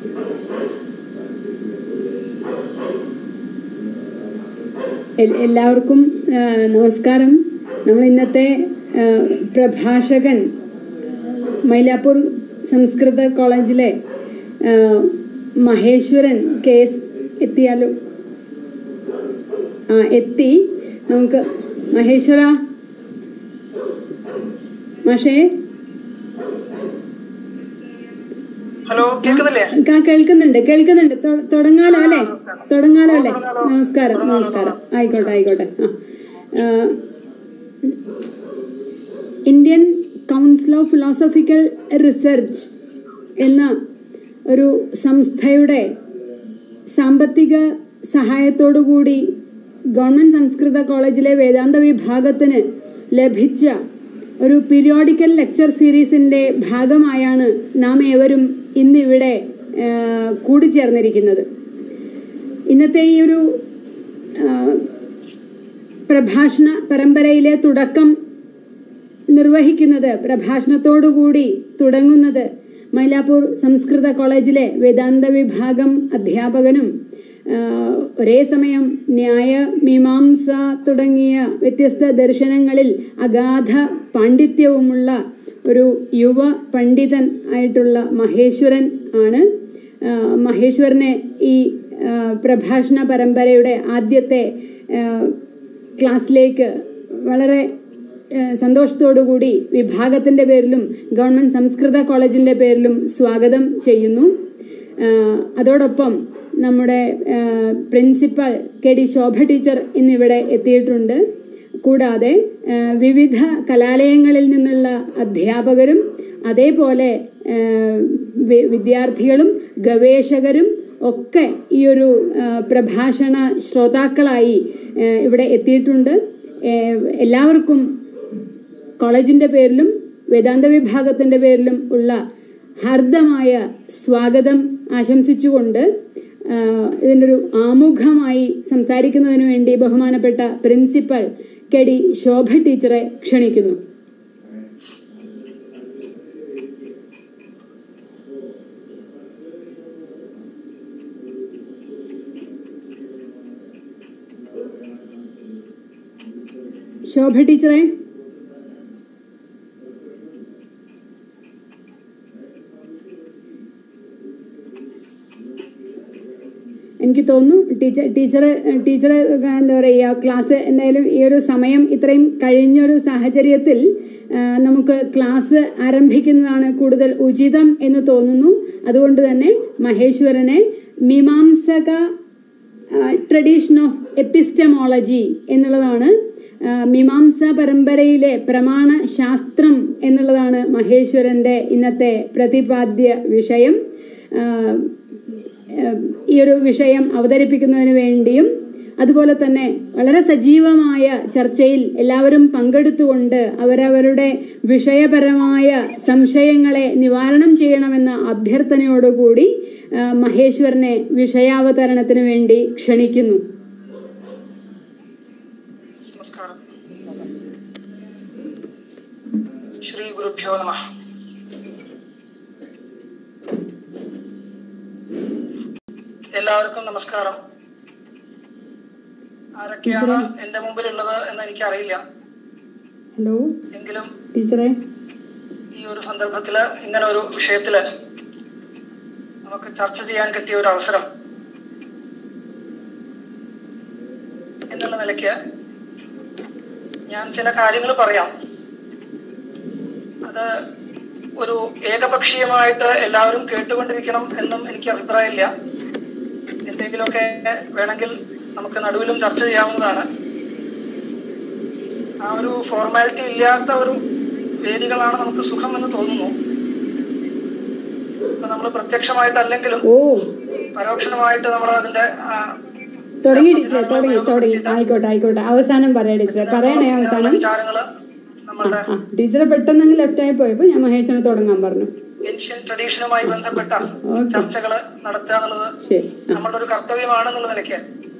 L- എല്ലാവർക്കും ആ, നമസ്കാരം നമ്മൾ ഇന്നത്തെ ആ, പ്രഭാഷകൻ മൈലാപ്പൂർ സംസ്കൃത കോളേജിലെ ആ, മഹേശ്വരൻ കേസ് എത്തിയാലോ ആ എത്തി നമുക്ക് മഹേശ്വര മാഷേ ഹലോ കേൾക്കുന്നില്ലേ ആ, കേൾക്കുന്നുണ്ട് കേൾക്കുന്നുണ്ട് തൊ- തുടങ്ങാലോ അല്ലേ തുടങ്ങാലോ അല്ലേ നമസ്കാരം നമസ്കാരം ആയിക്കോട്ടെ ആയിക്കോട്ടെ ആ. ആ, Indian council of philosophical research എന്ന ഒരു സംസ്ഥയുടെ സാമ്പത്തിക സഹായത്തോടുകൂടി ഗവൺമെൻറ് സംസ്കൃത കോളേജിലെ വേദാന്ത വിഭാഗത്തിന് ലഭിച്ച ഒരു പീരിയോഡിക്കൽ ലെക്ചർ സീരീസിൻ്റെ ഭാഗമായാണ് നാം ഏവരും ഇന്നിവിടെ ആ, കൂടിച്ചേർന്നിരിക്കുന്നത് ഇന്നത്തെ ഈ ഒരു ആ, പ്രഭാഷണ പരമ്പരയിലെ തുടക്കം നിർവഹിക്കുന്നത് പ്രഭാഷണത്തോടുകൂടി തുടങ്ങുന്നത് മൈലാപ്പൂർ സംസ്കൃത കോളേജിലെ വേദാന്ത വിഭാഗം അധ്യാപകനും ആ, ഒരേ സമയം ന്യായ മീമാംസ തുടങ്ങിയ വ്യത്യസ്ത ദർശനങ്ങളിൽ അഗാധ പാണ്ഡിത്യവുമുള്ള ഒരു യുവ പണ്ഡിതൻ ആയിട്ടുള്ള മഹേശ്വരൻ ആണ് ആ, മഹേശ്വരനെ ഈ ആ, പ്രഭാഷണ പരമ്പരയുടെ ആദ്യത്തെ ആ, ക്ലാസ്സിലേക്ക് വളരെ ഏഹ് സന്തോഷത്തോടുകൂടി വിഭാഗത്തിൻ്റെ പേരിലും ഗവൺമെൻറ് സംസ്കൃത കോളേജിൻ്റെ പേരിലും സ്വാഗതം ചെയ്യുന്നു ഏഹ് അതോടൊപ്പം നമ്മുടെ ഏഹ് principal K D Shobha teacher ഇന്നിവിടെ എത്തിയിട്ടുണ്ട് കൂടാതെ ഏഹ് വിവിധ കലാലയങ്ങളിൽ നിന്നുള്ള അധ്യാപകരും അതേപോലെ ഏഹ് വി- വിദ്യാർത്ഥികളും ഗവേഷകരും ഒക്കെ ഈ ഒരു ഏഹ് പ്രഭാഷണ ശ്രോതാക്കളായി ഏഹ് ഇവിടെ എത്തിയിട്ടുണ്ട് ഏഹ് എല്ലാവർക്കും കോളേജിൻ്റെ പേരിലും വേദാന്ത വിഭാഗത്തിൻ്റെ പേരിലും ഉള്ള ഹാർദമായ സ്വാഗതം ആശംസിച്ചുകൊണ്ട് ആഹ് ഇതിൻ്റെ ഒരു ആമുഖമായി സംസാരിക്കുന്നതിന് വേണ്ടി ബഹുമാനപ്പെട്ട പ്രിൻസിപ്പൽ കെ ഡി ശോഭ ടീച്ചറെ ക്ഷണിക്കുന്നു ശോഭ ടീച്ചറെ എനിക്ക് തോന്നുന്നു ടീച്ചർ ടീച്ചർ ടീച്ചർ എന്താ പറയുക ക്ലാസ് എന്തായാലും ഈ ഒരു സമയം ഇത്രയും കഴിഞ്ഞൊരു സാഹചര്യത്തിൽ ആ, നമുക്ക് ക്ലാസ് ആരംഭിക്കുന്നതാണ് കൂടുതൽ ഉചിതം എന്ന് തോന്നുന്നു അതുകൊണ്ട് തന്നെ മഹേശ്വരനെ മീമാംസക ട്രഡീഷൻ ഓഫ് എപ്പിസ്റ്റമോളജി എന്നുള്ളതാണ് ആ, മീമാംസ പരമ്പരയിലെ പ്രമാണ ശാസ്ത്രം എന്നുള്ളതാണ് മഹേശ്വരൻ്റെ ഇന്നത്തെ പ്രതിപാദ്യ വിഷയം ആ, ഏഹ് ഈ ഒരു വിഷയം അവതരിപ്പിക്കുന്നതിന് വേണ്ടിയും അതുപോലെ തന്നെ വളരെ സജീവമായ ചർച്ചയിൽ എല്ലാവരും പങ്കെടുത്തുകൊണ്ട് അവരവരുടെ വിഷയപരമായ സംശയങ്ങളെ നിവാരണം ചെയ്യണമെന്ന അഭ്യർത്ഥനയോടുകൂടി ഏഹ് മഹേശ്വരനെ വിഷയാവതരണത്തിന് വേണ്ടി ക്ഷണിക്കുന്നു നമസ്കാരം ശ്രീ ഗുരുഭ്യോ നമ എല്ലാവർക്കും നമസ്കാരം ആരൊക്കെയാണ് എന്റെ മുമ്പിലുള്ളത് എന്ന് എനിക്കറിയില്ല ഹലോ എങ്കിലും ടീച്ചറെ ഈ ഒരു സന്ദർഭത്തില് ഇങ്ങനെ ഒരു വിഷയത്തില് നമുക്ക് ചർച്ച ചെയ്യാൻ കിട്ടിയ ഒരു അവസരം എന്നുള്ള നിലയ്ക്ക് ഞാൻ ചില കാര്യങ്ങൾ പറയാം അത് ഒരു ഏകപക്ഷീയമായിട്ട് എല്ലാവരും കേട്ടുകൊണ്ടിരിക്കണം എന്നും എനിക്ക് അഭിപ്രായമില്ല എന്തെങ്കിലുമൊക്കെ വേണമെങ്കിൽ നമുക്ക് നടുവിലും ചർച്ച ചെയ്യാവുന്നതാണ് ആ ഒരു ഫോർമാലിറ്റി ഇല്ലാത്ത ഒരു വേദികളാണ് നമുക്ക് സുഖം എന്ന് തോന്നുന്നു ഇപ്പൊ നമ്മൾ പ്രത്യക്ഷമായിട്ടല്ലെങ്കിലും ഓ പരോക്ഷമായിട്ട് നമ്മൾ അതിന്റെ ആ, തുടങ്ങി ടീച്ചറെ തുടങ്ങി തുടങ്ങി ആയിക്കോട്ടെ ആയിക്കോട്ടെ അവസാനം പറയാം ടീച്ചറെ പറയണേ അവസാനം വിചാരങ്ങള് നമ്മളുടെ ആ ടീച്ചറെ പെട്ടെന്ന് ലെഫ്റ്റ് ആയി പോയപ്പോൾ ഞാൻ മഹേശനെ തുടങ്ങാൻ പറഞ്ഞു ഏഷ്യൻ ട്രഡീഷനുമായി ബന്ധപ്പെട്ട ഓക്കെ ചർച്ചകള് നടത്തുക എന്നുള്ളത് ശരി ആ നമ്മളുടെ ഒരു കർത്തവ്യമാണെന്നുള്ള നിലയ്ക്ക്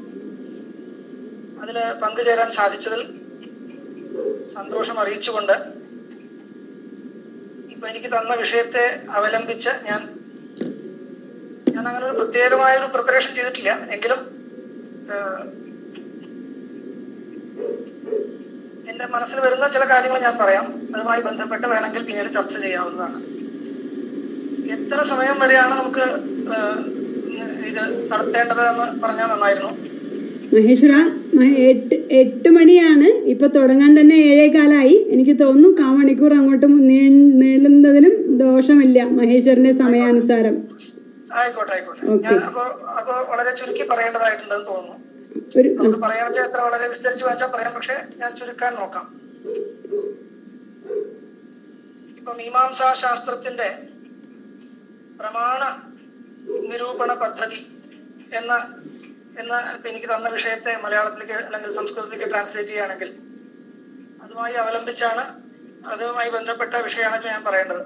അതില് പങ്കുചേരാൻ സാധിച്ചതിൽ സന്തോഷം അറിയിച്ചുകൊണ്ട് ഇപ്പൊ എനിക്ക് തന്ന വിഷയത്തെ അവലംബിച്ച് ഞാൻ ഞാൻ അങ്ങനെ ഒരു പ്രത്യേകമായ ഒരു പ്രിപ്പറേഷൻ ചെയ്തിട്ടില്ല എങ്കിലും ഏഹ്, എന്റെ മനസ്സിൽ വരുന്ന ചില കാര്യങ്ങൾ ഞാൻ പറയാം അതുമായി ബന്ധപ്പെട്ട് വേണമെങ്കിൽ പിന്നീട് ചർച്ച ചെയ്യാവുന്നതാണ് എത്ര സമയം വരെയാണ് നമുക്ക് ഏഹ്, ഇത് നടത്തേണ്ടത് എന്ന് പറഞ്ഞാൽ നന്നായിരുന്നു മഹേശ്വര മഹ- എട്ട് എട്ട് മണിയാണ് ഇപ്പൊ തുടങ്ങാൻ തന്നെ ഏഴേകാലായി എനിക്ക് തോന്നുന്നു കാ മണിക്കൂർ അങ്ങോട്ട് നീ- നീളുന്നതിനും ദോഷമില്ല മഹേശ്വരന്റെ സമയാനുസാരം ആയിക്കോട്ടെ ആയിക്കോട്ടെ ഓക്കേ. ഞാൻ അപ്പോ അപ്പോ വളരെ ചുരുക്കി പറയേണ്ടതായിട്ടുണ്ടെന്ന് തോന്നുന്നു ഒരു നമുക്ക് പറയണത് എത്ര വളരെ വിസ്തരിച്ച് വെച്ചാൽ പറയാം പക്ഷെ ഞാൻ ചുരുക്കാൻ നോക്കാം ഇപ്പൊ മീമാംസാ ശാസ്ത്രത്തിന്റെ പ്രമാണ നിരൂപണ പദ്ധതി എന്ന എന്ന ഇപ്പൊ എനിക്ക് തന്ന വിഷയത്തെ മലയാളത്തിലേക്ക് അല്ലെങ്കിൽ സംസ്കൃതത്തിലേക്ക് ട്രാൻസ്ലേറ്റ് ചെയ്യുകയാണെങ്കിൽ അതുമായി അവലംബിച്ചാണ് അതുമായി ബന്ധപ്പെട്ട വിഷയമാണ് ഇപ്പൊ ഞാൻ പറയേണ്ടത്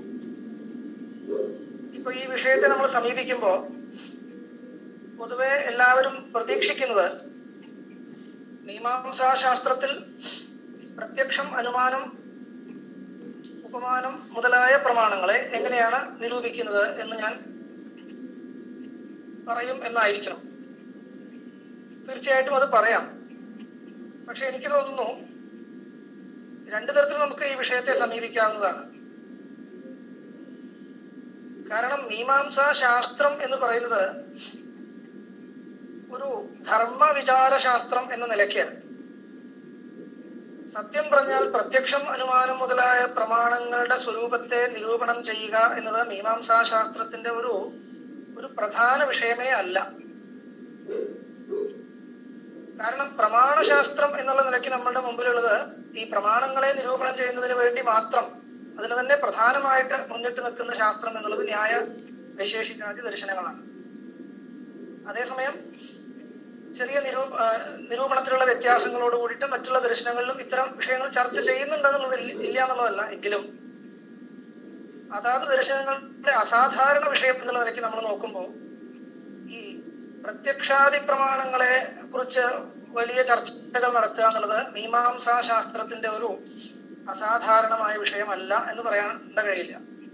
ഇപ്പൊ ഈ വിഷയത്തെ നമ്മൾ സമീപിക്കുമ്പോൾ പൊതുവെ എല്ലാവരും പ്രതീക്ഷിക്കുന്നത് മീമാംസാ ശാസ്ത്രത്തിൽ പ്രത്യക്ഷം അനുമാനം ഉപമാനം മുതലായ പ്രമാണങ്ങളെ എങ്ങനെയാണ് നിരൂപിക്കുന്നത് എന്ന് ഞാൻ പറയും എന്നായിരിക്കണം തീർച്ചയായിട്ടും അത് പറയാം പക്ഷെ എനിക്ക് തോന്നുന്നു രണ്ടു തരത്തിൽ നമുക്ക് ഈ വിഷയത്തെ സമീപിക്കാവുന്നതാണ് കാരണം മീമാംസാ ശാസ്ത്രം എന്ന് പറയുന്നത് ഒരു ധർമ്മ വിചാര ശാസ്ത്രം എന്ന നിലയ്ക്ക് സത്യം പറഞ്ഞാൽ പ്രത്യക്ഷം അനുമാനം മുതലായ പ്രമാണങ്ങളുടെ സ്വരൂപത്തെ നിരൂപണം ചെയ്യുക എന്നത് മീമാംസാ ശാസ്ത്രത്തിന്റെ ഒരു ഒരു പ്രധാന വിഷയമേ അല്ല കാരണം പ്രമാണശാസ്ത്രം എന്നുള്ള നിലയ്ക്ക് നമ്മളുടെ മുമ്പിലുള്ളത് ഈ പ്രമാണങ്ങളെ നിരൂപണം ചെയ്യുന്നതിന് വേണ്ടി മാത്രം അതിന് തന്നെ പ്രധാനമായിട്ട് മുന്നിട്ട് നിൽക്കുന്ന ശാസ്ത്രം എന്നുള്ളത് ന്യായ വൈശേഷികാദി ദർശനങ്ങളാണ് അതേസമയം ചെറിയ നിരൂ ആ, നിരൂപണത്തിലുള്ള വ്യത്യാസങ്ങളോട് കൂടിയിട്ട് മറ്റുള്ള ദർശനങ്ങളിലും ഇത്തരം വിഷയങ്ങൾ ചർച്ച ചെയ്യുന്നുണ്ടെന്നുള്ളത് ഇല്ല- ഇല്ല എന്നുള്ളതല്ല എങ്കിലും അതാത് ദർശനങ്ങളുടെ അസാധാരണ വിഷയം എന്നുള്ള നിലയ്ക്ക് നമ്മൾ നോക്കുമ്പോൾ ഈ പ്രത്യക്ഷാദി പ്രമാണങ്ങളെ കുറിച്ച് വലിയ ചർച്ചകൾ നടത്തുക എന്നുള്ളത് മീമാംസാ ശാസ്ത്രത്തിന്റെ ഒരു അസാധാരണമായ വിഷയമല്ല എന്ന് പറയാൻ കഴിയില്ല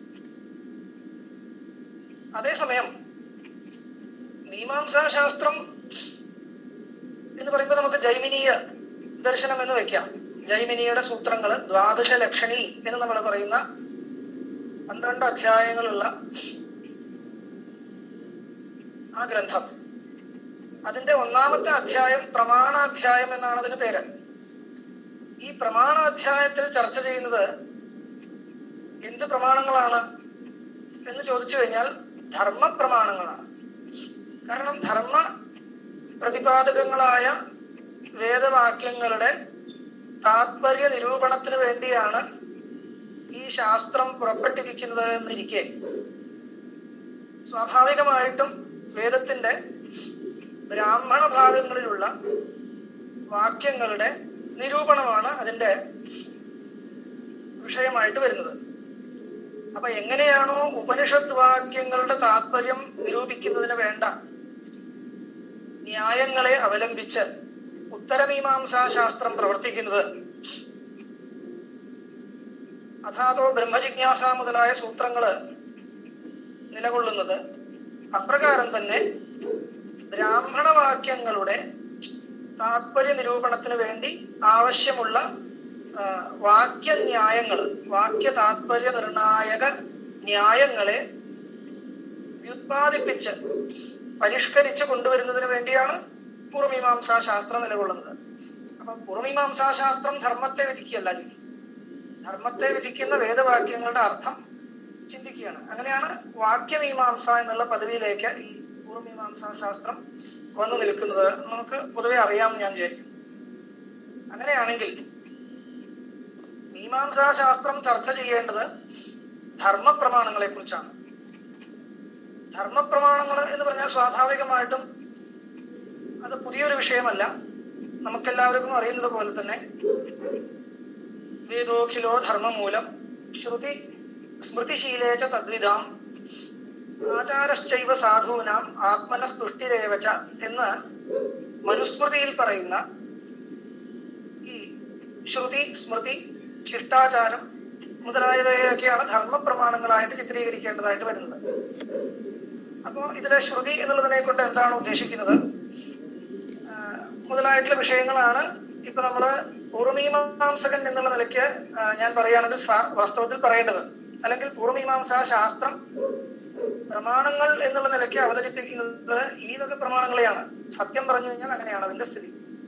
അതേസമയം മീമാംസാ ശാസ്ത്രം എന്ന് പറയുമ്പോൾ നമുക്ക് ജൈമിനീയ ദർശനം എന്ന് വെക്കാം ജൈമിനിയുടെ സൂത്രങ്ങള് ദ്വാദശ ലക്ഷണി എന്ന് നമ്മൾ പറയുന്ന പന്ത്രണ്ട് അധ്യായങ്ങളുള്ള ആ ഗ്രന്ഥം അതിന്റെ ഒന്നാമത്തെ അധ്യായം പ്രമാണാധ്യായം എന്നാണ് അതിന് പേര് ഈ പ്രമാണാധ്യായത്തിൽ ചർച്ച ചെയ്യുന്നത് എന്ത് പ്രമാണങ്ങളാണ് എന്ന് ചോദിച്ചു കഴിഞ്ഞാൽ ധർമ്മ പ്രമാണങ്ങളാണ് കാരണം ധർമ്മ പ്രതിപാദകങ്ങളായ വേദവാക്യങ്ങളുടെ താത്പര്യ നിരൂപണത്തിന് വേണ്ടിയാണ് ഈ ശാസ്ത്രം പുറപ്പെട്ടിരിക്കുന്നത് എന്നിരിക്കെ സ്വാഭാവികമായിട്ടും വേദത്തിന്റെ ബ്രാഹ്മണ ഭാഗങ്ങളിലുള്ള വാക്യങ്ങളുടെ നിരൂപണമാണ് അതിന്റെ വിഷയമായിട്ട് വരുന്നത് അപ്പൊ എങ്ങനെയാണോ ഉപനിഷത്ത് വാക്യങ്ങളുടെ താത്പര്യം നിരൂപിക്കുന്നതിന് വേണ്ട ന്യായങ്ങളെ അവലംബിച്ച് ഉത്തരമീമാംസാ ശാസ്ത്രം പ്രവർത്തിക്കുന്നത് അഥാതോ ബ്രഹ്മജിജ്ഞാസ മുതലായ സൂത്രങ്ങള് നിലകൊള്ളുന്നത് അപ്രകാരം തന്നെ ബ്രാഹ്മണ വാക്യങ്ങളുടെ താത്പര്യ നിരൂപണത്തിന് വേണ്ടി ആവശ്യമുള്ള ആ, വാക്യന്യായങ്ങള് വാക്യ താത്പര്യ നിർണായക ന്യായങ്ങളെ വ്യുത്പാദിപ്പിച്ച് പരിഷ്കരിച്ച് കൊണ്ടുവരുന്നതിന് വേണ്ടിയാണ് പൂർവമീമാംസാ ശാസ്ത്രം നിലകൊള്ളുന്നത് അപ്പൊ പൂർവമീമാംസാ ശാസ്ത്രം ധർമ്മത്തെ വിധിക്കുകയല്ല ചെയ്യുന്നത്. ധർമ്മത്തെ വിധിക്കുന്ന വേദവാക്യങ്ങളുടെ അർത്ഥം ചിന്തിക്കുകയാണ് അങ്ങനെയാണ് വാക്യമീമാംസ എന്നുള്ള പദവിയിലേക്ക് ഈ പൂർവമീമാംസാ ശാസ്ത്രം വന്നു നിൽക്കുന്നത് നമുക്ക് പൊതുവെ അറിയാമെന്ന് ഞാൻ വിചാരിക്കുന്നു അങ്ങനെയാണെങ്കിൽ മീമാംസാ ശാസ്ത്രം ചർച്ച ചെയ്യേണ്ടത് ധർമ്മപ്രമാണങ്ങളെ കുറിച്ചാണ് ധർമ്മപ്രമാണങ്ങൾ എന്ന് പറഞ്ഞാൽ സ്വാഭാവികമായിട്ടും അത് പുതിയൊരു വിഷയമല്ല നമുക്കെല്ലാവർക്കും അറിയുന്നത് പോലെ തന്നെ വേദോഖിലോ ധർമ്മമൂലം ശ്രുതി സ്മൃതിശീലേച്ച തദ്വിധാം ആചാരശ്ചൈവ സാധൂനാം ആത്മനസ്തുഷ്ടിരേവച എന്ന് മനുസ്മൃതിയിൽ പറയുന്ന ഈ ശ്രുതി സ്മൃതി ശിഷ്ടാചാരം മുതലായവയൊക്കെയാണ് ധർമ്മപ്രമാണങ്ങളായിട്ട് ചിത്രീകരിക്കേണ്ടതായിട്ട് വരുന്നത് അപ്പോ ഇതിലെ ശ്രുതി എന്നുള്ളതിനെ കൊണ്ട് എന്താണ് ഉദ്ദേശിക്കുന്നത് ആ, മുതലായിട്ടുള്ള വിഷയങ്ങളാണ് ഇപ്പൊ നമ്മള് പൂർവമീമാംസകൻ എന്നുള്ള നിലയ്ക്ക് ആ, ഞാൻ പറയുകയാണെങ്കിൽ സാ- വാസ്തവത്തിൽ പറയേണ്ടത് അല്ലെങ്കിൽ പൂർവമീമാംസാ ശാസ്ത്രം പ്രമാണങ്ങൾ എന്നുള്ള നിലയ്ക്ക് അവതരിപ്പിക്കുന്നത് ഈ വക പ്രമാണങ്ങളെയാണ് സത്യം പറഞ്ഞു കഴിഞ്ഞാൽ അങ്ങനെയാണ് അതിന്റെ സ്ഥിതി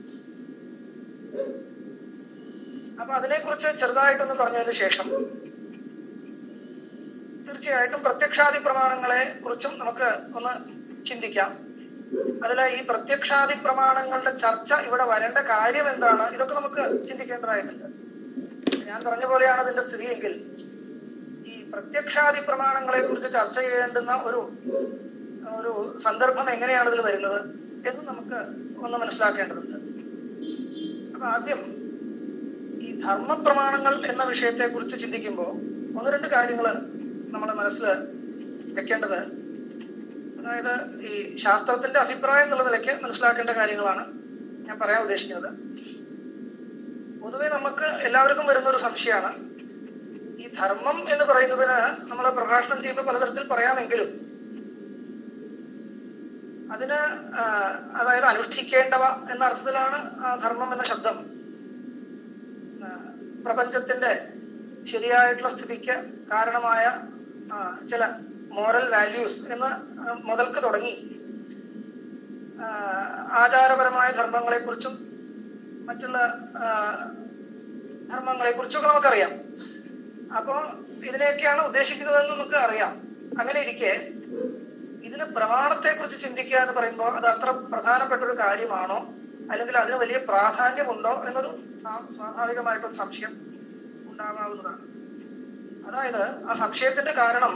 അപ്പൊ അതിനെക്കുറിച്ച് ചെറുതായിട്ടൊന്ന് പറഞ്ഞതിന് ശേഷം തീർച്ചയായിട്ടും പ്രത്യക്ഷാദി പ്രമാണങ്ങളെ കുറിച്ചും നമുക്ക് ഒന്ന് ചിന്തിക്കാം അതിലെ ഈ പ്രത്യക്ഷാദി പ്രമാണങ്ങളുടെ ചർച്ച ഇവിടെ വരേണ്ട കാര്യം എന്താണ് ഇതൊക്കെ നമുക്ക് ചിന്തിക്കേണ്ടതായിട്ടുണ്ട് ഞാൻ പറഞ്ഞ പോലെയാണ് അതിന്റെ സ്ഥിതിയെങ്കിൽ ഈ പ്രത്യക്ഷാദി പ്രമാണങ്ങളെ കുറിച്ച് ചർച്ച ചെയ്യേണ്ടുന്ന ഒരു ഒരു സന്ദർഭം എങ്ങനെയാണ് ഇതിൽ വരുന്നത് എന്ന് നമുക്ക് ഒന്ന് മനസ്സിലാക്കേണ്ടതുണ്ട് അപ്പൊ ആദ്യം ഈ ധർമ്മപ്രമാണങ്ങൾ എന്ന വിഷയത്തെ കുറിച്ച് ചിന്തിക്കുമ്പോൾ ഒന്ന് രണ്ട് കാര്യങ്ങൾ നമ്മൾ മനസ്സിൽ വെക്കേണ്ടത് അതായത് ഈ ശാസ്ത്രത്തിന്റെ അഭിപ്രായം എന്നുള്ള നിലയ്ക്ക് മനസ്സിലാക്കേണ്ട കാര്യങ്ങളാണ് ഞാൻ പറയാൻ ഉദ്ദേശിക്കുന്നത് പൊതുവെ നമുക്ക് എല്ലാവർക്കും വരുന്ന ഒരു സംശയമാണ് ഈ ധർമ്മം എന്ന് പറയുന്നതിന് നമ്മൾ പ്രഭാഷണം ചെയ്യുമ്പോൾ പലതരത്തിൽ പറയാമെങ്കിലും അതിന് ആ, അതായത് അനുഷ്ഠിക്കേണ്ടവ എന്ന അർത്ഥത്തിലാണ് ആ ധർമ്മം എന്ന ശബ്ദം ആ, പ്രപഞ്ചത്തിന്റെ ശരിയായിട്ടുള്ള സ്ഥിതിക്ക് കാരണമായ ആ, ചില മോറൽ വാല്യൂസ് എന്ന് ആ, മുതൽക്ക് തുടങ്ങി ആ, ആചാരപരമായ ധർമ്മങ്ങളെ കുറിച്ചും മറ്റുള്ള ആ, ധർമ്മങ്ങളെ കുറിച്ചൊക്കെ നമുക്കറിയാം അപ്പോ ഇതിനെയൊക്കെയാണ് ഉദ്ദേശിക്കുന്നതെന്ന് നമുക്ക് അറിയാം അങ്ങനെ ഇരിക്കെ ഇതിന് പ്രമാണത്തെ കുറിച്ച് ചിന്തിക്കുക എന്ന് പറയുമ്പോൾ അത് അത്ര പ്രധാനപ്പെട്ട ഒരു കാര്യമാണോ അല്ലെങ്കിൽ അതിന് വലിയ പ്രാധാന്യമുണ്ടോ എന്നൊരു സ്വാ- സ്വാഭാവികമായിട്ടൊരു സംശയം ഉണ്ടാകാവുന്നതാണ് അതായത് ആ സംശയത്തിന്റെ കാരണം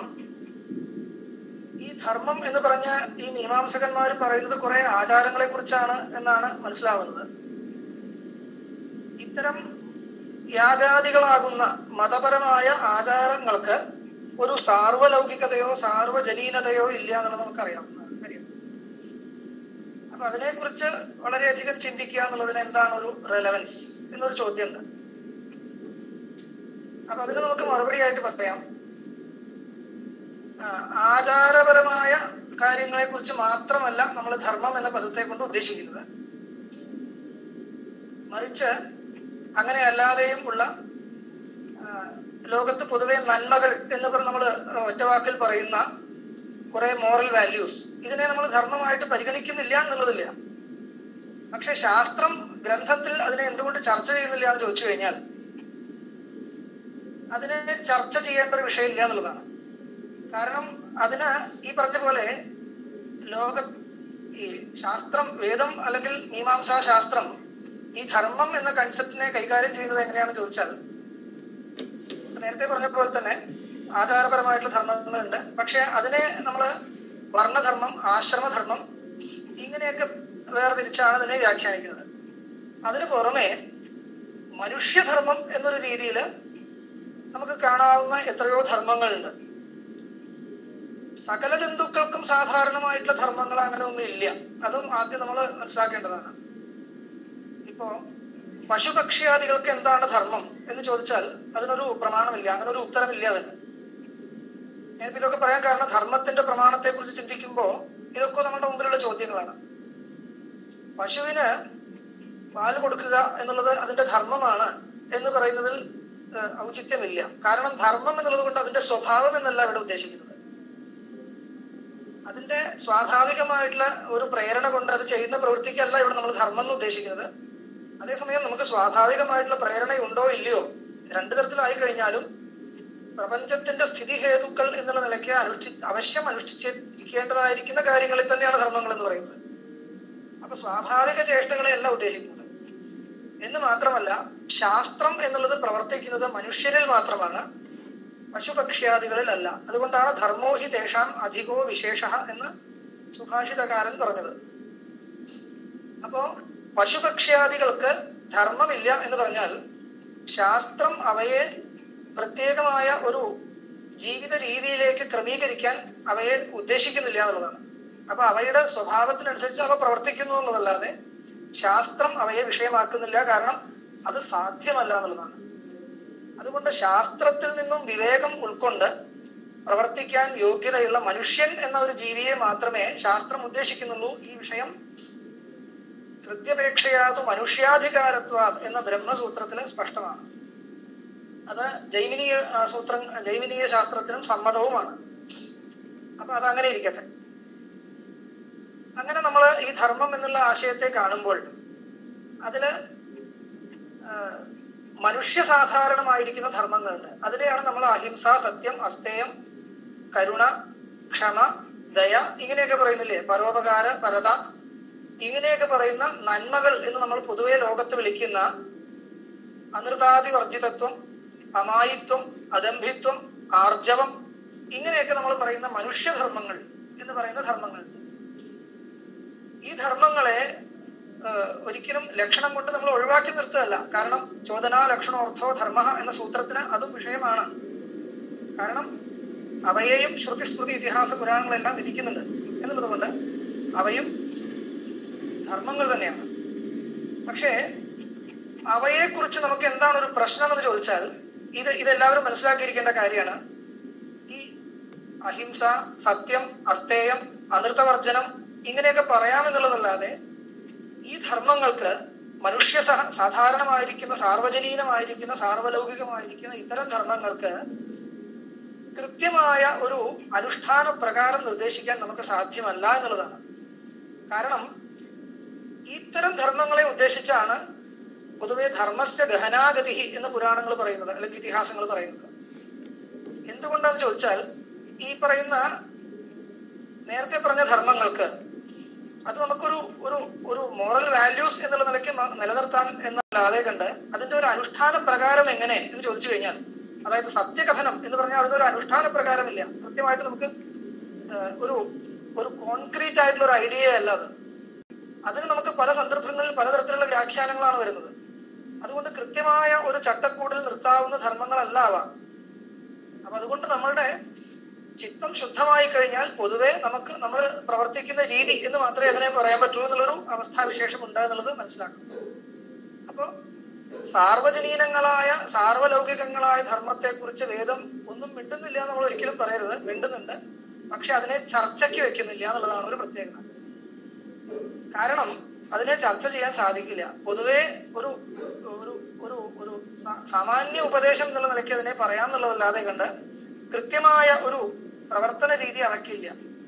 ഈ ധർമ്മം എന്ന് പറഞ്ഞ ഈ മീമാംസകന്മാർ പറയുന്നത് കുറെ ആചാരങ്ങളെ കുറിച്ചാണ് എന്നാണ് മനസ്സിലാവുന്നത് ഇത്തരം യാഗാദികളാകുന്ന മതപരമായ ആചാരങ്ങൾക്ക് ഒരു സാർവലൗകികതയോ സാർവജനീനതയോ ഇല്ല എന്നുള്ളത് നമുക്കറിയാം കാര്യം അപ്പൊ അതിനെക്കുറിച്ച് വളരെയധികം ചിന്തിക്കുക എന്നുള്ളതിന് എന്താണ് ഒരു റെലവൻസ് എന്നൊരു ചോദ്യമുണ്ട് അപ്പൊ അതിന് നമുക്ക് മറുപടിയായിട്ട് പറയാം ആ, ആചാരപരമായ കാര്യങ്ങളെ കുറിച്ച് മാത്രമല്ല നമ്മൾ ധർമ്മം എന്ന പദത്തെ കൊണ്ട് ഉദ്ദേശിക്കുന്നത് മറിച്ച് അങ്ങനെ അല്ലാതെയും ഉള്ള ആ, ലോകത്ത് പൊതുവെ നന്മകൾ എന്ന് പറഞ്ഞ് നമ്മൾ ഒറ്റവാക്കിൽ പറയുന്ന കുറെ മോറൽ വാല്യൂസ് ഇതിനെ നമ്മൾ ധർമ്മമായിട്ട് പരിഗണിക്കുന്നില്ല എന്നുള്ളതില്ല പക്ഷെ ശാസ്ത്രം ഗ്രന്ഥത്തിൽ അതിനെ എന്തുകൊണ്ട് ചർച്ച ചെയ്യുന്നില്ല എന്ന് ചോദിച്ചു കഴിഞ്ഞാൽ അതിനെ ചർച്ച ചെയ്യേണ്ട ഒരു വിഷയമില്ല എന്നുള്ളതാണ് കാരണം അതിന് ഈ പറഞ്ഞ പോലെ ലോക ഈ ശാസ്ത്രം വേദം അല്ലെങ്കിൽ മീമാംസാ ശാസ്ത്രം ഈ ധർമ്മം എന്ന കൺസെപ്റ്റിനെ കൈകാര്യം ചെയ്യുന്നത് എങ്ങനെയാണെന്ന് ചോദിച്ചാൽ നേരത്തെ പറഞ്ഞ പോലെ തന്നെ ആചാരപരമായിട്ടുള്ള ധർമ്മങ്ങളുണ്ട് പക്ഷെ അതിനെ നമ്മൾ വർണ്ണധർമ്മം ആശ്രമധർമ്മം ഇങ്ങനെയൊക്കെ വേർതിരിച്ചാണ് അതിനെ വ്യാഖ്യാനിക്കുന്നത് അതിനു പുറമെ മനുഷ്യധർമ്മം എന്നൊരു രീതിയിൽ നമുക്ക് കാണാവുന്ന എത്രയോ ധർമ്മങ്ങളുണ്ട് സകല ജന്തുക്കൾക്കും സാധാരണമായിട്ടുള്ള ധർമ്മങ്ങൾ അങ്ങനെ ഒന്നും ഇല്ല അതും ആദ്യം നമ്മൾ മനസ്സിലാക്കേണ്ടതാണ് ഇപ്പോ പശുപക്ഷിയാദികൾക്ക് എന്താണ് ധർമ്മം എന്ന് ചോദിച്ചാൽ അതിനൊരു പ്രമാണമില്ല അങ്ങനെ ഒരു ഉത്തരമില്ല അതിന് ഞാനിപ്പോ ഇതൊക്കെ പറയാൻ കാരണം ധർമ്മത്തിന്റെ പ്രമാണത്തെ കുറിച്ച് ചിന്തിക്കുമ്പോൾ ഇതൊക്കെ നമ്മുടെ മുമ്പിലുള്ള ചോദ്യങ്ങളാണ് പശുവിന് പാല് കൊടുക്കുക എന്നുള്ളത് അതിന്റെ ധർമ്മമാണ് എന്ന് പറയുന്നതിൽ ഏഹ്, ഔചിത്യമില്ല കാരണം ധർമ്മം എന്നുള്ളത് കൊണ്ട് അതിന്റെ സ്വഭാവം എന്നല്ല ഇവിടെ ഉദ്ദേശിക്കുന്നത് അതിന്റെ സ്വാഭാവികമായിട്ടുള്ള ഒരു പ്രേരണ കൊണ്ട് അത് ചെയ്യുന്ന പ്രവൃത്തിക്കല്ല ഇവിടെ നമ്മൾ ധർമ്മം എന്ന് ഉദ്ദേശിക്കുന്നത് അതേസമയം നമുക്ക് സ്വാഭാവികമായിട്ടുള്ള പ്രേരണയുണ്ടോ ഇല്ലയോ രണ്ടു തരത്തിലായി കഴിഞ്ഞാലും പ്രപഞ്ചത്തിന്റെ സ്ഥിതിഹേതുക്കൾ എന്നുള്ള നിലയ്ക്ക് അനുഷ്ഠി അവശ്യം അനുഷ്ഠിച്ചിരിക്കേണ്ടതായിരിക്കുന്ന കാര്യങ്ങളിൽ തന്നെയാണ് ധർമ്മങ്ങൾ എന്ന് പറയുന്നത് അപ്പൊ സ്വാഭാവിക ചേഷ്ടകളെയല്ല ഉദ്ദേശിക്കുന്നത് എന്ന് മാത്രമല്ല ശാസ്ത്രം എന്നുള്ളത് പ്രവർത്തിക്കുന്നത് മനുഷ്യരിൽ മാത്രമാണ് പശുപക്ഷ്യാദികളിലല്ല അതുകൊണ്ടാണ് ധർമ്മോ ഹി തേഷാം അധികോ വിശേഷ എന്ന് സുഭാഷിതകാരൻ പറഞ്ഞത് അപ്പോ പശുപക്ഷ്യാദികൾക്ക് ധർമ്മമില്ല എന്ന് പറഞ്ഞാൽ ശാസ്ത്രം അവയെ പ്രത്യേകമായ ഒരു ജീവിത രീതിയിലേക്ക് ക്രമീകരിക്കാൻ അവയെ ഉദ്ദേശിക്കുന്നില്ല എന്നുള്ളതാണ് അപ്പൊ അവയുടെ സ്വഭാവത്തിനനുസരിച്ച് അവ പ്രവർത്തിക്കുന്നു എന്നുള്ളതല്ലാതെ ശാസ്ത്രം അവയെ വിഷയമാക്കുന്നില്ല കാരണം അത് സാധ്യമല്ല എന്നുള്ളതാണ് അതുകൊണ്ട് ശാസ്ത്രത്തിൽ നിന്നും വിവേകം ഉൾക്കൊണ്ട് പ്രവർത്തിക്കാൻ യോഗ്യതയുള്ള മനുഷ്യൻ എന്ന ഒരു ജീവിയെ മാത്രമേ ശാസ്ത്രം ഉദ്ദേശിക്കുന്നുള്ളൂ ഈ വിഷയം കൃത്യപേക്ഷയാതു മനുഷ്യാധികാരത്വ എന്ന ബ്രഹ്മസൂത്രത്തിൽ സ്പഷ്ടമാണ് അത് ജൈമിനീയ ആ, സൂത്രം ജൈമിനീയ ശാസ്ത്രത്തിനും സമ്മതവുമാണ് അപ്പൊ അതങ്ങനെ ഇരിക്കട്ടെ അങ്ങനെ നമ്മൾ ഈ ധർമ്മം എന്നുള്ള ആശയത്തെ കാണുമ്പോൾ അതില് ആ, മനുഷ്യ സാധാരണമായിരിക്കുന്ന ധർമ്മങ്ങളുണ്ട് അതിലെയാണ് നമ്മൾ അഹിംസ സത്യം അസ്തേയം കരുണ ക്ഷമ ദയ ഇങ്ങനെയൊക്കെ പറയുന്നില്ലേ പരോപകാര പരത ഇങ്ങനെയൊക്കെ പറയുന്ന നന്മകൾ എന്ന് നമ്മൾ പൊതുവെ ലോകത്ത് വിളിക്കുന്ന അനൃതാതി വർജിതത്വം അമായിത്വം അദംഭിത്വം ആർജവം ഇങ്ങനെയൊക്കെ നമ്മൾ പറയുന്ന മനുഷ്യധർമ്മങ്ങൾ എന്ന് പറയുന്ന ധർമ്മങ്ങൾ ഈ ധർമ്മങ്ങളെ ഏഹ്, ഒരിക്കലും ലക്ഷണം കൊണ്ട് നമ്മൾ ഒഴിവാക്കി നിർത്തുകയല്ല കാരണം ചോദന ലക്ഷണോർത്ഥോ ധർമ്മ എന്ന സൂത്രത്തിന് അതും വിഷയമാണ് കാരണം അവയെയും ശ്രുതി സ്മൃതി ഇതിഹാസ പുരാണങ്ങളെല്ലാം വിധിക്കുന്നുണ്ട് എന്നുള്ളത് കൊണ്ട് അവയും ധർമ്മങ്ങൾ തന്നെയാണ് പക്ഷേ അവയെ കുറിച്ച് നമുക്ക് എന്താണ് ഒരു പ്രശ്നം എന്ന് ചോദിച്ചാൽ ഇത് ഇതെല്ലാവരും മനസ്സിലാക്കിയിരിക്കേണ്ട കാര്യമാണ് ഈ അഹിംസ സത്യം അസ്തേയം അനൃതവർജനം ഇങ്ങനെയൊക്കെ പറയാമെന്നുള്ളതല്ലാതെ ഈ ധർമ്മങ്ങൾക്ക് മനുഷ്യ സഹ സാധാരണമായിരിക്കുന്ന സാർവജനീനമായിരിക്കുന്ന സാർവലൗകികമായിരിക്കുന്ന ഇത്തരം ധർമ്മങ്ങൾക്ക് കൃത്യമായ ഒരു അനുഷ്ഠാന പ്രകാരം നിർദ്ദേശിക്കാൻ നമുക്ക് സാധ്യമല്ല എന്നുള്ളതാണ് കാരണം ഇത്തരം ധർമ്മങ്ങളെ ഉദ്ദേശിച്ചാണ് പൊതുവെ ധർമ്മസ്യ ഗഹനാഗതി എന്ന് പുരാണങ്ങൾ പറയുന്നത് അല്ലെങ്കിൽ ഇതിഹാസങ്ങൾ പറയുന്നത് എന്തുകൊണ്ടാന്ന് ചോദിച്ചാൽ ഈ പറയുന്ന നേരത്തെ പറഞ്ഞ ധർമ്മങ്ങൾക്ക് അത് നമുക്കൊരു ഒരു ഒരു മോറൽ വാല്യൂസ് എന്നുള്ള നിലയ്ക്ക് ന- നിലനിർത്താൻ എന്നല്ലാതെ കണ്ട് അതിന്റെ ഒരു അനുഷ്ഠാന പ്രകാരം എങ്ങനെ എന്ന് ചോദിച്ചു കഴിഞ്ഞാൽ അതായത് സത്യകഥനം എന്ന് പറഞ്ഞാൽ അതിനൊരു അനുഷ്ഠാന പ്രകാരമില്ല കൃത്യമായിട്ട് നമുക്ക് ഏഹ്, ഒരു ഒരു കോൺക്രീറ്റ് ആയിട്ടുള്ള ഒരു ഐഡിയ അല്ല അത് അതിന് നമുക്ക് പല സന്ദർഭങ്ങളിൽ പലതരത്തിലുള്ള വ്യാഖ്യാനങ്ങളാണ് വരുന്നത് അതുകൊണ്ട് കൃത്യമായ ഒരു ചട്ടക്കൂടിൽ നിർത്താവുന്ന ധർമ്മങ്ങളല്ല അവ അപ്പൊ അതുകൊണ്ട് നമ്മളുടെ ചിത്തം ശുദ്ധമായി കഴിഞ്ഞാൽ പൊതുവെ നമുക്ക് നമ്മൾ പ്രവർത്തിക്കുന്ന രീതി എന്ന് മാത്രമേ അതിനെ പറയാൻ പറ്റൂ എന്നുള്ളൊരു അവസ്ഥാവിശേഷം ഉണ്ട് എന്നുള്ളത് മനസ്സിലാക്കണം അപ്പൊ സാർവജനീനങ്ങളായ സാർവലൗകികങ്ങളായ ധർമ്മത്തെ കുറിച്ച് വേദം ഒന്നും മിണ്ടുന്നില്ല എന്ന് നമ്മൾ ഒരിക്കലും പറയരുത് മിണ്ടുന്നുണ്ട് പക്ഷെ അതിനെ ചർച്ചയ്ക്ക് വെക്കുന്നില്ല എന്നുള്ളതാണ് ഒരു പ്രത്യേകത കാരണം അതിനെ ചർച്ച ചെയ്യാൻ സാധിക്കില്ല പൊതുവെ ഒരു ഒരു ഒരു ഒരു സാ- സാമാന്യ ഉപദേശം എന്നുള്ള നിലയ്ക്ക് അതിനെ പറയാന്നുള്ളതല്ലാതെ കണ്ട് കൃത്യമായ ഒരു പ്രവർത്തന രീതി അവയ്ക്കില്ല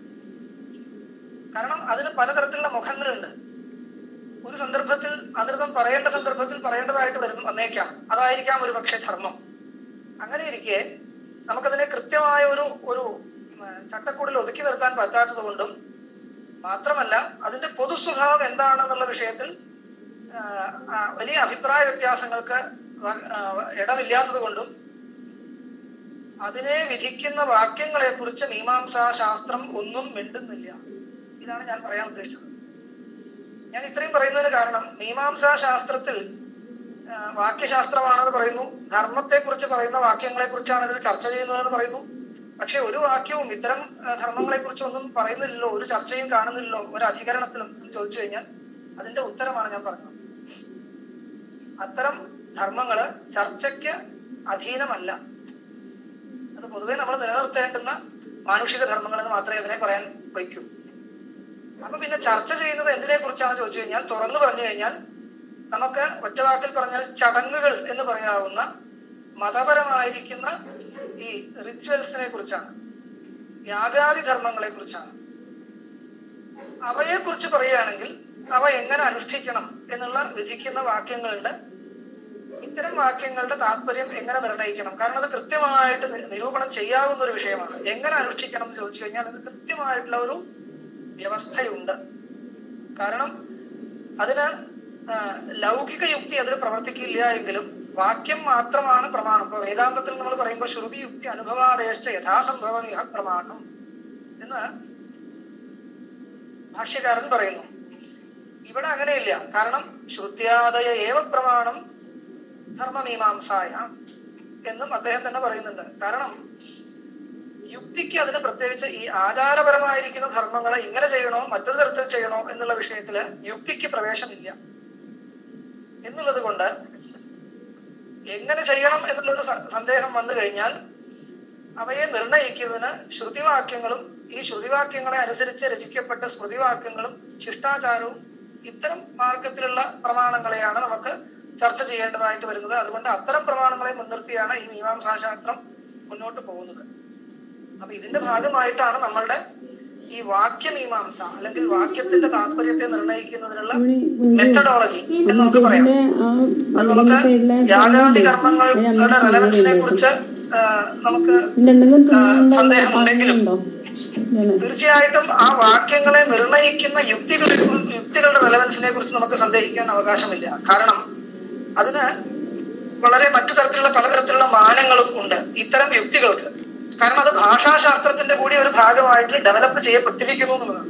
കാരണം അതിന് പലതരത്തിലുള്ള മുഖങ്ങളുണ്ട് ഒരു സന്ദർഭത്തിൽ അനൃതം പറയേണ്ട സന്ദർഭത്തിൽ പറയേണ്ടതായിട്ട് വരുന്നു വന്നേക്കാം അതായിരിക്കാം ഒരു പക്ഷേ ധർമ്മം അങ്ങനെ ഇരിക്കെ നമുക്കതിനെ കൃത്യമായ ഒരു ഒരു ഉം, ചട്ടക്കൂടിൽ ഒതുക്കി നിർത്താൻ പറ്റാത്തത് കൊണ്ടും മാത്രമല്ല അതിന്റെ പൊതു സ്വഭാവം എന്താണെന്നുള്ള വിഷയത്തിൽ ആ, ആ, വലിയ അഭിപ്രായ വ്യത്യാസങ്ങൾക്ക് വ- ആ, ഇടമില്ലാത്തത് കൊണ്ടും അതിനെ വിധിക്കുന്ന വാക്യങ്ങളെ കുറിച്ച് മീമാംസാ ശാസ്ത്രം ഒന്നും മിണ്ടുന്നില്ല ഇതാണ് ഞാൻ പറയാൻ ഉദ്ദേശിച്ചത് ഞാൻ ഇത്രയും പറയുന്നതിന് കാരണം മീമാംസാ ശാസ്ത്രത്തിൽ ആ, വാക്യശാസ്ത്രമാണെന്ന് പറയുന്നു ധർമ്മത്തെ കുറിച്ച് പറയുന്ന വാക്യങ്ങളെ കുറിച്ചാണ് ഇതിൽ ചർച്ച ചെയ്യുന്നതെന്ന് പറയുന്നു പക്ഷെ ഒരു വാക്യവും ഇത്തരം ധർമ്മങ്ങളെ കുറിച്ച് ഒന്നും പറയുന്നില്ലല്ലോ ഒരു ചർച്ചയും കാണുന്നില്ലല്ലോ ഒരു അധികരണത്തിലും എന്ന് ചോദിച്ചു കഴിഞ്ഞാൽ അതിന്റെ ഉത്തരമാണ് ഞാൻ പറഞ്ഞത് അത്തരം ധർമ്മങ്ങള് ചർച്ചയ്ക്ക് അധീനമല്ല അത് പൊതുവെ നമ്മൾ നിലനിർത്തേണ്ടുന്ന മാനുഷിക ധർമ്മങ്ങൾ എന്ന് മാത്രമേ അതിനെ പറയാൻ വയ്ക്കൂ അപ്പൊ പിന്നെ ചർച്ച ചെയ്യുന്നത് എന്തിനെ കുറിച്ചാണ് ചോദിച്ചു കഴിഞ്ഞാൽ തുറന്നു പറഞ്ഞു കഴിഞ്ഞാൽ നമുക്ക് ഒറ്റവാക്കിൽ പറഞ്ഞാൽ ചടങ്ങുകൾ എന്ന് പറയാവുന്ന മതപരമായിരിക്കുന്ന ഈ റിച്വൽസിനെ കുറിച്ചാണ് യാഗാദി ധർമ്മങ്ങളെ കുറിച്ചാണ് അവയെ കുറിച്ച് പറയുകയാണെങ്കിൽ അവ എങ്ങനെ അനുഷ്ഠിക്കണം എന്നുള്ള വിധിക്കുന്ന വാക്യങ്ങളുണ്ട് ഇത്തരം വാക്യങ്ങളുടെ താല്പര്യം എങ്ങനെ നിർണ്ണയിക്കണം കാരണം അത് കൃത്യമായിട്ട് നി- നിരൂപണം ചെയ്യാവുന്ന ഒരു വിഷയമാണ് എങ്ങനെ അനുഷ്ഠിക്കണം എന്ന് ചോദിച്ചു കഴിഞ്ഞാൽ അത് കൃത്യമായിട്ടുള്ള ഒരു വ്യവസ്ഥയുണ്ട് കാരണം അതിന് ആ, ലൗകിക യുക്തി അതിൽ പ്രവർത്തിക്കില്ല എങ്കിലും വാക്യം മാത്രമാണ് പ്രമാണം ഇപ്പൊ വേദാന്തത്തിൽ നമ്മൾ പറയുമ്പോൾ ശ്രുതി യുക്തി അനുഭവാദേശ യഥാസംഭവം ഇഹ പ്രമാണം എന്ന് ഭാഷ്യകാരൻ പറയുന്നു ഇവിടെ അങ്ങനെയില്ല കാരണം ശ്രുത്യാദയ ഏവ പ്രമാണം ധർമ്മമീമാംസായ എന്നും അദ്ദേഹം തന്നെ പറയുന്നുണ്ട് കാരണം യുക്തിക്ക് അതിന് പ്രത്യേകിച്ച് ഈ ആചാരപരമായിരിക്കുന്ന ധർമ്മങ്ങളെ ഇങ്ങനെ ചെയ്യണോ മറ്റൊരു തരത്തിൽ ചെയ്യണോ എന്നുള്ള വിഷയത്തില് യുക്തിക്ക് പ്രവേശമില്ല എന്നുള്ളത് കൊണ്ട് എങ്ങനെ ചെയ്യണം എന്നുള്ളൊരു സ- സന്ദേഹം വന്നു കഴിഞ്ഞാൽ അവയെ നിർണയിക്കുന്നതിന് ശ്രുതിവാക്യങ്ങളും ഈ ശ്രുതിവാക്യങ്ങളെ അനുസരിച്ച് രചിക്കപ്പെട്ട സ്മൃതിവാക്യങ്ങളും ശിഷ്ടാചാരവും ഇത്തരം മാർഗത്തിലുള്ള പ്രമാണങ്ങളെയാണ് നമുക്ക് ചർച്ച ചെയ്യേണ്ടതായിട്ട് വരുന്നത് അതുകൊണ്ട് അത്തരം പ്രമാണങ്ങളെ മുൻനിർത്തിയാണ് ഈ മീമാംസാശാസ്ത്രം മുന്നോട്ട് പോകുന്നത് അപ്പൊ ഇതിന്റെ ഭാഗമായിട്ടാണ് നമ്മളുടെ ഈ വാക്യമീമാംസ അല്ലെങ്കിൽ വാക്യത്തിന്റെ താല്പര്യത്തെ നിർണ്ണയിക്കുന്നതിനുള്ള മെത്തഡോളജി എന്ന് നമുക്ക് പറയാം അത് നമുക്ക് യാഗാദി കർമ്മങ്ങളുടെ റെലവൻസിനെ കുറിച്ച് ആ, നമുക്ക് സന്ദേഹമുണ്ടെങ്കിലും തീർച്ചയായിട്ടും ആ വാക്യങ്ങളെ നിർണയിക്കുന്ന യുക്തികളെ കുറി- യുക്തികളുടെ റെലവൻസിനെ കുറിച്ച് നമുക്ക് സന്ദേഹിക്കാൻ അവകാശമില്ല കാരണം അതിന് വളരെ മറ്റു തരത്തിലുള്ള പലതരത്തിലുള്ള മാനങ്ങളും ഉണ്ട് ഇത്തരം യുക്തികൾക്ക് കാരണം അത് ഭാഷാശാസ്ത്രത്തിന്റെ കൂടി ഒരു ഭാഗമായിട്ട് ഡെവലപ്പ് ചെയ്യപ്പെട്ടിരിക്കുന്നു എന്നുള്ളതാണ്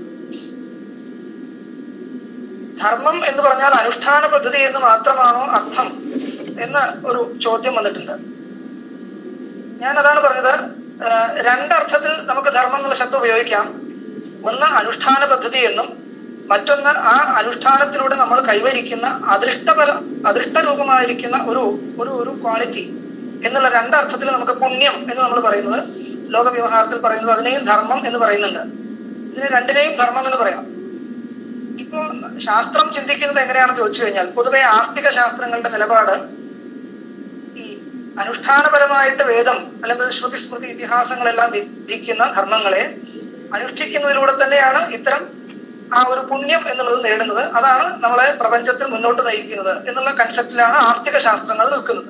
ധർമ്മം എന്ന് പറഞ്ഞാൽ അനുഷ്ഠാന പദ്ധതി എന്ന് മാത്രമാണോ അർത്ഥം എന്ന ഒരു ചോദ്യം വന്നിട്ടുണ്ട് ഞാൻ അതാണ് പറഞ്ഞത് ആ, രണ്ടർത്ഥത്തിൽ നമുക്ക് ധർമ്മം എന്നുള്ള ശബ്ദം ഉപയോഗിക്കാം ഒന്ന് അനുഷ്ഠാന പദ്ധതി എന്നും മറ്റൊന്ന് ആ അനുഷ്ഠാനത്തിലൂടെ നമ്മൾ കൈവരിക്കുന്ന അദൃഷ്ടപര അദൃഷ്ടരൂപമായിരിക്കുന്ന ഒരു ഒരു ഒരു ക്വാളിറ്റി എന്നുള്ള രണ്ടർത്ഥത്തിൽ നമുക്ക് പുണ്യം എന്ന് നമ്മൾ പറയുന്നത് ലോകവ്യവഹാരത്തിൽ പറയുന്നത് അതിനെയും ധർമ്മം എന്ന് പറയുന്നുണ്ട് ഇതിനെ രണ്ടിനെയും ധർമ്മം എന്ന് പറയാം ഇപ്പോ ശാസ്ത്രം ചിന്തിക്കുന്നത് എങ്ങനെയാണെന്ന് ചോദിച്ചു കഴിഞ്ഞാൽ പൊതുവെ ആസ്തിക ശാസ്ത്രങ്ങളുടെ നിലപാട് ഈ അനുഷ്ഠാനപരമായിട്ട് വേദം അല്ലെങ്കിൽ ശ്രുതി സ്മൃതി ഇതിഹാസങ്ങളെല്ലാം വിധിക്കുന്ന ധർമ്മങ്ങളെ അനുഷ്ഠിക്കുന്നതിലൂടെ തന്നെയാണ് ഇത്തരം ആ ഒരു പുണ്യം എന്നുള്ളത് നേടുന്നത് അതാണ് നമ്മളെ പ്രപഞ്ചത്തിൽ മുന്നോട്ട് നയിക്കുന്നത് എന്നുള്ള കൺസെപ്റ്റിലാണ് ആസ്തിക ശാസ്ത്രങ്ങൾ നിൽക്കുന്നത്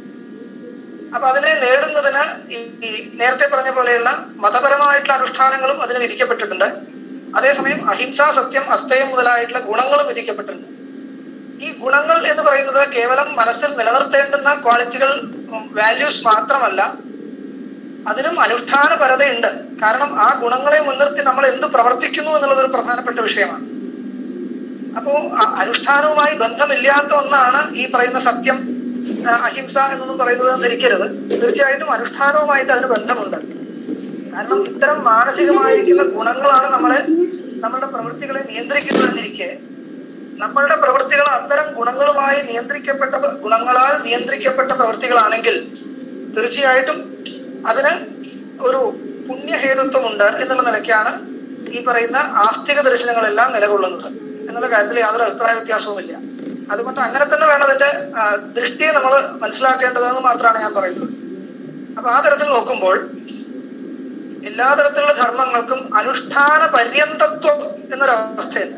അപ്പൊ അതിനെ നേടുന്നതിന് ഈ ഈ നേരത്തെ പറഞ്ഞ പോലെയുള്ള മതപരമായിട്ടുള്ള അനുഷ്ഠാനങ്ങളും അതിന് വിധിക്കപ്പെട്ടിട്ടുണ്ട് അതേസമയം അഹിംസ സത്യം അസ്തയം മുതലായിട്ടുള്ള ഗുണങ്ങളും വിധിക്കപ്പെട്ടിട്ടുണ്ട് ഈ ഗുണങ്ങൾ എന്ന് പറയുന്നത് കേവലം മനസ്സിൽ നിലനിർത്തേണ്ടുന്ന ക്വാളിറ്റികൾ വാല്യൂസ് മാത്രമല്ല അതിനും അനുഷ്ഠാനപരതയുണ്ട് കാരണം ആ ഗുണങ്ങളെ മുൻനിർത്തി നമ്മൾ എന്ത് പ്രവർത്തിക്കുന്നു എന്നുള്ളത് ഒരു പ്രധാനപ്പെട്ട വിഷയമാണ് അപ്പോ അ- അനുഷ്ഠാനവുമായി ബന്ധമില്ലാത്ത ഒന്നാണ് ഈ പറയുന്ന സത്യം ആ, അഹിംസ എന്നൊന്നും പറയുന്നത് എന്ന് ധരിക്കരുത് തീർച്ചയായിട്ടും അനുഷ്ഠാനവുമായിട്ട് അതിന് ബന്ധമുണ്ട് കാരണം ഇത്തരം മാനസികമായിരിക്കുന്ന ഗുണങ്ങളാണ് നമ്മളെ നമ്മളുടെ പ്രവൃത്തികളെ നിയന്ത്രിക്കുന്നതെന്നിരിക്കെ നമ്മളുടെ പ്രവൃത്തികൾ അത്തരം ഗുണങ്ങളുമായി നിയന്ത്രിക്കപ്പെട്ട ഗുണങ്ങളാൽ നിയന്ത്രിക്കപ്പെട്ട പ്രവൃത്തികളാണെങ്കിൽ തീർച്ചയായിട്ടും അതിന് ഒരു പുണ്യഹേതുത്വമുണ്ട് എന്നുള്ള നിലയ്ക്കാണ് ഈ പറയുന്ന ആസ്തിക ദർശനങ്ങളെല്ലാം നിലകൊള്ളുന്നത് എന്നുള്ള കാര്യത്തിൽ യാതൊരു അഭിപ്രായ വ്യത്യാസവുമില്ല അതുകൊണ്ട് അങ്ങനെ തന്നെ വേണം അതിന്റെ ആ, ദൃഷ്ടിയെ നമ്മൾ മനസ്സിലാക്കേണ്ടതെന്ന് മാത്രമാണ് ഞാൻ പറയുന്നത് അപ്പൊ ആ തരത്തിൽ നോക്കുമ്പോൾ എല്ലാ തരത്തിലുള്ള ധർമ്മങ്ങൾക്കും അനുഷ്ഠാന പര്യന്തത്വം എന്നൊരവസ്ഥയുണ്ട്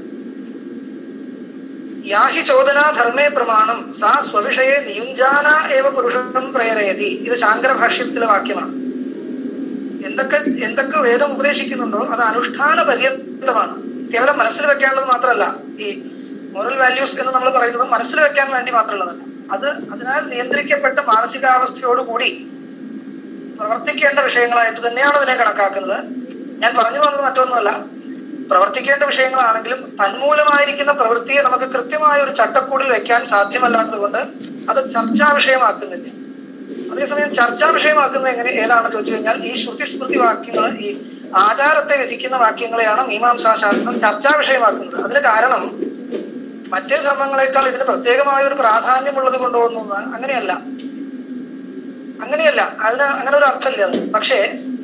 യാഹി ചോദന ധർമ്മേ പ്രമാണം സാ സ്വവിഷയെ നിയുഞ്ജാന ഏവ പുരുഷം പ്രേരയതി ഇത് ശാങ്കര ഭാഷ്യത്തിലെ വാക്യമാണ് എന്തൊക്കെ എന്തൊക്കെ വേദം ഉപദേശിക്കുന്നുണ്ടോ അത് അനുഷ്ഠാന പര്യന്തമാണ് കേവലം മനസ്സിൽ വെക്കാനുള്ളത് മാത്രമല്ല ഈ മോറൽ വാല്യൂസ് എന്ന് നമ്മൾ പറയുന്നത് മനസ്സിൽ വെക്കാൻ വേണ്ടി മാത്രമുള്ളതല്ല അത് അതിനാൽ നിയന്ത്രിക്കപ്പെട്ട മാനസികാവസ്ഥയോടുകൂടി പ്രവർത്തിക്കേണ്ട വിഷയങ്ങളായിട്ട് തന്നെയാണ് അതിനെ കണക്കാക്കുന്നത് ഞാൻ പറഞ്ഞു വന്നത് മറ്റൊന്നുമല്ല പ്രവർത്തിക്കേണ്ട വിഷയങ്ങളാണെങ്കിലും തന്മൂലമായിരിക്കുന്ന പ്രവൃത്തിയെ നമുക്ക് കൃത്യമായ ഒരു ചട്ടക്കൂടിൽ വെക്കാൻ സാധ്യമല്ലാത്തതുകൊണ്ട് അത് ചർച്ചാ വിഷയമാക്കുന്നില്ല അതേസമയം ചർച്ചാ വിഷയമാക്കുന്നത് എങ്ങനെ ഏതാണെന്ന് ചോദിച്ചു കഴിഞ്ഞാൽ ഈ ശ്രുതി സ്മൃതി വാക്യങ്ങൾ ഈ ആചാരത്തെ വിധിക്കുന്ന വാക്യങ്ങളെയാണ് മീമാംസാ ശാസ്ത്രം ചർച്ചാ വിഷയമാക്കുന്നത് അതിന് കാരണം മറ്റേ ധർമ്മങ്ങളെക്കാൾ ഇതിന് പ്രത്യേകമായ ഒരു പ്രാധാന്യമുള്ളത് കൊണ്ടുപോകുന്നു അങ്ങനെയല്ല അങ്ങനെയല്ല അതിന് അങ്ങനെ ഒരു അർത്ഥമില്ല അത് പക്ഷേ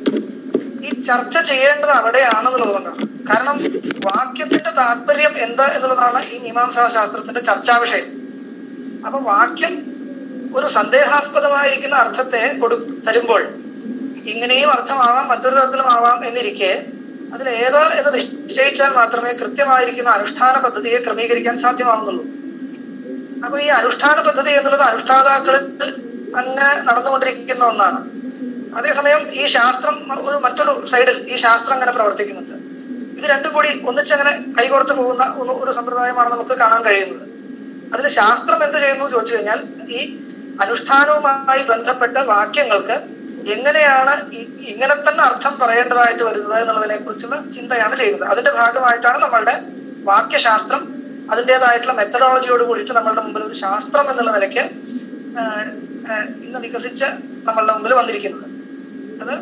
ഈ ചർച്ച ചെയ്യേണ്ടത് അവിടെയാണെന്നുള്ളത് കൊണ്ടാണ് കാരണം വാക്യത്തിന്റെ താല്പര്യം എന്താ എന്നുള്ളതാണ് ഈ മീമാംസാ ശാസ്ത്രത്തിന്റെ ചർച്ചാ വിഷയം അപ്പൊ വാക്യം ഒരു സന്ദേഹാസ്പദമായിരിക്കുന്ന അർത്ഥത്തെ കൊടു തരുമ്പോൾ ഇങ്ങനെയും അർത്ഥമാവാം മറ്റൊരു തരത്തിലും ആവാം എന്നിരിക്കെ അതിൽ ഏത് എന്ന് നിശ്ചയിച്ചാൽ മാത്രമേ കൃത്യമായിരിക്കുന്ന അനുഷ്ഠാന പദ്ധതിയെ ക്രമീകരിക്കാൻ സാധ്യമാവുന്നുള്ളൂ അപ്പൊ ഈ അനുഷ്ഠാന പദ്ധതി എന്നുള്ളത് അനുഷ്ഠാതാക്കളിൽ അങ്ങനെ നടന്നുകൊണ്ടിരിക്കുന്ന ഒന്നാണ് അതേസമയം ഈ ശാസ്ത്രം ഒരു മറ്റൊരു സൈഡിൽ ഈ ശാസ്ത്രം അങ്ങനെ പ്രവർത്തിക്കുന്നുണ്ട് ഇത് രണ്ടും കൂടി ഒന്നിച്ചങ്ങനെ കൈകോർത്ത് പോകുന്ന ഒരു- ഒരു സമ്പ്രദായമാണ് നമുക്ക് കാണാൻ കഴിയുന്നത് അതിൽ ശാസ്ത്രം എന്ത് ചെയ്യുന്നു എന്ന് ചോദിച്ചു കഴിഞ്ഞാൽ ഈ അനുഷ്ഠാനവുമായി ബന്ധപ്പെട്ട വാക്യങ്ങൾക്ക് എങ്ങനെയാണ് ഈ- ഇങ്ങനെ തന്നെ അർത്ഥം പറയേണ്ടതായിട്ട് വരുന്നത് എന്നുള്ളതിനെ കുറിച്ചുള്ള ചിന്തയാണ് ചെയ്യുന്നത് അതിന്റെ ഭാഗമായിട്ടാണ് നമ്മളുടെ വാക്യശാസ്ത്രം അതിൻ്റെതായിട്ടുള്ള മെത്തഡോളജിയോട് കൂടിയിട്ട് നമ്മളുടെ മുമ്പിൽ ഒരു ശാസ്ത്രം എന്നുള്ള നിലയ്ക്ക് ആ, ആ, ഇന്ന് വികസിച്ച് നമ്മളുടെ മുമ്പിൽ വന്നിരിക്കുന്നത് അത്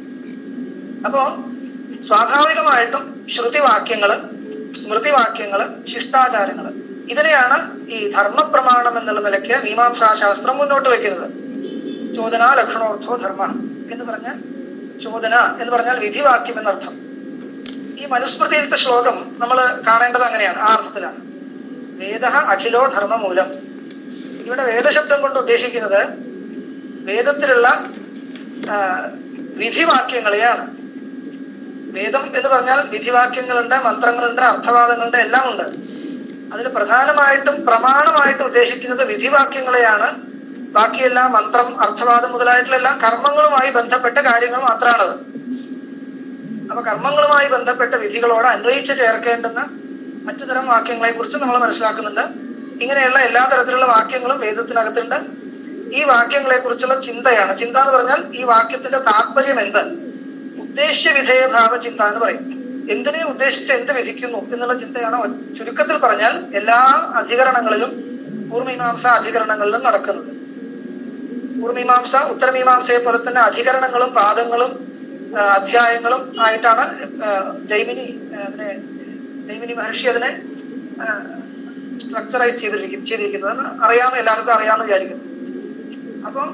അപ്പോ സ്വാഭാവികമായിട്ടും ശ്രുതിവാക്യങ്ങള് സ്മൃതിവാക്യങ്ങള് ശിഷ്ടാചാരങ്ങള് ഇതിനെയാണ് ഈ ധർമ്മപ്രമാണം എന്നുള്ള നിലയ്ക്ക് മീമാംസാ ശാസ്ത്രം മുന്നോട്ട് വയ്ക്കുന്നത് ചോദന ലക്ഷണോർത്ഥോ ധർമ്മ എന്ന് പറഞ്ഞ ചോദന എന്ന് പറഞ്ഞാൽ വിധിവാക്യം എന്നർത്ഥം ഈ മനുസ്മൃതിയിലത്തെ ശ്ലോകം നമ്മൾ കാണേണ്ടത് അങ്ങനെയാണ് ആ അർത്ഥത്തിലാണ് വേദ അഖിലോ ധർമ്മമൂലം ഇവിടെ വേദശബ്ദം കൊണ്ട് ഉദ്ദേശിക്കുന്നത് വേദത്തിലുള്ള ആ, വിധിവാക്യങ്ങളെയാണ് വേദം എന്ന് പറഞ്ഞാൽ വിധിവാക്യങ്ങളുണ്ട് മന്ത്രങ്ങളുണ്ട് അർത്ഥവാദങ്ങളുണ്ട് എല്ലാം ഉണ്ട് അതിൽ പ്രധാനമായിട്ടും പ്രമാണമായിട്ട് ഉദ്ദേശിക്കുന്നത് വിധിവാക്യങ്ങളെയാണ് ബാക്കിയെല്ലാം മന്ത്രം അർത്ഥവാദം മുതലായിട്ടുള്ള എല്ലാം കർമ്മങ്ങളുമായി ബന്ധപ്പെട്ട കാര്യങ്ങൾ മാത്രമാണത് അപ്പൊ കർമ്മങ്ങളുമായി ബന്ധപ്പെട്ട വിധികളോട് അന്വയിച്ച് ചേർക്കേണ്ടുന്ന മറ്റു തരം വാക്യങ്ങളെ കുറിച്ച് നമ്മൾ മനസ്സിലാക്കുന്നുണ്ട് ഇങ്ങനെയുള്ള എല്ലാ തരത്തിലുള്ള വാക്യങ്ങളും വേദത്തിനകത്തുണ്ട് ഈ വാക്യങ്ങളെ കുറിച്ചുള്ള ചിന്തയാണ് ചിന്ത എന്ന് പറഞ്ഞാൽ ഈ വാക്യത്തിന്റെ താല്പര്യം എന്ത് ഉദ്ദേശ്യ വിധേയഭാവ ചിന്ത എന്ന് പറയും എന്തിനെ ഉദ്ദേശിച്ച് എന്ത് വിധിക്കുന്നു എന്നുള്ള ചിന്തയാണ് ഒ- ചുരുക്കത്തിൽ പറഞ്ഞാൽ എല്ലാ അധികരണങ്ങളിലും പൂർവമീമാംസ അധികരണങ്ങളിലും നടക്കുന്നത് പൂർവമീമാംസ ഉത്തരമീമാംസയെ പോലെ തന്നെ അധികരണങ്ങളും പാദങ്ങളും ആ, അധ്യായങ്ങളും ആയിട്ടാണ് ആ, ജൈമിനി ആ, അതിനെ ജൈമിനി മഹർഷി അതിനെ സ്ട്രക്ചറൈസ് ചെയ്തിരിക്കും ചെയ്തിരിക്കുന്നത് എന്ന് അറിയാവുന്ന എല്ലാവർക്കും അറിയാമെന്ന് വിചാരിക്കുന്നു അപ്പം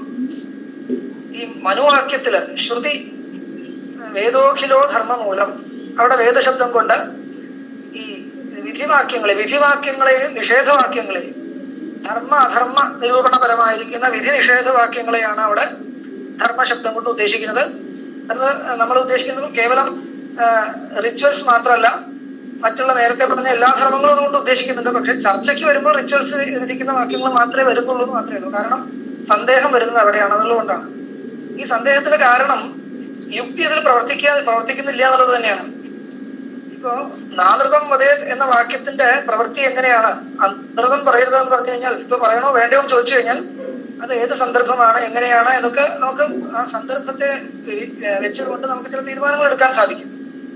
ഈ മനുവാക്യത്തില് ശ്രുതി വേദോഖിലോ ധർമ്മമൂലം അവിടെ വേദശബ്ദം കൊണ്ട് ഈ വിധിവാക്യങ്ങളെ വിധിവാക്യങ്ങളെയും നിഷേധവാക്യങ്ങളെയും ധർമ്മ അധർമ്മ നിരൂപണപരമായിരിക്കുന്ന വിധി നിഷേധവാക്യങ്ങളെയാണ് അവിടെ ധർമ്മശബ്ദം കൊണ്ട് ഉദ്ദേശിക്കുന്നത് അത് നമ്മൾ ഉദ്ദേശിക്കുന്നത് കേവലം റിച്വൽസ് മാത്രമല്ല മറ്റുള്ള നേരത്തെ പറഞ്ഞ എല്ലാ ധർമ്മങ്ങളും അതുകൊണ്ട് ഉദ്ദേശിക്കുന്നുണ്ട് പക്ഷെ ചർച്ചയ്ക്ക് വരുമ്പോൾ റിച്വൽസ് ഇരിക്കുന്ന വാക്യങ്ങൾ മാത്രമേ വരുന്നുള്ളൂ എന്ന് മാത്രമേ ഉള്ളൂ കാരണം സന്ദേഹം വരുന്നത് അവിടെയാണ് അതുകൊണ്ടാണ് ഈ സന്ദേഹത്തിന് കാരണം യുക്തി അതിൽ പ്രവർത്തിക്കാൻ പ്രവർത്തിക്കുന്നില്ല എന്നുള്ളത് തന്നെയാണ് ഇപ്പോ നാനൃതം വധേ എന്ന വാക്യത്തിന്റെ പ്രവൃത്തി എങ്ങനെയാണ് അനൃതം പറയരുതെന്ന് പറഞ്ഞു കഴിഞ്ഞാൽ ഇപ്പൊ പറയണോ വേണ്ടയോ എന്ന് ചോദിച്ചു കഴിഞ്ഞാൽ അത് ഏത് സന്ദർഭമാണ് എങ്ങനെയാണ് എന്നൊക്കെ നമുക്ക് ആ സന്ദർഭത്തെ വി- വെച്ചുകൊണ്ട് നമുക്ക് ചില തീരുമാനങ്ങൾ എടുക്കാൻ സാധിക്കും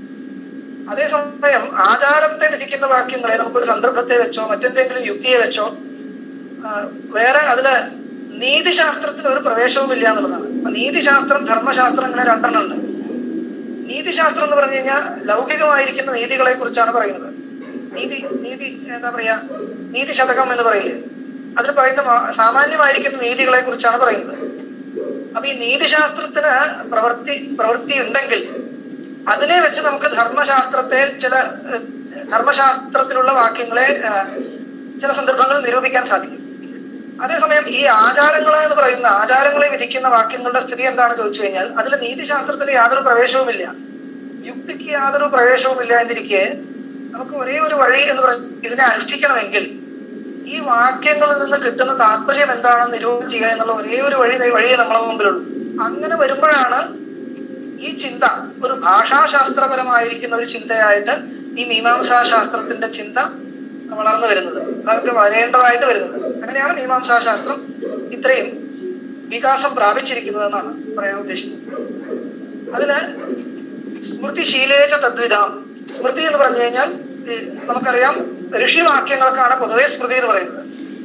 അതേസമയം ആചാരത്തെ വിധിക്കുന്ന വാക്യങ്ങളെ നമുക്കൊരു സന്ദർഭത്തെ വെച്ചോ മറ്റെന്തെങ്കിലും യുക്തിയെ വെച്ചോ ആ, വേറെ അതില് നീതിശാസ്ത്രത്തിന് ഒരു പ്രവേശവും ഇല്ല എന്നുള്ളതാണ് അപ്പൊ നീതിശാസ്ത്രം ധർമ്മശാസ്ത്രം ഇങ്ങനെ രണ്ടെണ്ണം ഉണ്ട് നീതിശാസ്ത്രം എന്ന് പറഞ്ഞു കഴിഞ്ഞാൽ ലൗകികമായിരിക്കുന്ന നീതികളെ കുറിച്ചാണ് പറയുന്നത് നീതി നീതി എന്താ പറയാ നീതി ശതകം എന്ന് പറയില്ലേ അതിൽ പറയുന്ന മാ- സാമാന്യമായിരിക്കുന്ന നീതികളെ കുറിച്ചാണ് പറയുന്നത് അപ്പൊ ഈ നീതിശാസ്ത്രത്തിന് പ്രവൃത്തി പ്രവൃത്തി ഉണ്ടെങ്കിൽ അതിനെ വെച്ച് നമുക്ക് ധർമ്മശാസ്ത്രത്തെ ചില ഏഹ്, ധർമ്മശാസ്ത്രത്തിലുള്ള വാക്യങ്ങളെ ഏഹ്, ചില സന്ദർഭങ്ങളിൽ നിരൂപിക്കാൻ സാധിക്കും അതേസമയം ഈ ആചാരങ്ങൾ എന്ന് പറയുന്ന ആചാരങ്ങളെ വിധിക്കുന്ന വാക്യങ്ങളുടെ സ്ഥിതി എന്താണ് ചോദിച്ചു കഴിഞ്ഞാൽ അതിൽ നീതിശാസ്ത്രത്തിന് യാതൊരു പ്രവേശവുമില്ല യുക്തിക്ക് യാതൊരു പ്രവേശവുമില്ല എന്നിരിക്കെ നമുക്ക് ഒരേ ഒരു വഴി എന്ന് പറഞ്ഞ് ഇതിനെ അനുഷ്ഠിക്കണമെങ്കിൽ ഈ വാക്യങ്ങളിൽ നിന്ന് കിട്ടുന്ന താല്പര്യം എന്താണെന്ന് നിരൂപണം ചെയ്യുക എന്നുള്ള ഒരേ ഒരു വഴി വഴിയേ നമ്മളെ മുമ്പിലുള്ളൂ അങ്ങനെ വരുമ്പോഴാണ് ഈ ചിന്ത ഒരു ഭാഷാശാസ്ത്രപരമായിരിക്കുന്ന ഒരു ചിന്തയായിട്ട് ഈ മീമാംസാ ശാസ്ത്രത്തിന്റെ ചിന്ത വളർന്നു വരുന്നത് അതൊക്കെ വളരേണ്ടതായിട്ട് വരുന്നത് അങ്ങനെയാണ് മീമാംസാ ശാസ്ത്രം ഇത്രയും വികാസം പ്രാപിച്ചിരിക്കുന്നതെന്നാണ് പറയാൻ ഉദ്ദേശിക്കുന്നത് അതിന് സ്മൃതിശീലേച്ച തദ്വിധാം സ്മൃതി എന്ന് പറഞ്ഞു കഴിഞ്ഞാൽ ഈ നമുക്കറിയാം ഋഷിവാക്യങ്ങൾക്കാണ് പൊതുവെ സ്മൃതി എന്ന് പറയുന്നത്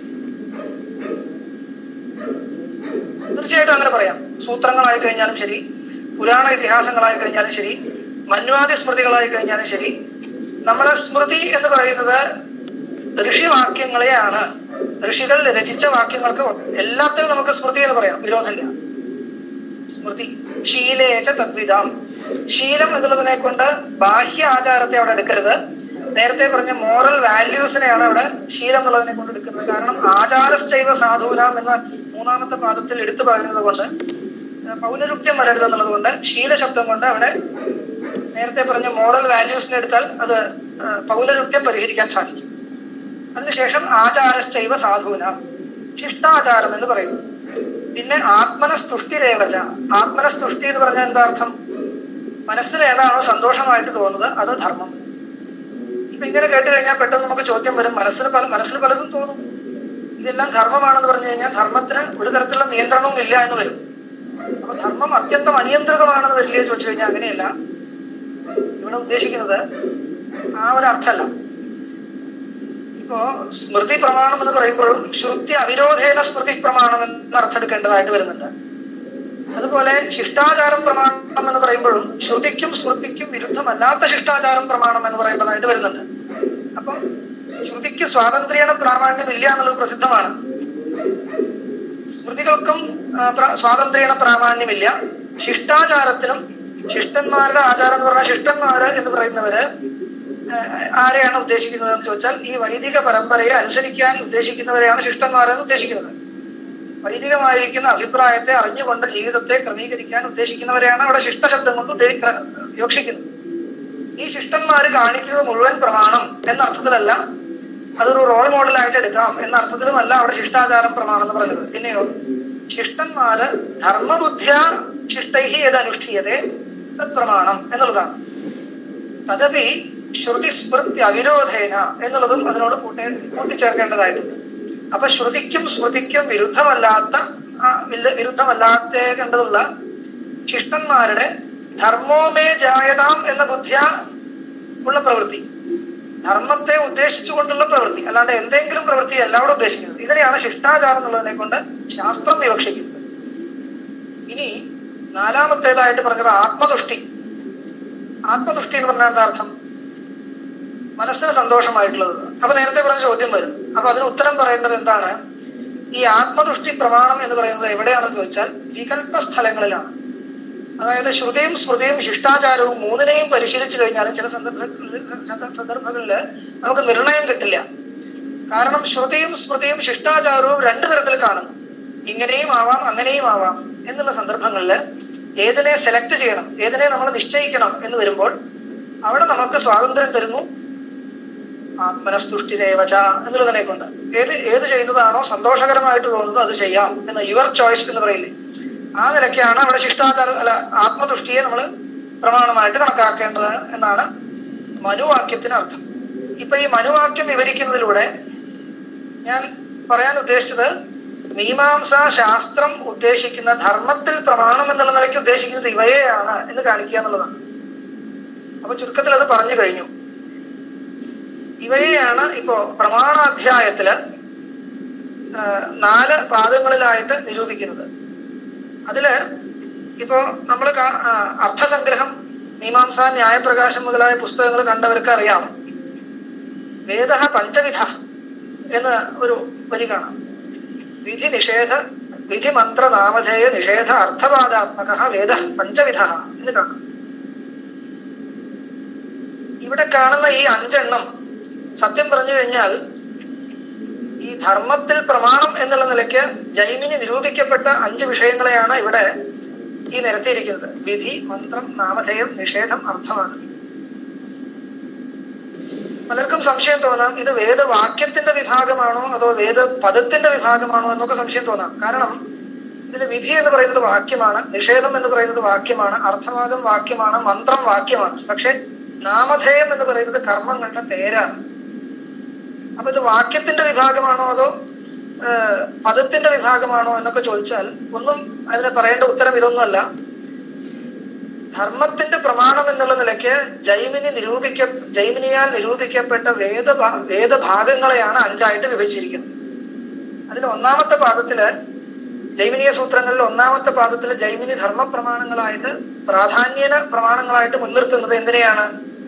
തീർച്ചയായിട്ടും അങ്ങനെ പറയാം സൂത്രങ്ങളായി കഴിഞ്ഞാലും ശരി പുരാണ ഇതിഹാസങ്ങളായി കഴിഞ്ഞാലും ശരി മന്വാദി സ്മൃതികളായി കഴിഞ്ഞാലും ശരി നമ്മളെ സ്മൃതി എന്ന് പറയുന്നത് ഋഷിവാക്യങ്ങളെയാണ് ഋഷികൾ രചിച്ച വാക്യങ്ങൾക്ക് എല്ലാത്തിനും നമുക്ക് സ്മൃതി എന്ന് പറയാം വിരോധമില്ല സ്മൃതി ശീലേച്ച തദ്വിധാം ശീലം എന്നുള്ളതിനെ കൊണ്ട് ബാഹ്യ ആചാരത്തെ അവിടെ എടുക്കരുത് നേരത്തെ പറഞ്ഞ മോറൽ വാല്യൂസിനെയാണ് അവിടെ ശീലം എന്നുള്ളതിനെ കൊണ്ട് എടുക്കുന്നത് കാരണം ആചാരശ്ചൈവ സാധൂനാം എന്ന മൂന്നാമത്തെ പാദത്തിൽ എടുത്തു പറയുന്നത് കൊണ്ട് ഏഹ് പൗനരുക്ത്യം വരരുത് എന്നുള്ളത് കൊണ്ട് ശീല ശബ്ദം കൊണ്ട് അവിടെ നേരത്തെ പറഞ്ഞ മോറൽ വാല്യൂസിനെ എടുത്താൽ അത് ഏഹ് പൗനരുക്ത്യം പരിഹരിക്കാൻ സാധിക്കും അതിനുശേഷം ആചാരശ്ചൈവ സാധൂന ശിഷ്ടാചാരം എന്ന് പറയുന്നു പിന്നെ ആത്മനസ്തുഷ്ടിരേവച ആത്മനസ്തുഷ്ടി എന്ന് പറഞ്ഞാൽ എന്താ അർത്ഥം മനസ്സിന് ഏതാണോ സന്തോഷമായിട്ട് തോന്നുന്നത് അത് ധർമ്മം ഇപ്പൊ ഇങ്ങനെ കേട്ട് കഴിഞ്ഞാൽ പെട്ടെന്ന് നമുക്ക് ചോദ്യം വരും മനസ്സിന് പല മനസ്സിന് പലതും തോന്നും ഇതെല്ലാം ധർമ്മമാണെന്ന് പറഞ്ഞു കഴിഞ്ഞാൽ ധർമ്മത്തിന് ഒരു തരത്തിലുള്ള നിയന്ത്രണവും ഇല്ല എന്ന് വരും അപ്പൊ ധർമ്മം അത്യന്തം അനിയന്ത്രിതമാണെന്ന് വരില്ലേ ചോദിച്ചു കഴിഞ്ഞാൽ അങ്ങനെയല്ല ഇവിടെ ഉദ്ദേശിക്കുന്നത് ആ ഒരു അർത്ഥമല്ല ഇപ്പോ സ്മൃതി പ്രമാണം എന്ന് പറയുമ്പോഴും ശ്രുതി അവിരോധേന സ്മൃതി പ്രമാണം എന്ന് അർത്ഥം എടുക്കേണ്ടതായിട്ട് വരുന്നുണ്ട് അതുപോലെ ശിഷ്ടാചാരം പ്രമാണം എന്ന് പറയുമ്പോഴും ശ്രുതിക്കും സ്മൃതിക്കും വിരുദ്ധമല്ലാത്ത ശിഷ്ടാചാരം പ്രമാണം എന്ന് പറയേണ്ടതായിട്ട് വരുന്നുണ്ട് അപ്പൊ ശ്രുതിക്ക് സ്വാതന്ത്ര്യേണ പ്രാമാണ്യം ഇല്ല എന്നുള്ളത് പ്രസിദ്ധമാണ് സ്മൃതികൾക്കും ആ, പ്ര- സ്വാതന്ത്ര്യേണ പ്രാമാണ്യമില്ല ശിഷ്ടാചാരത്തിനും ശിഷ്ടന്മാരുടെ ആചാരം എന്ന് പറഞ്ഞാൽ ശിഷ്ടന്മാര് എന്ന് പറയുന്നവര് ഏഹ്, ആരെയാണ് ഉദ്ദേശിക്കുന്നത് എന്ന് ചോദിച്ചാൽ ഈ വൈദിക പരമ്പരയെ അനുസരിക്കാൻ ഉദ്ദേശിക്കുന്നവരെയാണ് ശിഷ്ടന്മാരെന്ന് ഉദ്ദേശിക്കുന്നത് വൈദികമായിരിക്കുന്ന അഭിപ്രായത്തെ അറിഞ്ഞുകൊണ്ട് ജീവിതത്തെ ക്രമീകരിക്കാൻ ഉദ്ദേശിക്കുന്നവരെയാണ് അവിടെ ശിഷ്ടശബ്ദം കൊണ്ട് ഉദ്ദേ- ക്ര- യോക്ഷിക്കുന്നത് ഈ ശിഷ്ടന്മാര് കാണിക്കുന്നത് മുഴുവൻ പ്രമാണം എന്ന അർത്ഥത്തിലല്ല അതൊരു റോൾ മോഡലായിട്ട് എടുക്കാം എന്ന അർത്ഥത്തിലുമല്ല അവിടെ ശിഷ്ടാചാരം പ്രമാണം എന്ന് പറഞ്ഞത് പിന്നെയോ ശിഷ്ടന്മാര് ധർമ്മബുദ്ധിയ ശിഷ്ടൈഹി ഏത് അനുഷ്ഠീയതേ തത് പ്രമാണം എന്നുള്ളതാണ് തദപി ശ്രുതി സ്മൃതി അവിരോധേന എന്നുള്ളതും അതിനോട് കൂട്ടി കൂട്ടിച്ചേർക്കേണ്ടതായിട്ടുണ്ട് അപ്പൊ ശ്രുതിക്കും സ്മൃതിക്കും വിരുദ്ധമല്ലാത്ത ആ, വില്ല- വിരുദ്ധമല്ലാത്തേണ്ടതുള്ള ശിഷ്ടന്മാരുടെ ധർമ്മോമേ ജായതാം എന്ന ബുദ്ധിയ ഉള്ള പ്രവൃത്തി ധർമ്മത്തെ ഉദ്ദേശിച്ചുകൊണ്ടുള്ള പ്രവൃത്തി അല്ലാണ്ട് എന്തെങ്കിലും പ്രവൃത്തി അല്ല അവിടെ ഉദ്ദേശിക്കുന്നത് ഇതിനെയാണ് ശിഷ്ടാചാരം എന്നുള്ളതിനെ കൊണ്ട് ശാസ്ത്രം വിവക്ഷിക്കുന്നത് ഇനി നാലാമത്തേതായിട്ട് പറഞ്ഞത് ആത്മതുഷ്ടി ആത്മതുഷ്ടി എന്ന് പറഞ്ഞാൽ എന്താ അർത്ഥം മനസ്സിന് സന്തോഷമായിട്ടുള്ളത് അപ്പൊ നേരത്തെ പറഞ്ഞ ചോദ്യം വരും അപ്പൊ അതിന് ഉത്തരം പറയേണ്ടത് എന്താണ് ഈ ആത്മദൃഷ്ടി പ്രമാണം എന്ന് പറയുന്നത് എവിടെയാണെന്ന് ചോദിച്ചാൽ വികല്പ സ്ഥലങ്ങളിലാണ് അതായത് ശ്രുതിയും സ്മൃതിയും ശിഷ്ടാചാരവും മൂന്നിനെയും പരിശീലിച്ചു കഴിഞ്ഞാൽ ചില സന്ദർഭങ്ങളിൽ സന്ദർഭങ്ങളിൽ നമുക്ക് നിർണയം കിട്ടില്ല കാരണം ശ്രുതിയും സ്മൃതിയും ശിഷ്ടാചാരവും രണ്ടു തരത്തിൽ കാണുന്നു ഇങ്ങനെയും ആവാം അങ്ങനെയും ആവാം എന്നുള്ള സന്ദർഭങ്ങളിൽ ഏതിനെ സെലക്ട് ചെയ്യണം ഏതിനെ നമ്മൾ നിശ്ചയിക്കണം എന്ന് വരുമ്പോൾ അവിടെ നമുക്ക് സ്വാതന്ത്ര്യം തരുന്നു ആത്മനസ്തുഷ്ടിരേവച എന്നുള്ളതിനെ കൊണ്ട് ഏത് ഏത് ചെയ്യുന്നതാണോ സന്തോഷകരമായിട്ട് തോന്നുന്നത് അത് ചെയ്യാം എന്ന് യുവർ ചോയ്സ് എന്ന് പറയില്ലേ ആ നിലയ്ക്കാണ് അവിടെ ശിഷ്ടാചാര അല്ല ആത്മതുഷ്ടിയെ നമ്മൾ പ്രമാണമായിട്ട് കണക്കാക്കേണ്ടത് എന്നാണ് മനുവാക്യത്തിന് അർത്ഥം ഇപ്പൊ ഈ മനുവാക്യം വിവരിക്കുന്നതിലൂടെ ഞാൻ പറയാൻ ഉദ്ദേശിച്ചത് മീമാംസ ശാസ്ത്രം ഉദ്ദേശിക്കുന്ന ധർമ്മത്തിൽ പ്രമാണം എന്നുള്ള നിലയ്ക്ക് ഉദ്ദേശിക്കുന്നത് ഇവയെയാണ് എന്ന് കാണിക്കുക എന്നുള്ളതാണ് അപ്പൊ ചുരുക്കത്തിൽ അത് പറഞ്ഞു കഴിഞ്ഞു ഇവയെയാണ് ഇപ്പോ പ്രമാണാധ്യായത്തില് ആ, നാല് പാദങ്ങളിലായിട്ട് നിരൂപിക്കുന്നത് അതില് ഇപ്പോ നമ്മൾ അർത്ഥസംഗ്രഹം മീമാംസ ന്യായപ്രകാശം മുതലായ പുസ്തകങ്ങൾ കണ്ടവർക്ക് അറിയാം വേദ പഞ്ചവിധ എന്ന് ഒരു വരി കാണാം വിധി നിഷേധ വിധി മന്ത്ര നാമധേയ നിഷേധ അർത്ഥവാദാത്മക വേദ പഞ്ചവിധ എന്ന് കാണാം ഇവിടെ കാണുന്ന ഈ അഞ്ചെണ്ണം സത്യം പറഞ്ഞു കഴിഞ്ഞാൽ ഈ ധർമ്മത്തിൽ പ്രമാണം എന്നുള്ള നിലയ്ക്ക് ജൈമിനി നിരൂപിക്കപ്പെട്ട അഞ്ച് വിഷയങ്ങളെയാണ് ഇവിടെ ഈ നിരത്തിയിരിക്കുന്നത് വിധി മന്ത്രം നാമധേയം നിഷേധം അർത്ഥവാദം പലർക്കും സംശയം തോന്നാം ഇത് വേദവാക്യത്തിന്റെ വിഭാഗമാണോ അതോ വേദ പദത്തിന്റെ വിഭാഗമാണോ എന്നൊക്കെ സംശയം തോന്നാം കാരണം ഇതിന് വിധി എന്ന് പറയുന്നത് വാക്യമാണ് നിഷേധം എന്ന് പറയുന്നത് വാക്യമാണ് അർത്ഥവാദം വാക്യമാണ് മന്ത്രം വാക്യമാണ് പക്ഷെ നാമധേയം എന്ന് പറയുന്നത് കർമ്മങ്ങളുടെ പേരാണ് അപ്പൊ ഇത് വാക്യത്തിന്റെ വിഭാഗമാണോ അതോ ആ, പദത്തിന്റെ വിഭാഗമാണോ എന്നൊക്കെ ചോദിച്ചാൽ ഒന്നും അതിന് പറയേണ്ട ഉത്തരം ഇതൊന്നുമല്ല ധർമ്മത്തിന്റെ പ്രമാണം എന്നുള്ള നിലയ്ക്ക് ജൈമിനി നിരൂപിക്ക ജൈമിനിയാൽ നിരൂപിക്കപ്പെട്ട വേദ വേദഭാഗങ്ങളെയാണ് അഞ്ചായിട്ട് വിഭജിച്ചിരിക്കുന്നത് അതിൽ ഒന്നാമത്തെ പാദത്തില് ജൈമിനീയ സൂത്രങ്ങളിൽ ഒന്നാമത്തെ പാദത്തില് ജൈമിനി ധർമ്മ പ്രമാണങ്ങളായിട്ട് പ്രാധാന്യന പ്രമാണങ്ങളായിട്ട് മുൻനിർത്തുന്നത് എന്തിനെയാണ്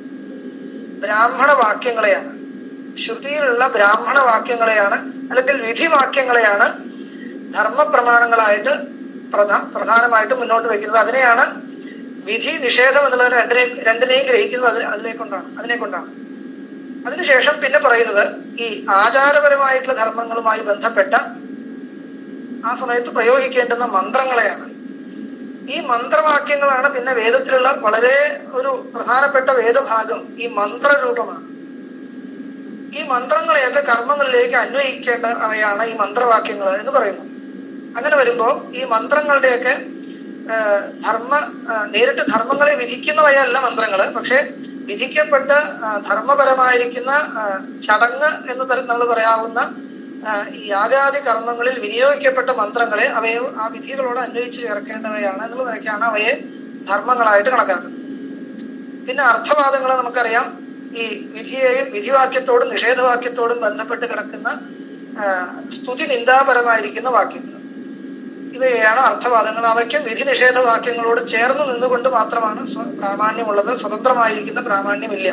ബ്രാഹ്മണ വാക്യങ്ങളെയാണ് ശ്രുതിയിലുള്ള ബ്രാഹ്മണ വാക്യങ്ങളെയാണ് അല്ലെങ്കിൽ വിധിവാക്യങ്ങളെയാണ് ധർമ്മ പ്രമാണങ്ങളായിട്ട് പ്രധാ പ്രധാനമായിട്ട് മുന്നോട്ട് വെക്കുന്നത് അതിനെയാണ് വിധി നിഷേധം എന്നുള്ളത് രണ്ടിനെ രണ്ടിനെയും ഗ്രഹിക്കുന്നത് അതിനെ അതിനെ കൊണ്ടാണ് അതിനെ കൊണ്ടാണ് അതിനുശേഷം പിന്നെ പറയുന്നത് ഈ ആചാരപരമായിട്ടുള്ള ധർമ്മങ്ങളുമായി ബന്ധപ്പെട്ട ആ സമയത്ത് പ്രയോഗിക്കേണ്ടുന്ന മന്ത്രങ്ങളെയാണ് ഈ മന്ത്രവാക്യങ്ങളാണ് പിന്നെ വേദത്തിലുള്ള വളരെ ഒരു പ്രധാനപ്പെട്ട വേദഭാഗം ഈ മന്ത്രരൂപമാണ് ഈ മന്ത്രങ്ങളെയൊക്കെ കർമ്മങ്ങളിലേക്ക് അന്വയിക്കേണ്ട അവയാണ് ഈ മന്ത്രവാക്യങ്ങൾ എന്ന് പറയുന്നു അങ്ങനെ വരുമ്പോ ഈ മന്ത്രങ്ങളുടെയൊക്കെ ആ, ധർമ്മ ആ, നേരിട്ട് ധർമ്മങ്ങളെ വിധിക്കുന്നവയല്ല മന്ത്രങ്ങള് പക്ഷെ വിധിക്കപ്പെട്ട ആ, ധർമ്മപരമായിരിക്കുന്ന ആ, ചടങ്ങ് എന്ന് തരം നമ്മൾ പറയാവുന്ന ആ, ഈ യാഗാദി കർമ്മങ്ങളിൽ വിനിയോഗിക്കപ്പെട്ട മന്ത്രങ്ങളെ അവയെ ആ വിധികളോട് അന്വയിച്ച് ചേർക്കേണ്ടവയാണ് എന്നുള്ള നിലയ്ക്കാണ് അവയെ ധർമ്മങ്ങളായിട്ട് കണക്കാക്കുന്നത് പിന്നെ അർത്ഥവാദങ്ങൾ നമുക്കറിയാം ഈ വിധിയെയും വിധിവാക്യത്തോടും നിഷേധവാക്യത്തോടും ബന്ധപ്പെട്ട് കിടക്കുന്ന ആ, സ്തുതി നിന്ദാപരമായിരിക്കുന്ന വാക്യങ്ങൾ ഇവയാണ് അർത്ഥവാദങ്ങൾ അവയ്ക്കും വിധി നിഷേധ വാക്യങ്ങളോട് ചേർന്ന് നിന്നുകൊണ്ട് മാത്രമാണ് സ്വ- പ്രാമാണ്യമുള്ളത് സ്വതന്ത്രമായിരിക്കുന്ന പ്രാമാണ്യമില്ല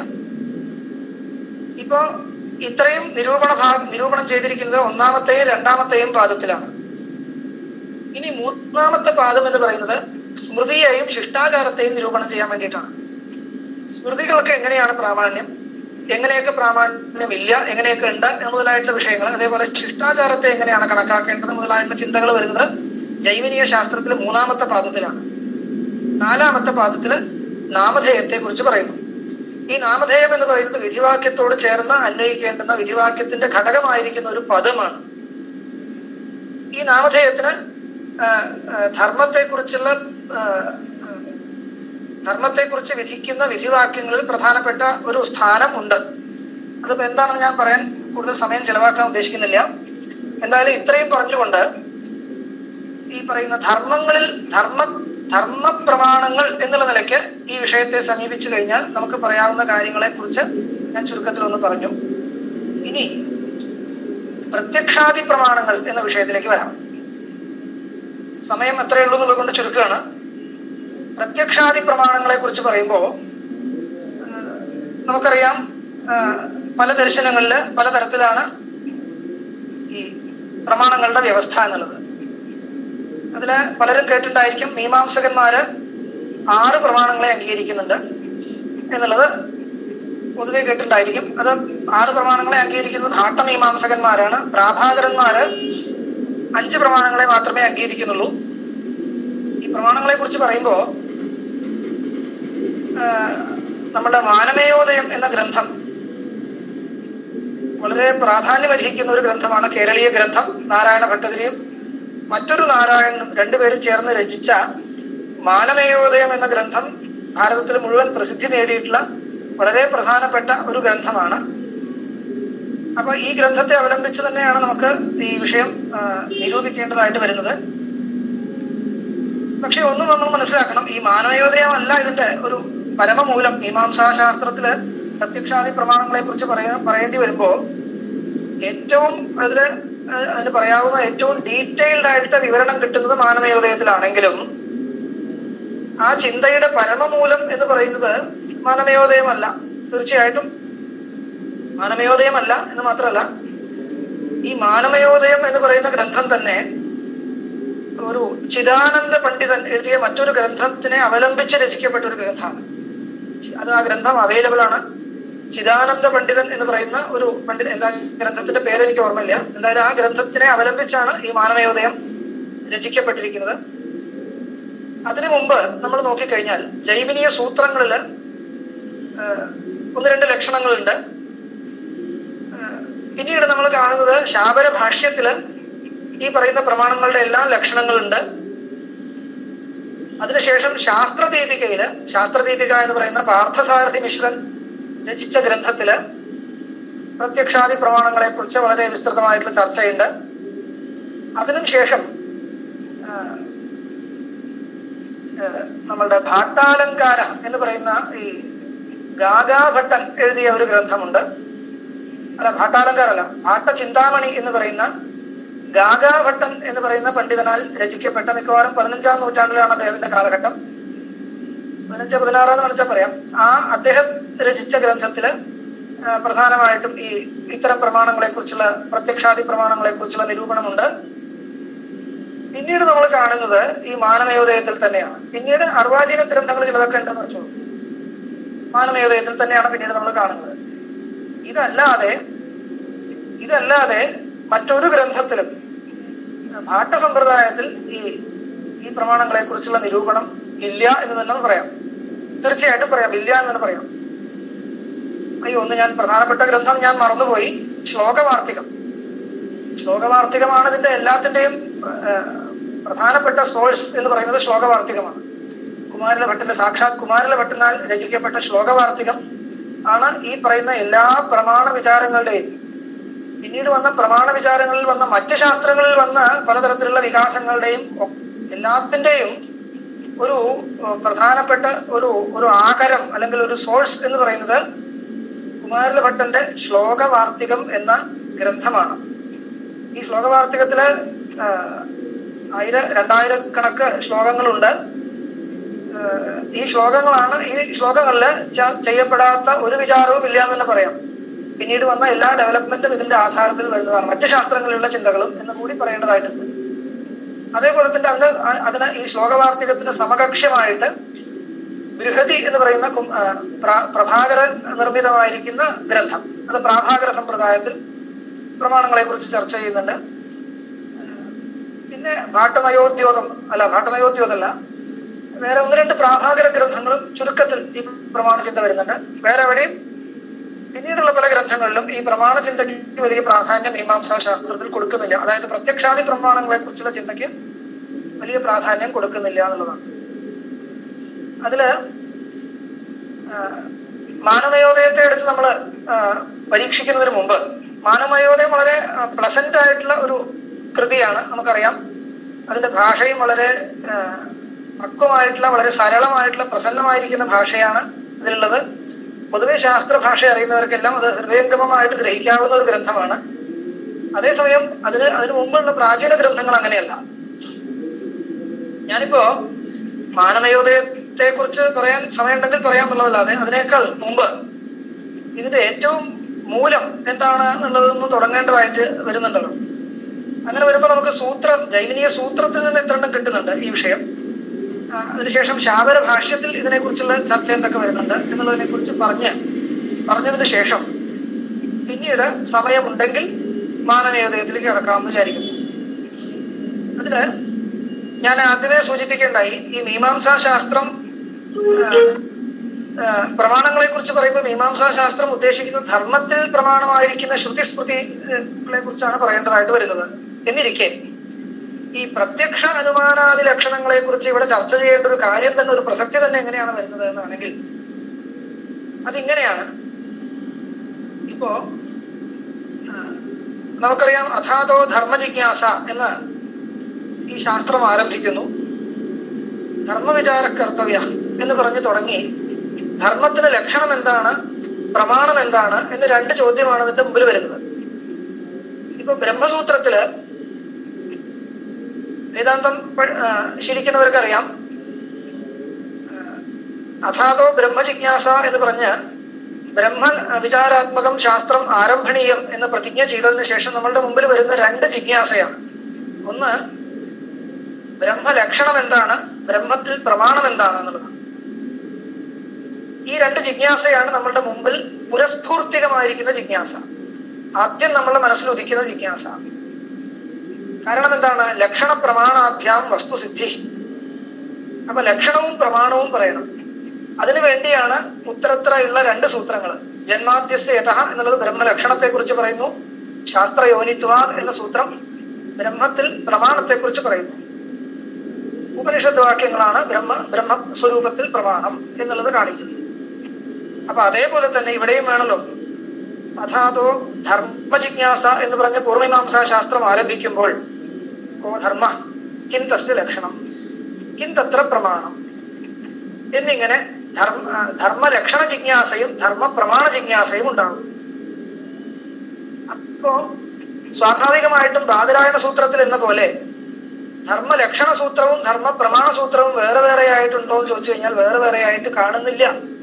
ഇപ്പോ ഇത്രയും നിരൂപണ ഭാഗം നിരൂപണം ചെയ്തിരിക്കുന്നത് ഒന്നാമത്തെയും രണ്ടാമത്തെയും പാദത്തിലാണ് ഇനി മൂന്നാമത്തെ പാദം എന്ന് പറയുന്നത് സ്മൃതിയെയും ശിഷ്ടാചാരത്തെയും നിരൂപണം ചെയ്യാൻ വേണ്ടിയിട്ടാണ് സ്മൃതികൾക്ക് എങ്ങനെയാണ് പ്രാമാണ്യം എങ്ങനെയൊക്കെ പ്രാമാണ്യമില്ല എങ്ങനെയൊക്കെ ഉണ്ട് മുതലായിട്ടുള്ള വിഷയങ്ങൾ അതേപോലെ ശിഷ്ടാചാരത്തെ എങ്ങനെയാണ് കണക്കാക്കേണ്ടത് മുതലായിട്ടുള്ള ചിന്തകൾ വരുന്നത് ജൈവനീയ ശാസ്ത്രത്തിലെ മൂന്നാമത്തെ പാദത്തിലാണ് നാലാമത്തെ പാദത്തില് നാമധേയത്തെ കുറിച്ച് പറയുന്നു ഈ നാമധേയം എന്ന് പറയുന്നത് വിധിവാക്യത്തോട് ചേർന്ന് അന്വയിക്കേണ്ടുന്ന വിധിവാക്യത്തിന്റെ ഘടകമായിരിക്കുന്ന ഒരു പദമാണ് ഈ നാമധേയത്തിന് ആ, ആ, ധർമ്മത്തെക്കുറിച്ചുള്ള ആ, ആ, ധർമ്മത്തെക്കുറിച്ച് വിധിക്കുന്ന വിധിവാക്യങ്ങളിൽ പ്രധാനപ്പെട്ട ഒരു സ്ഥാനം ഉണ്ട് അതിപ്പോ എന്താണെന്ന് ഞാൻ പറയാൻ കൂടുതൽ സമയം ചെലവാക്കാൻ ഉദ്ദേശിക്കുന്നില്ല എന്തായാലും ഇത്രയും പറഞ്ഞുകൊണ്ട് ഈ പറയുന്ന ധർമ്മങ്ങളിൽ ധർമ്മ ധർമ്മ പ്രമാണങ്ങൾ എന്നുള്ള നിലയ്ക്ക് ഈ വിഷയത്തെ സമീപിച്ചു കഴിഞ്ഞാൽ നമുക്ക് പറയാവുന്ന കാര്യങ്ങളെ കുറിച്ച് ഞാൻ ചുരുക്കത്തിൽ ഒന്ന് പറഞ്ഞു ഇനി പ്രത്യക്ഷാദി പ്രമാണങ്ങൾ എന്ന വിഷയത്തിലേക്ക് വരാം സമയം എത്രയുള്ളൂ എന്നുള്ളത് കൊണ്ട് ചുരുക്കുകയാണ് പ്രത്യക്ഷാദി പ്രമാണങ്ങളെ കുറിച്ച് പറയുമ്പോൾ നമുക്കറിയാം ആ, പല ദർശനങ്ങളില് പലതരത്തിലാണ് ഈ പ്രമാണങ്ങളുടെ വ്യവസ്ഥ എന്നുള്ളത് അതില് പലരും കേട്ടിട്ടുണ്ടായിരിക്കും മീമാംസകന്മാര് ആറ് പ്രമാണങ്ങളെ അംഗീകരിക്കുന്നുണ്ട് എന്നുള്ളത് പൊതുവെ കേട്ടിട്ടുണ്ടായിരിക്കും അത് ആറ് പ്രമാണങ്ങളെ അംഗീകരിക്കുന്നത് ഭാട്ടമീമാംസകന്മാരാണ് പ്രാഭാകരന്മാര് അഞ്ച് പ്രമാണങ്ങളെ മാത്രമേ അംഗീകരിക്കുന്നുള്ളൂ ഈ പ്രമാണങ്ങളെ കുറിച്ച് പറയുമ്പോ ആ, നമ്മുടെ മാനമേയോദയം എന്ന ഗ്രന്ഥം വളരെ പ്രാധാന്യമർഹിക്കുന്ന ഒരു ഗ്രന്ഥമാണ് കേരളീയ ഗ്രന്ഥം നാരായണ ഭട്ടതിരിയും മറ്റൊരു നാരായണനും രണ്ടുപേരും ചേർന്ന് രചിച്ച മാനമേയോദയം എന്ന ഗ്രന്ഥം ഭാരതത്തിൽ മുഴുവൻ പ്രസിദ്ധി നേടിയിട്ടുള്ള വളരെ പ്രധാനപ്പെട്ട ഒരു ഗ്രന്ഥമാണ് അപ്പൊ ഈ ഗ്രന്ഥത്തെ അവലംബിച്ച് തന്നെയാണ് നമുക്ക് ഈ വിഷയം ആ, നിരൂപിക്കേണ്ടതായിട്ട് വരുന്നത് പക്ഷെ ഒന്ന് നമ്മൾ മനസ്സിലാക്കണം ഈ മാനവയോദയമല്ല ഇതിന്റെ ഒരു പരമമൂലം മീമാംസാ ശാസ്ത്രത്തില് പ്രത്യക്ഷാദി പ്രമാണങ്ങളെ കുറിച്ച് പറയാ പറയേണ്ടി വരുമ്പോ ഏറ്റവും അതില് അഹ് അതിന് പറയാവുന്ന ഏറ്റവും ഡീറ്റെയിൽഡ് ആയിട്ട് വിവരണം കിട്ടുന്നത് മാനവയോദയത്തിലാണെങ്കിലും ആ ചിന്തയുടെ പരമമൂലം എന്ന് പറയുന്നത് മാനവയോദയമല്ല തീർച്ചയായിട്ടും മാനവയോദയമല്ല എന്ന് മാത്രമല്ല ഈ മാനവയോദയം എന്ന് പറയുന്ന ഗ്രന്ഥം തന്നെ ഒരു ചിദാനന്ദ പണ്ഡിതൻ എഴുതിയ മറ്റൊരു ഗ്രന്ഥത്തിനെ അവലംബിച്ച് രചിക്കപ്പെട്ട ഒരു ഗ്രന്ഥമാണ് അത് ആ ഗ്രന്ഥം അവൈലബിൾ ആണ് ചിദാനന്ദ പണ്ഡിതൻ എന്ന് പറയുന്ന ഒരു പണ്ഡിതൻ എന്താ ഗ്രന്ഥത്തിന്റെ പേര് എനിക്ക് ഓർമ്മയില്ല എന്തായാലും ആ ഗ്രന്ഥത്തിനെ അവലംബിച്ചാണ് ഈ മാനവയോദയം രചിക്കപ്പെട്ടിരിക്കുന്നത് അതിനു മുമ്പ് നമ്മൾ നോക്കിക്കഴിഞ്ഞാൽ ജൈമിനീയ സൂത്രങ്ങളില് ആഹ്, ഒന്ന് രണ്ട് ലക്ഷണങ്ങളുണ്ട് ആഹ്, പിന്നീട് നമ്മൾ കാണുന്നത് ശാബര ഭാഷ്യത്തില് ഈ പറയുന്ന പ്രമാണങ്ങളുടെ എല്ലാം ലക്ഷണങ്ങളുണ്ട് അതിനുശേഷം ശാസ്ത്രദീപികയില് ശാസ്ത്രദീപിക എന്ന് പറയുന്ന പാർത്ഥസാരഥി മിശ്രൻ രചിച്ച ഗ്രന്ഥത്തില് പ്രത്യക്ഷാദി പ്രമാണങ്ങളെ കുറിച്ച് വളരെ വിസ്തൃതമായിട്ടുള്ള ചർച്ചയുണ്ട് അതിനും ശേഷം ആ, ആ, നമ്മളുടെ ഭാട്ടാലങ്കാര എന്ന് പറയുന്ന ഈ ഗാഗാഭട്ടൻ എഴുതിയ ഒരു ഗ്രന്ഥമുണ്ട് അല്ല ഭാട്ടാലങ്കാരല്ല ഭാട്ട ചിന്താമണി എന്ന് പറയുന്ന ഗാഗാഭട്ടൻ എന്ന് പറയുന്ന പണ്ഡിതനാൽ രചിക്കപ്പെട്ട മിക്കവാറും പതിനഞ്ചാം നൂറ്റാണ്ടിലാണ് അദ്ദേഹത്തിന്റെ കാലഘട്ടം പതിനഞ്ച് പതിനാറാന്ന് വിളിച്ചാൽ പറയാം ആ അദ്ദേഹം രചിച്ച ഗ്രന്ഥത്തില് ആ, പ്രധാനമായിട്ടും ഈ ഇത്തരം പ്രമാണങ്ങളെ കുറിച്ചുള്ള പ്രത്യക്ഷാദി പ്രമാണങ്ങളെ കുറിച്ചുള്ള നിരൂപണമുണ്ട് പിന്നീട് നമ്മൾ കാണുന്നത് ഈ മാനവയോദയത്തിൽ തന്നെയാണ് പിന്നീട് അർവാചീന ഗ്രന്ഥങ്ങൾ ചിലതൊക്കെ ഉണ്ടെന്ന് വെച്ചോ മാനവയോദയത്തിൽ തന്നെയാണ് പിന്നീട് നമ്മൾ കാണുന്നത് ഇതല്ലാതെ ഇതല്ലാതെ മറ്റൊരു ഗ്രന്ഥത്തിലും ഭാട്ട സമ്പ്രദായത്തിൽ ഈ ഈ പ്രമാണങ്ങളെ കുറിച്ചുള്ള നിരൂപണം ഇല്ല എന്ന് തന്നെ പറയാം തീർച്ചയായിട്ടും പറയാം ഇല്ല എന്ന് തന്നെ പറയാം അയ്യോ ഒന്ന് ഞാൻ പ്രധാനപ്പെട്ട ഗ്രന്ഥം ഞാൻ മറന്നുപോയി ശ്ലോകവാർത്തികം ശ്ലോകവാർത്തികമാണ് ഇതിന്റെ എല്ലാത്തിന്റെയും ആ, പ്രധാനപ്പെട്ട സോഴ്സ് എന്ന് പറയുന്നത് ശ്ലോകവാർത്തികമാണ് കുമാരല ഭട്ടന്റെ സാക്ഷാത് കുമാരല ഭട്ടനാൽ രചിക്കപ്പെട്ട ശ്ലോകവാർത്തികം ആണ് ഈ പറയുന്ന എല്ലാ പ്രമാണ വിചാരങ്ങളുടെയും പിന്നീട് വന്ന പ്രമാണ വിചാരങ്ങളിൽ വന്ന മറ്റ് ശാസ്ത്രങ്ങളിൽ വന്ന പലതരത്തിലുള്ള വികാസങ്ങളുടെയും ഒ- എല്ലാത്തിന്റെയും ഒരു ഏഹ്, പ്രധാനപ്പെട്ട ഒരു ഒരു ആകരം അല്ലെങ്കിൽ ഒരു സോഴ്സ് എന്ന് പറയുന്നത് കുമാരല ഭട്ടന്റെ ശ്ലോകവാർത്തികം എന്ന ഗ്രന്ഥമാണ് ഈ ശ്ലോകവാർത്തികത്തില് ആഹ്, ആയിര രണ്ടായിരക്കണക്ക് ശ്ലോകങ്ങളുണ്ട് ആഹ്, ഈ ശ്ലോകങ്ങളാണ് ഈ ശ്ലോകങ്ങളില് ച- ചെയ്യപ്പെടാത്ത ഒരു വിചാരവും ഇല്ല എന്ന് തന്നെ പറയാം പിന്നീട് വന്ന എല്ലാ ഡെവലപ്മെന്റും ഇതിന്റെ ആധാരത്തിൽ വരുന്നതാണ് മറ്റു ശാസ്ത്രങ്ങളിലുള്ള ചിന്തകളും എന്ന് കൂടി പറയേണ്ടതായിട്ടുണ്ട് അതേപോലെ തന്നെ അതിന് അ- അതിന് ഈ ശ്ലോകവാർത്തികത്തിന് സമകക്ഷ്യമായിട്ട് ബൃഹതി എന്ന് പറയുന്ന കും- ആ, പ്ര- പ്രഭാകരൻ നിർമ്മിതമായിരിക്കുന്ന ഗ്രന്ഥം അത് പ്രാഭാകര സമ്പ്രദായത്തിൽ പ്രമാണങ്ങളെ കുറിച്ച് ചർച്ച ചെയ്യുന്നുണ്ട് പിന്നെ ഭാട്ടനയോദ്യോഗം അല്ല ഭാട്ടനയോദ്യോഗമല്ല വേറെ ഒന്ന് രണ്ട് പ്രാഭാകര ഗ്രന്ഥങ്ങളും ചുരുക്കത്തിൽ ഈ പ്രമാണ ചിന്ത വരുന്നുണ്ട് വേറെ എവിടെയും പിന്നീടുള്ള പല ഗ്രന്ഥങ്ങളിലും ഈ പ്രമാണ ചിന്തയ്ക്ക് വലിയ പ്രാധാന്യം മീമാംസാ ശാസ്ത്രത്തിൽ കൊടുക്കുന്നില്ല അതായത് പ്രത്യക്ഷാദി പ്രമാണങ്ങളെ കുറിച്ചുള്ള ചിന്തയ്ക്ക് വലിയ പ്രാധാന്യം കൊടുക്കുന്നില്ല എന്നുള്ളതാണ് അതില് ആ, മാനവയോദയത്തെ എടുത്ത് നമ്മൾ പരീക്ഷിക്കുന്നതിന് മുമ്പ് മാനവയോദയം വളരെ പ്ലസന്റ് ആയിട്ടുള്ള ഒരു കൃതിയാണ് നമുക്കറിയാം അതിന്റെ ഭാഷയും വളരെ ആ, പക്വമായിട്ടുള്ള വളരെ സരളമായിട്ടുള്ള പ്രസന്നമായിരിക്കുന്ന ഭാഷയാണ് അതിലുള്ളത് പൊതുവെ ശാസ്ത്ര ഭാഷ അറിയുന്നവർക്കെല്ലാം അത് ഹൃദയംഗമമായിട്ട് ഗ്രഹിക്കാവുന്ന ഒരു ഗ്രന്ഥമാണ് അതേസമയം അതിന് അതിനു മുമ്പുള്ള പ്രാചീന ഗ്രന്ഥങ്ങൾ അങ്ങനെയല്ല ഞാനിപ്പോ മാനവയോദയത്തെ കുറിച്ച് പറയാൻ സമയമുണ്ടെങ്കിൽ പറയാമെന്നുള്ളതല്ലാതെ അതിനേക്കാൾ മുമ്പ് ഇതിന്റെ ഏറ്റവും മൂലം എന്താണ് എന്നുള്ളതൊന്ന് തുടങ്ങേണ്ടതായിട്ട് വരുന്നുണ്ടല്ലോ അങ്ങനെ വരുമ്പോൾ നമുക്ക് സൂത്രം ജൈമിനീയ സൂത്രത്തിൽ നിന്ന് എത്രണ്ണം കിട്ടുന്നുണ്ട് ഈ വിഷയം ആ, അതിനുശേഷം ശാബര ഭാഷ്യത്തിൽ ഇതിനെക്കുറിച്ചുള്ള ചർച്ച എന്തൊക്കെ വരുന്നുണ്ട് എന്നുള്ളതിനെ കുറിച്ച് പറഞ്ഞ് പറഞ്ഞതിന് ശേഷം പിന്നീട് സമയമുണ്ടെങ്കിൽ മാനവയോദയത്തിലേക്ക് കിടക്കാമെന്ന് വിചാരിക്കുന്നു അതില് ഞാൻ ആദ്യമേ സൂചിപ്പിക്കേണ്ടായി ഈ മീമാംസാ ശാസ്ത്രം പ്രമാണങ്ങളെ കുറിച്ച് പറയുമ്പോൾ മീമാംസാ ശാസ്ത്രം ഉദ്ദേശിക്കുന്നത് ധർമ്മത്തിൽ പ്രമാണമായിരിക്കുന്ന ശ്രുതി സ്മൃതികളെ കുറിച്ചാണ് പറയേണ്ടതായിട്ട് വരുന്നത് എന്നിരിക്കെ ഈ പ്രത്യക്ഷ അനുമാനാദി ലക്ഷണങ്ങളെ കുറിച്ച് ഇവിടെ ചർച്ച ചെയ്യേണ്ട ഒരു കാര്യം തന്നെ ഒരു പ്രസക്തി തന്നെ എങ്ങനെയാണ് വരുന്നത് എന്നാണെങ്കിൽ അതിങ്ങനെയാണ് ഇപ്പോ ആ, നമുക്കറിയാം അഥാതോ ധർമ്മ ജിജ്ഞാസ എന്ന് ഈ ശാസ്ത്രം ആരംഭിക്കുന്നു ധർമ്മവിചാര കർത്തവ്യ എന്ന് പറഞ്ഞ് തുടങ്ങി ധർമ്മത്തിന് ലക്ഷണം എന്താണ് പ്രമാണം എന്താണ് എന്ന് രണ്ട് ചോദ്യമാണ് അതിന്റെ മുമ്പിൽ വരുന്നത് ഇപ്പൊ ബ്രഹ്മസൂത്രത്തില് വേദാന്തം പ- ആ, ശീലിക്കുന്നവർക്കറിയാം ആ, അഥാതോ ബ്രഹ്മജിജ്ഞാസ എന്ന് പറഞ്ഞ് ബ്രഹ്മ വിചാരാത്മകം ശാസ്ത്രം ആരംഭണീയം എന്ന് പ്രതിജ്ഞ ചെയ്തതിന് ശേഷം നമ്മളുടെ മുമ്പിൽ വരുന്ന രണ്ട് ജിജ്ഞാസയാണ് ഒന്ന് ബ്രഹ്മലക്ഷണം എന്താണ് ബ്രഹ്മത്തിൽ പ്രമാണം എന്താണ് എന്നുള്ളതാണ് ഈ രണ്ട് ജിജ്ഞാസയാണ് നമ്മളുടെ മുമ്പിൽ പുരസ്ഫൂർത്തികമായിരിക്കുന്ന ജിജ്ഞാസ ആദ്യം നമ്മളുടെ മനസ്സിൽ ഉദിക്കുന്ന ജിജ്ഞാസ കാരണം എന്താണ് ലക്ഷണ പ്രമാണാഭ്യാം വസ്തുസിദ്ധി അപ്പൊ ലക്ഷണവും പ്രമാണവും പറയണം അതിനു വേണ്ടിയാണ് ഉത്തരത്തിലുള്ള രണ്ട് സൂത്രങ്ങൾ ജന്മാദ്യസ്യത എന്നുള്ളത് ബ്രഹ്മലക്ഷണത്തെ കുറിച്ച് പറയുന്നു ശാസ്ത്രയോനിത്വ എന്ന സൂത്രം ബ്രഹ്മത്തിൽ പ്രമാണത്തെ കുറിച്ച് പറയുന്നു ഉപനിഷത്ത് വാക്യങ്ങളാണ് ബ്രഹ്മ ബ്രഹ്മസ്വരൂപത്തിൽ പ്രമാണം എന്നുള്ളത് കാണിക്കുന്നു അപ്പൊ അതേപോലെ തന്നെ ഇവിടെയും വേണമല്ലോ അഥാതോ ധർമ്മ ജിജ്ഞാസ എന്ന് പറഞ്ഞ പൂർവമീമാംസാ ശാസ്ത്രം ആരംഭിക്കുമ്പോൾ കോ ധർമ്മ കിം തസ്യ ലക്ഷണം കിം തത്ര പ്രമാണം എന്നിങ്ങനെ ധർമ്മ ധർമ്മലക്ഷണ ജിജ്ഞാസയും ധർമ്മ പ്രമാണ ജിജ്ഞാസയും ഉണ്ടാകും അപ്പോ സ്വാഭാവികമായിട്ടും ബാദരായണ സൂത്രത്തിൽ എന്ന പോലെ ധർമ്മലക്ഷണ സൂത്രവും ധർമ്മ പ്രമാണ സൂത്രവും വേറെ വേറെ ആയിട്ടുണ്ടോ എന്ന് ചോദിച്ചു കഴിഞ്ഞാൽ വേറെ വേറെ ആയിട്ട് കാണുന്നില്ല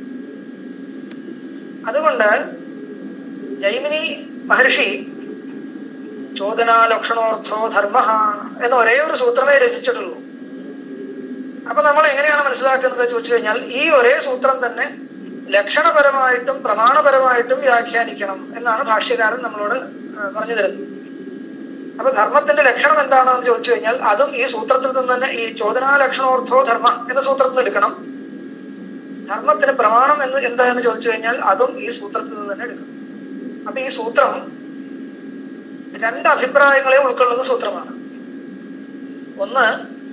അതുകൊണ്ട് ജൈമിനി മഹർഷി ചോദനാലക്ഷണോർത്ഥോ ധർമ്മ എന്ന ഒരേ ഒരു സൂത്രമേ രചിച്ചിട്ടുള്ളൂ അപ്പൊ നമ്മൾ എങ്ങനെയാണ് മനസ്സിലാക്കുന്നത് ചോദിച്ചു കഴിഞ്ഞാൽ ഈ ഒരേ സൂത്രം തന്നെ ലക്ഷണപരമായിട്ടും പ്രമാണപരമായിട്ടും വ്യാഖ്യാനിക്കണം എന്നാണ് ഭാഷ്യകാരൻ നമ്മളോട് ആ, പറഞ്ഞു തരുന്നത് അപ്പൊ ധർമ്മത്തിന്റെ ലക്ഷണം എന്താണെന്ന് ചോദിച്ചു കഴിഞ്ഞാൽ അതും ഈ സൂത്രത്തിൽ നിന്ന് തന്നെ ഈ ചോദനാലക്ഷണോർത്ഥോ ധർമ്മ എന്ന സൂത്രത്തിൽ നിന്ന് എടുക്കണം ധർമ്മത്തിന് പ്രമാണം എന്ന് എന്താ എന്ന് ചോദിച്ചു കഴിഞ്ഞാൽ അതും ഈ സൂത്രത്തിൽ നിന്ന് തന്നെ എടുക്കണം അപ്പൊ ഈ സൂത്രം രണ്ട് അഭിപ്രായങ്ങളെ ഉൾക്കൊള്ളുന്ന സൂത്രമാണ് ഒന്ന്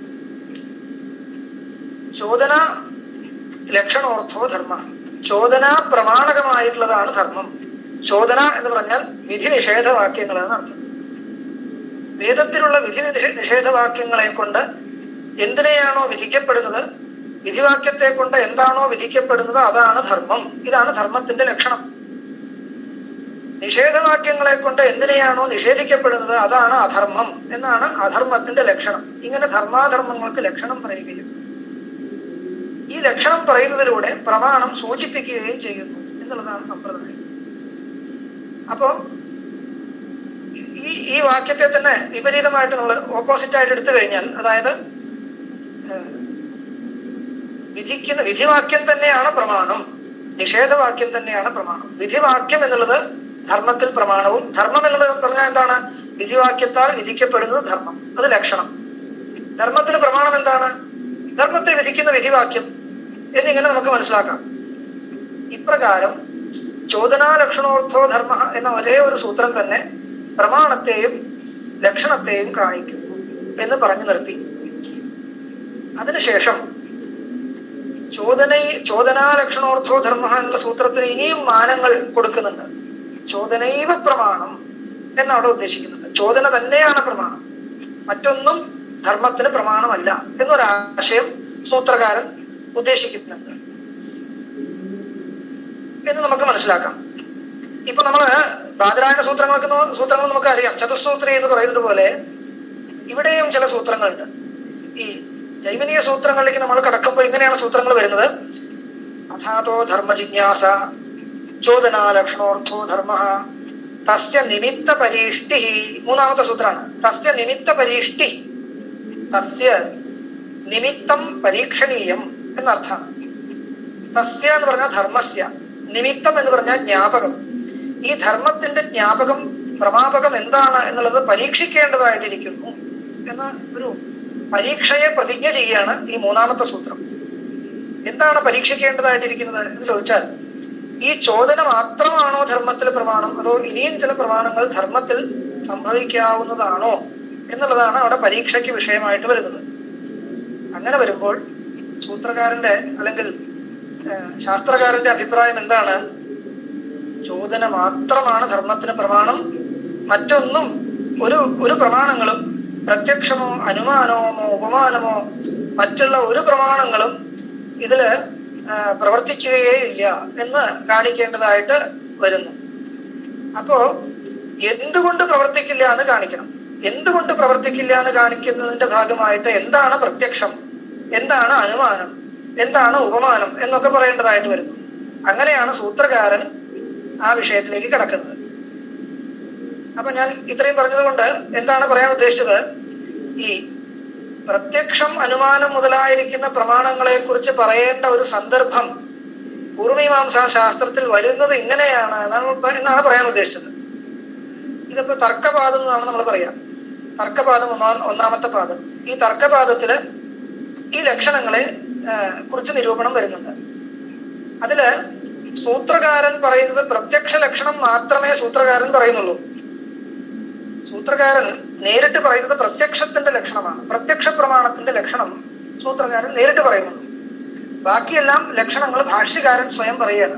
ചോദന ലക്ഷണോർത്ഥോ ധർമ്മ ചോദന പ്രമാണകമായിട്ടുള്ളതാണ് ധർമ്മം ചോദന എന്ന് പറഞ്ഞാൽ വിധി നിഷേധവാക്യങ്ങൾ എന്നർത്ഥം വേദത്തിലുള്ള വിധി നിഷേ- നിഷേധവാക്യങ്ങളെ കൊണ്ട് എന്തിനെയാണോ വിധിക്കപ്പെടുന്നത് വിധിവാക്യത്തെ കൊണ്ട് എന്താണോ വിധിക്കപ്പെടുന്നത് അതാണ് ധർമ്മം ഇതാണ് ധർമ്മത്തിന്റെ ലക്ഷണം നിഷേധവാക്യങ്ങളെ കൊണ്ട് എന്തിനെയാണോ നിഷേധിക്കപ്പെടുന്നത് അതാണ് അധർമ്മം എന്നാണ് അധർമ്മത്തിന്റെ ലക്ഷണം ഇങ്ങനെ ധർമാധർമ്മങ്ങൾക്ക് ലക്ഷണം പറയുകയും ഈ ലക്ഷണം പറയുന്നതിലൂടെ പ്രമാണം സൂചിപ്പിക്കുകയും ചെയ്യുന്നു എന്നുള്ളതാണ് സമ്പ്രദായം അപ്പോ ഈ ഈ വാക്യത്തെ തന്നെ വിപരീതമായിട്ട് നമ്മൾ ഓപ്പോസിറ്റ് ആയിട്ട് എടുത്തു കഴിഞ്ഞാൽ അതായത് ഏഹ്, വിധിക്കുന്ന വിധിവാക്യം തന്നെയാണ് പ്രമാണം നിഷേധവാക്യം തന്നെയാണ് പ്രമാണം വിധിവാക്യം എന്നുള്ളത് ധർമ്മത്തിൽ പ്രമാണവും ധർമ്മം എന്നുള്ളത് പറഞ്ഞാൽ എന്താണ് വിധിവാക്യത്താൽ വിധിക്കപ്പെടുന്നത് ധർമ്മം അത് ലക്ഷണം ധർമ്മത്തിന് പ്രമാണം എന്താണ് ധർമ്മത്തെ വിധിക്കുന്ന വിധിവാക്യം എന്നിങ്ങനെ നമുക്ക് മനസ്സിലാക്കാം ഇപ്രകാരം ചോദനാ ലക്ഷണോർത്ഥോ ധർമ്മ എന്ന ഒരേ ഒരു സൂത്രം തന്നെ പ്രമാണത്തെയും ലക്ഷണത്തെയും കാണിക്കുന്നു എന്ന് പറഞ്ഞു നിർത്തി അതിനുശേഷം ചോദന ചോദനാ ലക്ഷണോർത്ഥോ ധർമ്മ എന്നുള്ള സൂത്രത്തിന് ഇനിയും മാനങ്ങൾ കൊടുക്കുന്നുണ്ട് ചോദനൈവ പ്രമാണം എന്നാണ് ഉദ്ദേശിക്കുന്നത് ചോദന തന്നെയാണ് പ്രമാണം മറ്റൊന്നും ധർമ്മത്തിന് പ്രമാണമല്ല എന്നൊരാശയം സൂത്രകാരൻ ഉദ്ദേശിക്കുന്നുണ്ട് എന്ന് നമുക്ക് മനസ്സിലാക്കാം ഇപ്പൊ നമ്മള് ബാദരായണ സൂത്രങ്ങളൊക്കെ നോ- സൂത്രങ്ങൾ നമുക്ക് അറിയാം ചതുസ്സൂത്രി എന്ന് പറയുന്നത് പോലെ ഇവിടെയും ചില സൂത്രങ്ങളുണ്ട് ഈ ജൈമിനീയ സൂത്രങ്ങളിലേക്ക് നമ്മൾ കടക്കുമ്പോൾ ഇങ്ങനെയാണ് സൂത്രങ്ങൾ വരുന്നത് അഥാതോ ധർമ്മ ജിജ്ഞാസ ചോദനാ ലക്ഷണോർത്ഥോ ധർമ്മ തസ്യ നിമിത്ത പരീഷ്ടി മൂന്നാമത്തെ സൂത്രമാണ് തസ്യ നിമിത്ത പരീഷ്ടി തസ്യ നിമിത്തം പരീക്ഷണീയം എന്നർത്ഥമാണ് തസ്യ എന്ന് പറഞ്ഞാൽ ധർമ്മസ്യ നിമിത്തം എന്ന് പറഞ്ഞാൽ ജ്ഞാപകം ഈ ധർമ്മത്തിന്റെ ജ്ഞാപകം പ്രമാപകം എന്താണ് എന്നുള്ളത് പരീക്ഷിക്കേണ്ടതായിട്ടിരിക്കുന്നു എന്ന ഒരു പരീക്ഷയെ പ്രതിജ്ഞ ചെയ്യുകയാണ് ഈ മൂന്നാമത്തെ സൂത്രം എന്താണ് പരീക്ഷിക്കേണ്ടതായിട്ടിരിക്കുന്നത് എന്ന് ചോദിച്ചാൽ ഈ ചോദന മാത്രമാണോ ധർമ്മത്തിൽ പ്രമാണം അതോ ഇനിയും ചില പ്രമാണങ്ങൾ ധർമ്മത്തിൽ സംഭവിക്കാവുന്നതാണോ എന്നുള്ളതാണ് അവിടെ പരീക്ഷയ്ക്ക് വിഷയമായിട്ട് വരുന്നത് അങ്ങനെ വരുമ്പോൾ സൂത്രകാരന്റെ അല്ലെങ്കിൽ ഏഹ്, ശാസ്ത്രകാരന്റെ അഭിപ്രായം എന്താണ് ചോദന മാത്രമാണ് ധർമ്മത്തിന് പ്രമാണം മറ്റൊന്നും ഒരു ഒരു പ്രമാണങ്ങളും പ്രത്യക്ഷമോ അനുമാനമോ ഉപമാനമോ മറ്റുള്ള ഒരു പ്രമാണങ്ങളും ഇതില് ആ, പ്രവർത്തിക്കുകയേ ഇല്ല എന്ന് കാണിക്കേണ്ടതായിട്ട് വരുന്നു അപ്പോ എന്തുകൊണ്ട് പ്രവർത്തിക്കില്ല എന്ന് കാണിക്കണം എന്തുകൊണ്ട് പ്രവർത്തിക്കില്ല എന്ന് കാണിക്കുന്നതിന്റെ ഭാഗമായിട്ട് എന്താണ് പ്രത്യക്ഷം എന്താണ് അനുമാനം എന്താണ് ഉപമാനം എന്നൊക്കെ പറയേണ്ടതായിട്ട് വരുന്നു അങ്ങനെയാണ് സൂത്രകാരൻ ആ വിഷയത്തിലേക്ക് കിടക്കുന്നത് അപ്പൊ ഞാൻ ഇത്രയും പറഞ്ഞതുകൊണ്ട് എന്താണ് പറയാൻ ഉദ്ദേശിച്ചത് ഈ പ്രത്യക്ഷം അനുമാനം മുതലായിരിക്കുന്ന പ്രമാണങ്ങളെ കുറിച്ച് പറയേണ്ട ഒരു സന്ദർഭം പൂർവമീമാംസാ ശാസ്ത്രത്തിൽ വരുന്നത് ഇങ്ങനെയാണ് എന്നാണ് പ- എന്നാണ് പറയാൻ ഉദ്ദേശിച്ചത് ഇതിപ്പോ തർക്കപാദം എന്നാണ് നമ്മൾ പറയാം തർക്കപാദം ഒന്നാം ഒന്നാമത്തെ പാദം ഈ തർക്കപാദത്തില് ഈ ലക്ഷണങ്ങളെ ആ, കുറിച്ച് നിരൂപണം വരുന്നുണ്ട് അതില് സൂത്രകാരൻ പറയുന്നത് പ്രത്യക്ഷ ലക്ഷണം മാത്രമേ സൂത്രകാരൻ പറയുന്നുള്ളൂ സൂത്രകാരൻ നേരിട്ട് പറയുന്നത് പ്രത്യക്ഷത്തിന്റെ ലക്ഷണമാണ് പ്രത്യക്ഷ പ്രമാണത്തിന്റെ ലക്ഷണം സൂത്രകാരൻ നേരിട്ട് പറയുന്നുള്ളൂ ബാക്കിയെല്ലാം ലക്ഷണങ്ങൾ ഭാഷ്യകാരൻ സ്വയം പറയുകയാണ്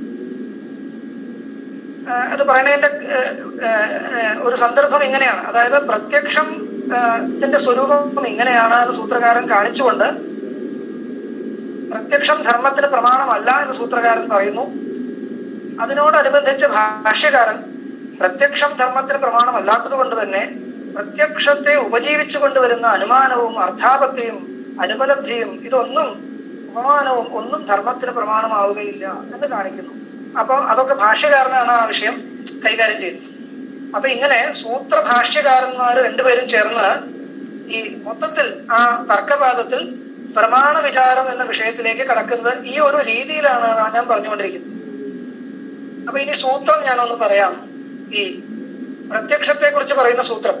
ആ, അത് പറയുന്നതിന്റെ ആ, ആ, ആ, ഒരു സന്ദർഭം ഇങ്ങനെയാണ് അതായത് പ്രത്യക്ഷം ആ, ത്തിന്റെ സ്വരൂപം ഇങ്ങനെയാണ് എന്ന് സൂത്രകാരൻ കാണിച്ചുകൊണ്ട് പ്രത്യക്ഷം ധർമ്മത്തിന് പ്രമാണമല്ല എന്ന് സൂത്രകാരൻ പറയുന്നു അതിനോടനുബന്ധിച്ച് ഭാഷ്യകാരൻ പ്രത്യക്ഷം ധർമ്മത്തിന് പ്രമാണമല്ലാത്തത് കൊണ്ട് തന്നെ പ്രത്യക്ഷത്തെ ഉപജീവിച്ചു കൊണ്ടുവരുന്ന അനുമാനവും അർത്ഥാപത്തെയും അനുപലബ്ധിയും ഇതൊന്നും ഉപമാനവും ഒന്നും ധർമ്മത്തിന് പ്രമാണമാവുകയില്ല എന്ന് കാണിക്കുന്നു അപ്പൊ അതൊക്കെ ഭാഷ്യകാരനാണ് ആ വിഷയം കൈകാര്യം ചെയ്യുന്നത് അപ്പൊ ഇങ്ങനെ സൂത്ര ഭാഷ്യകാരന്മാർ രണ്ടുപേരും ചേർന്ന് ഈ മൊത്തത്തിൽ ആ തർക്കപാദത്തിൽ പ്രമാണ വിചാരം എന്ന വിഷയത്തിലേക്ക് കടക്കുന്നത് ഈ ഒരു രീതിയിലാണ് ഞാൻ പറഞ്ഞുകൊണ്ടിരിക്കുന്നത് അപ്പൊ ഇനി സൂത്രം ഞാനൊന്ന് പറയാം ഈ പ്രത്യക്ഷത്തെ കുറിച്ച് പറയുന്ന സൂത്രം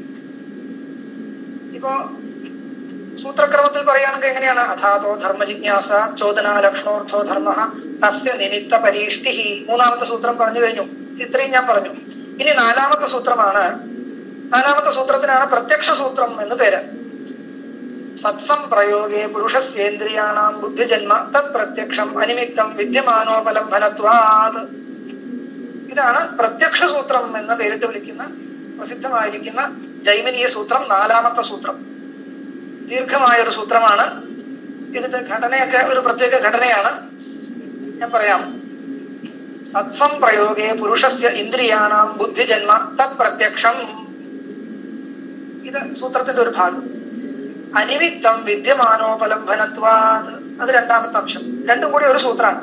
ഇപ്പോ സൂത്രക്രമത്തിൽ പറയുകയാണെങ്കിൽ എങ്ങനെയാണ് അഥാതോ ധർമ്മ ജിജ്ഞാസ ചോദന ലക്ഷണോർത്ഥോ ധർമ്മ തസ്യ നിമിത്ത പരീഷ്ടി മൂന്നാമത്തെ സൂത്രം പറഞ്ഞു കഴിഞ്ഞു ഇത്രയും ഞാൻ പറഞ്ഞു ഇനി നാലാമത്തെ സൂത്രമാണ് നാലാമത്തെ സൂത്രത്തിനാണ് പ്രത്യക്ഷ സൂത്രം എന്ന് പേര് സത്സം പ്രയോഗേ പുരുഷസ്യേന്ദ്രിയാണാം ബുദ്ധിജന്മ തത് പ്രത്യക്ഷം അനിമിത്തം വിദ്യമാനോപലംബനത്വാത് ഇതാണ് പ്രത്യക്ഷ സൂത്രം എന്ന് പേരിട്ട് വിളിക്കുന്ന പ്രസിദ്ധമായിരിക്കുന്ന ജൈമിനീയ സൂത്രം നാലാമത്തെ സൂത്രം ദീർഘമായ ഒരു സൂത്രമാണ് ഇതിന്റെ ഘടനയൊക്കെ ഒരു പ്രത്യേക ഘടനയാണ് ഞാൻ പറയാം സത്സം പ്രയോഗേ പുരുഷസ്യ ഇന്ദ്രിയാണാം ബുദ്ധിജന്മ തത് പ്രത്യക്ഷം ഇത് സൂത്രത്തിന്റെ ഒരു ഭാഗം അനിമിത്തം വിദ്യമാനോപലംബനത്വാത് അത് രണ്ടാമത്തെ അംശം രണ്ടും കൂടി ഒരു സൂത്രമാണ്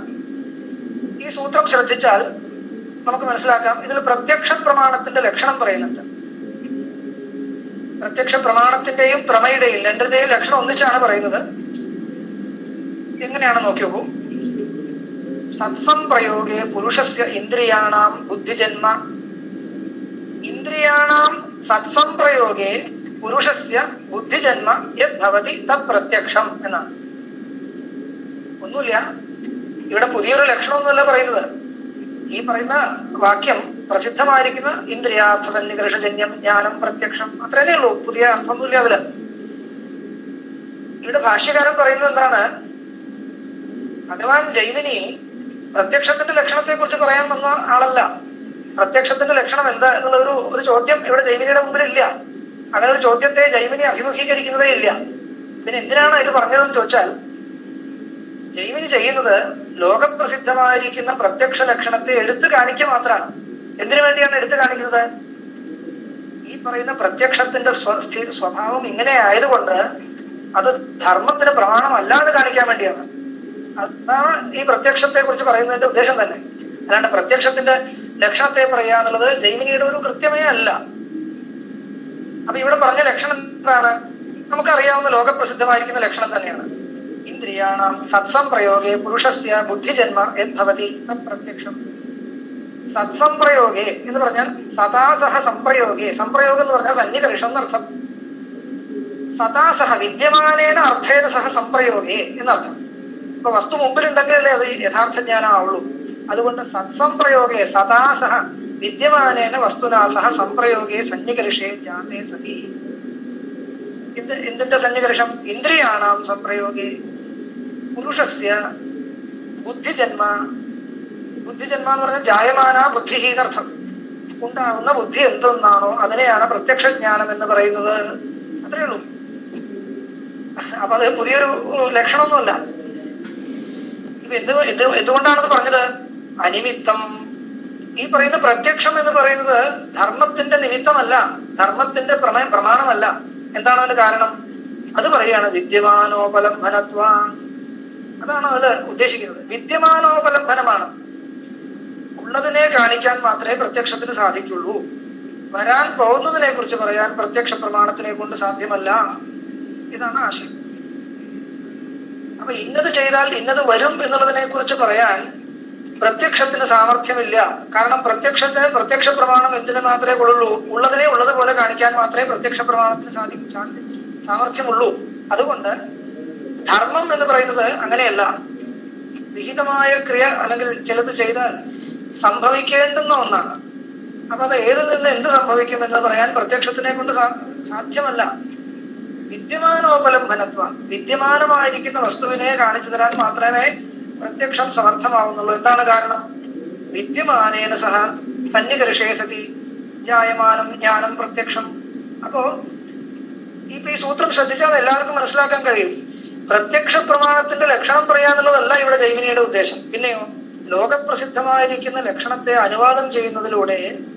ഈ സൂത്രം ശ്രദ്ധിച്ചാൽ നമുക്ക് മനസ്സിലാക്കാം ഇതിൽ പ്രത്യക്ഷ പ്രമാണത്തിന്റെ ലക്ഷണം പറയുന്നുണ്ട് പ്രത്യക്ഷ പ്രമാണത്തിന്റെയും പ്രമയുടെയും രണ്ടിന്റെയും ലക്ഷണം ഒന്നിച്ചാണ് പറയുന്നത് എങ്ങനെയാണ് നോക്കി നോക്കൂ സത്സംപ്രയോഗേ പുരുഷസ്യ ഇന്ദ്രിയാണാം ബുദ്ധിജന്മ ഇന്ദ്രിയാണാം സത്സംപ്രയോഗേ പുരുഷസ്യ ബുദ്ധിജന്മ യത് ഭവതി തത് പ്രത്യക്ഷം എന്നാണ് ഒന്നുമില്ല ഇവിടെ പുതിയൊരു ലക്ഷണമൊന്നുമല്ല പറയുന്നത് ഈ പറയുന്ന വാക്യം പ്രസിദ്ധമായിരിക്കുന്ന ഇന്ദ്രിയാർത്ഥ സന്നികർഷജന്യം ജ്ഞാനം പ്രത്യക്ഷം അത്രയേ ഉള്ളൂ പുതിയ അർത്ഥമൊന്നുമില്ല അതില് ഇവിടെ ഭാഷ്യകാരൻ പറയുന്നത് എന്താണ് ഭഗവാൻ ജൈമിനി പ്രത്യക്ഷത്തിന്റെ ലക്ഷണത്തെ കുറിച്ച് പറയാൻ വന്ന ആളല്ല പ്രത്യക്ഷത്തിന്റെ ലക്ഷണം എന്താ എന്നുള്ള ഒരു ഒരു ചോദ്യം ഇവിടെ ജൈമിനിയുടെ മുമ്പിൽ ഇല്ല അങ്ങനെ ഒരു ചോദ്യത്തെ ജൈമിനി അഭിമുഖീകരിക്കുന്നതേ ഇല്ല പിന്നെ എന്തിനാണ് ഇത് പറഞ്ഞതെന്ന് ചോദിച്ചാൽ ജൈമിനി ചെയ്യുന്നത് ലോകപ്രസിദ്ധമായിരിക്കുന്ന പ്രത്യക്ഷ ലക്ഷണത്തെ എടുത്തു കാണിക്കുക മാത്രമാണ് എന്തിനു വേണ്ടിയാണ് എടുത്തു കാണിക്കുന്നത് ഈ പറയുന്ന പ്രത്യക്ഷത്തിന്റെ സ്വ- സ്ഥി- സ്വഭാവം ഇങ്ങനെ ആയതുകൊണ്ട് അത് ധർമ്മത്തിന് പ്രമാണമല്ലാതെ കാണിക്കാൻ വേണ്ടിയാണ് അതാണ് ഈ പ്രത്യക്ഷത്തെ കുറിച്ച് പറയുന്നതിന്റെ ഉദ്ദേശം തന്നെ അല്ലാണ്ട് പ്രത്യക്ഷത്തിന്റെ ലക്ഷണത്തെ പറയുക എന്നുള്ളത് ജൈമിനിയുടെ ഒരു കൃത്യമേ അല്ല അപ്പൊ ഇവിടെ പറഞ്ഞ ലക്ഷണം എന്താണ് നമുക്കറിയാവുന്ന ലോകപ്രസിദ്ധമായിരിക്കുന്ന ലക്ഷണം തന്നെയാണ് ഇന്ദ്രിയാണാം സത്സംപ്രയോഗേ പുരുഷസ്യ ബുദ്ധിജന്മ യത് ഭവതി തത് പ്രത്യക്ഷം സത്സംപ്രയോഗേ എന്ന് പറഞ്ഞാൽ സദാസഹ സംപ്രയോഗേ സംപ്രയോഗം എന്ന് പറഞ്ഞാൽ സന്നികർഷം എന്നർത്ഥം സദാസഹ വിദ്യമാനേന അർത്ഥേന സഹ സംപ്രയോഗേ എന്നർത്ഥം ഇപ്പൊ വസ്തു മുമ്പിലുണ്ടെങ്കിലല്ലേ അത് യഥാർത്ഥ ജ്ഞാനമാവുള്ളൂ അതുകൊണ്ട് സത്സംപ്രയോഗേ സദാസഹ വിദ്യമാനേന വസ്തുനാ സഹ സംപ്രയോഗേ സന്നികർഷേ ജാതേ സതി എന്ത് എന്തിന്റെ സന്നികർഷം ഇന്ദ്രിയാണാം സംപ്രയോഗേ പുരുഷസ്യ ബുദ്ധിജന്മ ബുദ്ധിജന്മ എന്ന് പറഞ്ഞാൽ ജായമാന ബുദ്ധി എന്നർത്ഥം ഉണ്ടാകുന്ന ബുദ്ധി എന്തെന്നാണോ അതിനെയാണ് പ്രത്യക്ഷ ജ്ഞാനം എന്ന് പറയുന്നത് അത്രേ ഉള്ളൂ അപ്പൊ അത് പുതിയൊരു ഉം, ലക്ഷണമൊന്നുമല്ല ഇപ്പൊ എന്ത് എന്ത് എന്തുകൊണ്ടാണത് പറഞ്ഞത് അനിമിത്തം ഈ പറയുന്ന പ്രത്യക്ഷം എന്ന് പറയുന്നത് ധർമ്മത്തിന്റെ നിമിത്തമല്ല ധർമ്മത്തിന്റെ പ്രമേ പ്രമാണമല്ല എന്താണ് അതിന് കാരണം അത് പറയാണ് വിദ്യമാനോപലംബനത്വ അതാണ് അതിൽ ഉദ്ദേശിക്കുന്നത് വിദ്യമാനോപലംബനമാണ് ഉള്ളതിനെ കാണിക്കാൻ മാത്രമേ പ്രത്യക്ഷത്തിന് സാധിക്കുള്ളൂ വരാൻ പോകുന്നതിനെ കുറിച്ച് പറയാൻ പ്രത്യക്ഷ പ്രമാണത്തിനെ കൊണ്ട് സാധ്യമല്ല ഇതാണ് ആശയം അപ്പൊ ഇന്നത് ചെയ്താൽ ഇന്നത് വരും എന്നുള്ളതിനെ കുറിച്ച് പറയാൻ പ്രത്യക്ഷത്തിന് സാമർഥ്യമില്ല കാരണം പ്രത്യക്ഷത്തിന് പ്രത്യക്ഷ പ്രമാണം എന്തിനു മാത്രമേ കൊള്ളുള്ളൂ ഉള്ളതിനെ ഉള്ളതുപോലെ കാണിക്കാൻ മാത്രമേ പ്രത്യക്ഷ പ്രമാണത്തിന് സാധി സാധി- സാമർഥ്യമുള്ളൂ അതുകൊണ്ട് ധർമ്മം എന്ന് പറയുന്നത് അങ്ങനെയല്ല വിഹിതമായ ക്രിയ അല്ലെങ്കിൽ ചിലത് ചെയ്താൽ സംഭവിക്കേണ്ടുന്ന ഒന്നാണ് അപ്പൊ അത് ഏതിൽ നിന്ന് എന്ത് സംഭവിക്കും എന്ന് പറയാൻ പ്രത്യക്ഷത്തിനെ കൊണ്ട് സാ- സാധ്യമല്ല വിദ്യമാനോപലംബനത്വ വിദ്യമാനമായിരിക്കുന്ന വസ്തുവിനെ കാണിച്ചു തരാൻ മാത്രമേ പ്രത്യക്ഷം സമർത്ഥമാവുന്നുള്ളൂ എന്താണ് കാരണം വിദ്യമാനേന സഹ സന്നികർഷേ സതി ജായമാനം ജ്ഞാനം പ്രത്യക്ഷം അപ്പോ ഇപ്പൊ ഈ സൂത്രം ശ്രദ്ധിച്ചാൽ എല്ലാവർക്കും മനസ്സിലാക്കാൻ കഴിയും പ്രത്യക്ഷ പ്രമാണത്തിന്റെ ലക്ഷണം പറയാന്നുള്ളതല്ല ഇവിടെ ജൈമിനിയുടെ ഉദ്ദേശം പിന്നെയോ ലോകപ്രസിദ്ധമായിരിക്കുന്ന ലക്ഷണത്തെ അനുവാദം ചെയ്യുന്നതിലൂടെ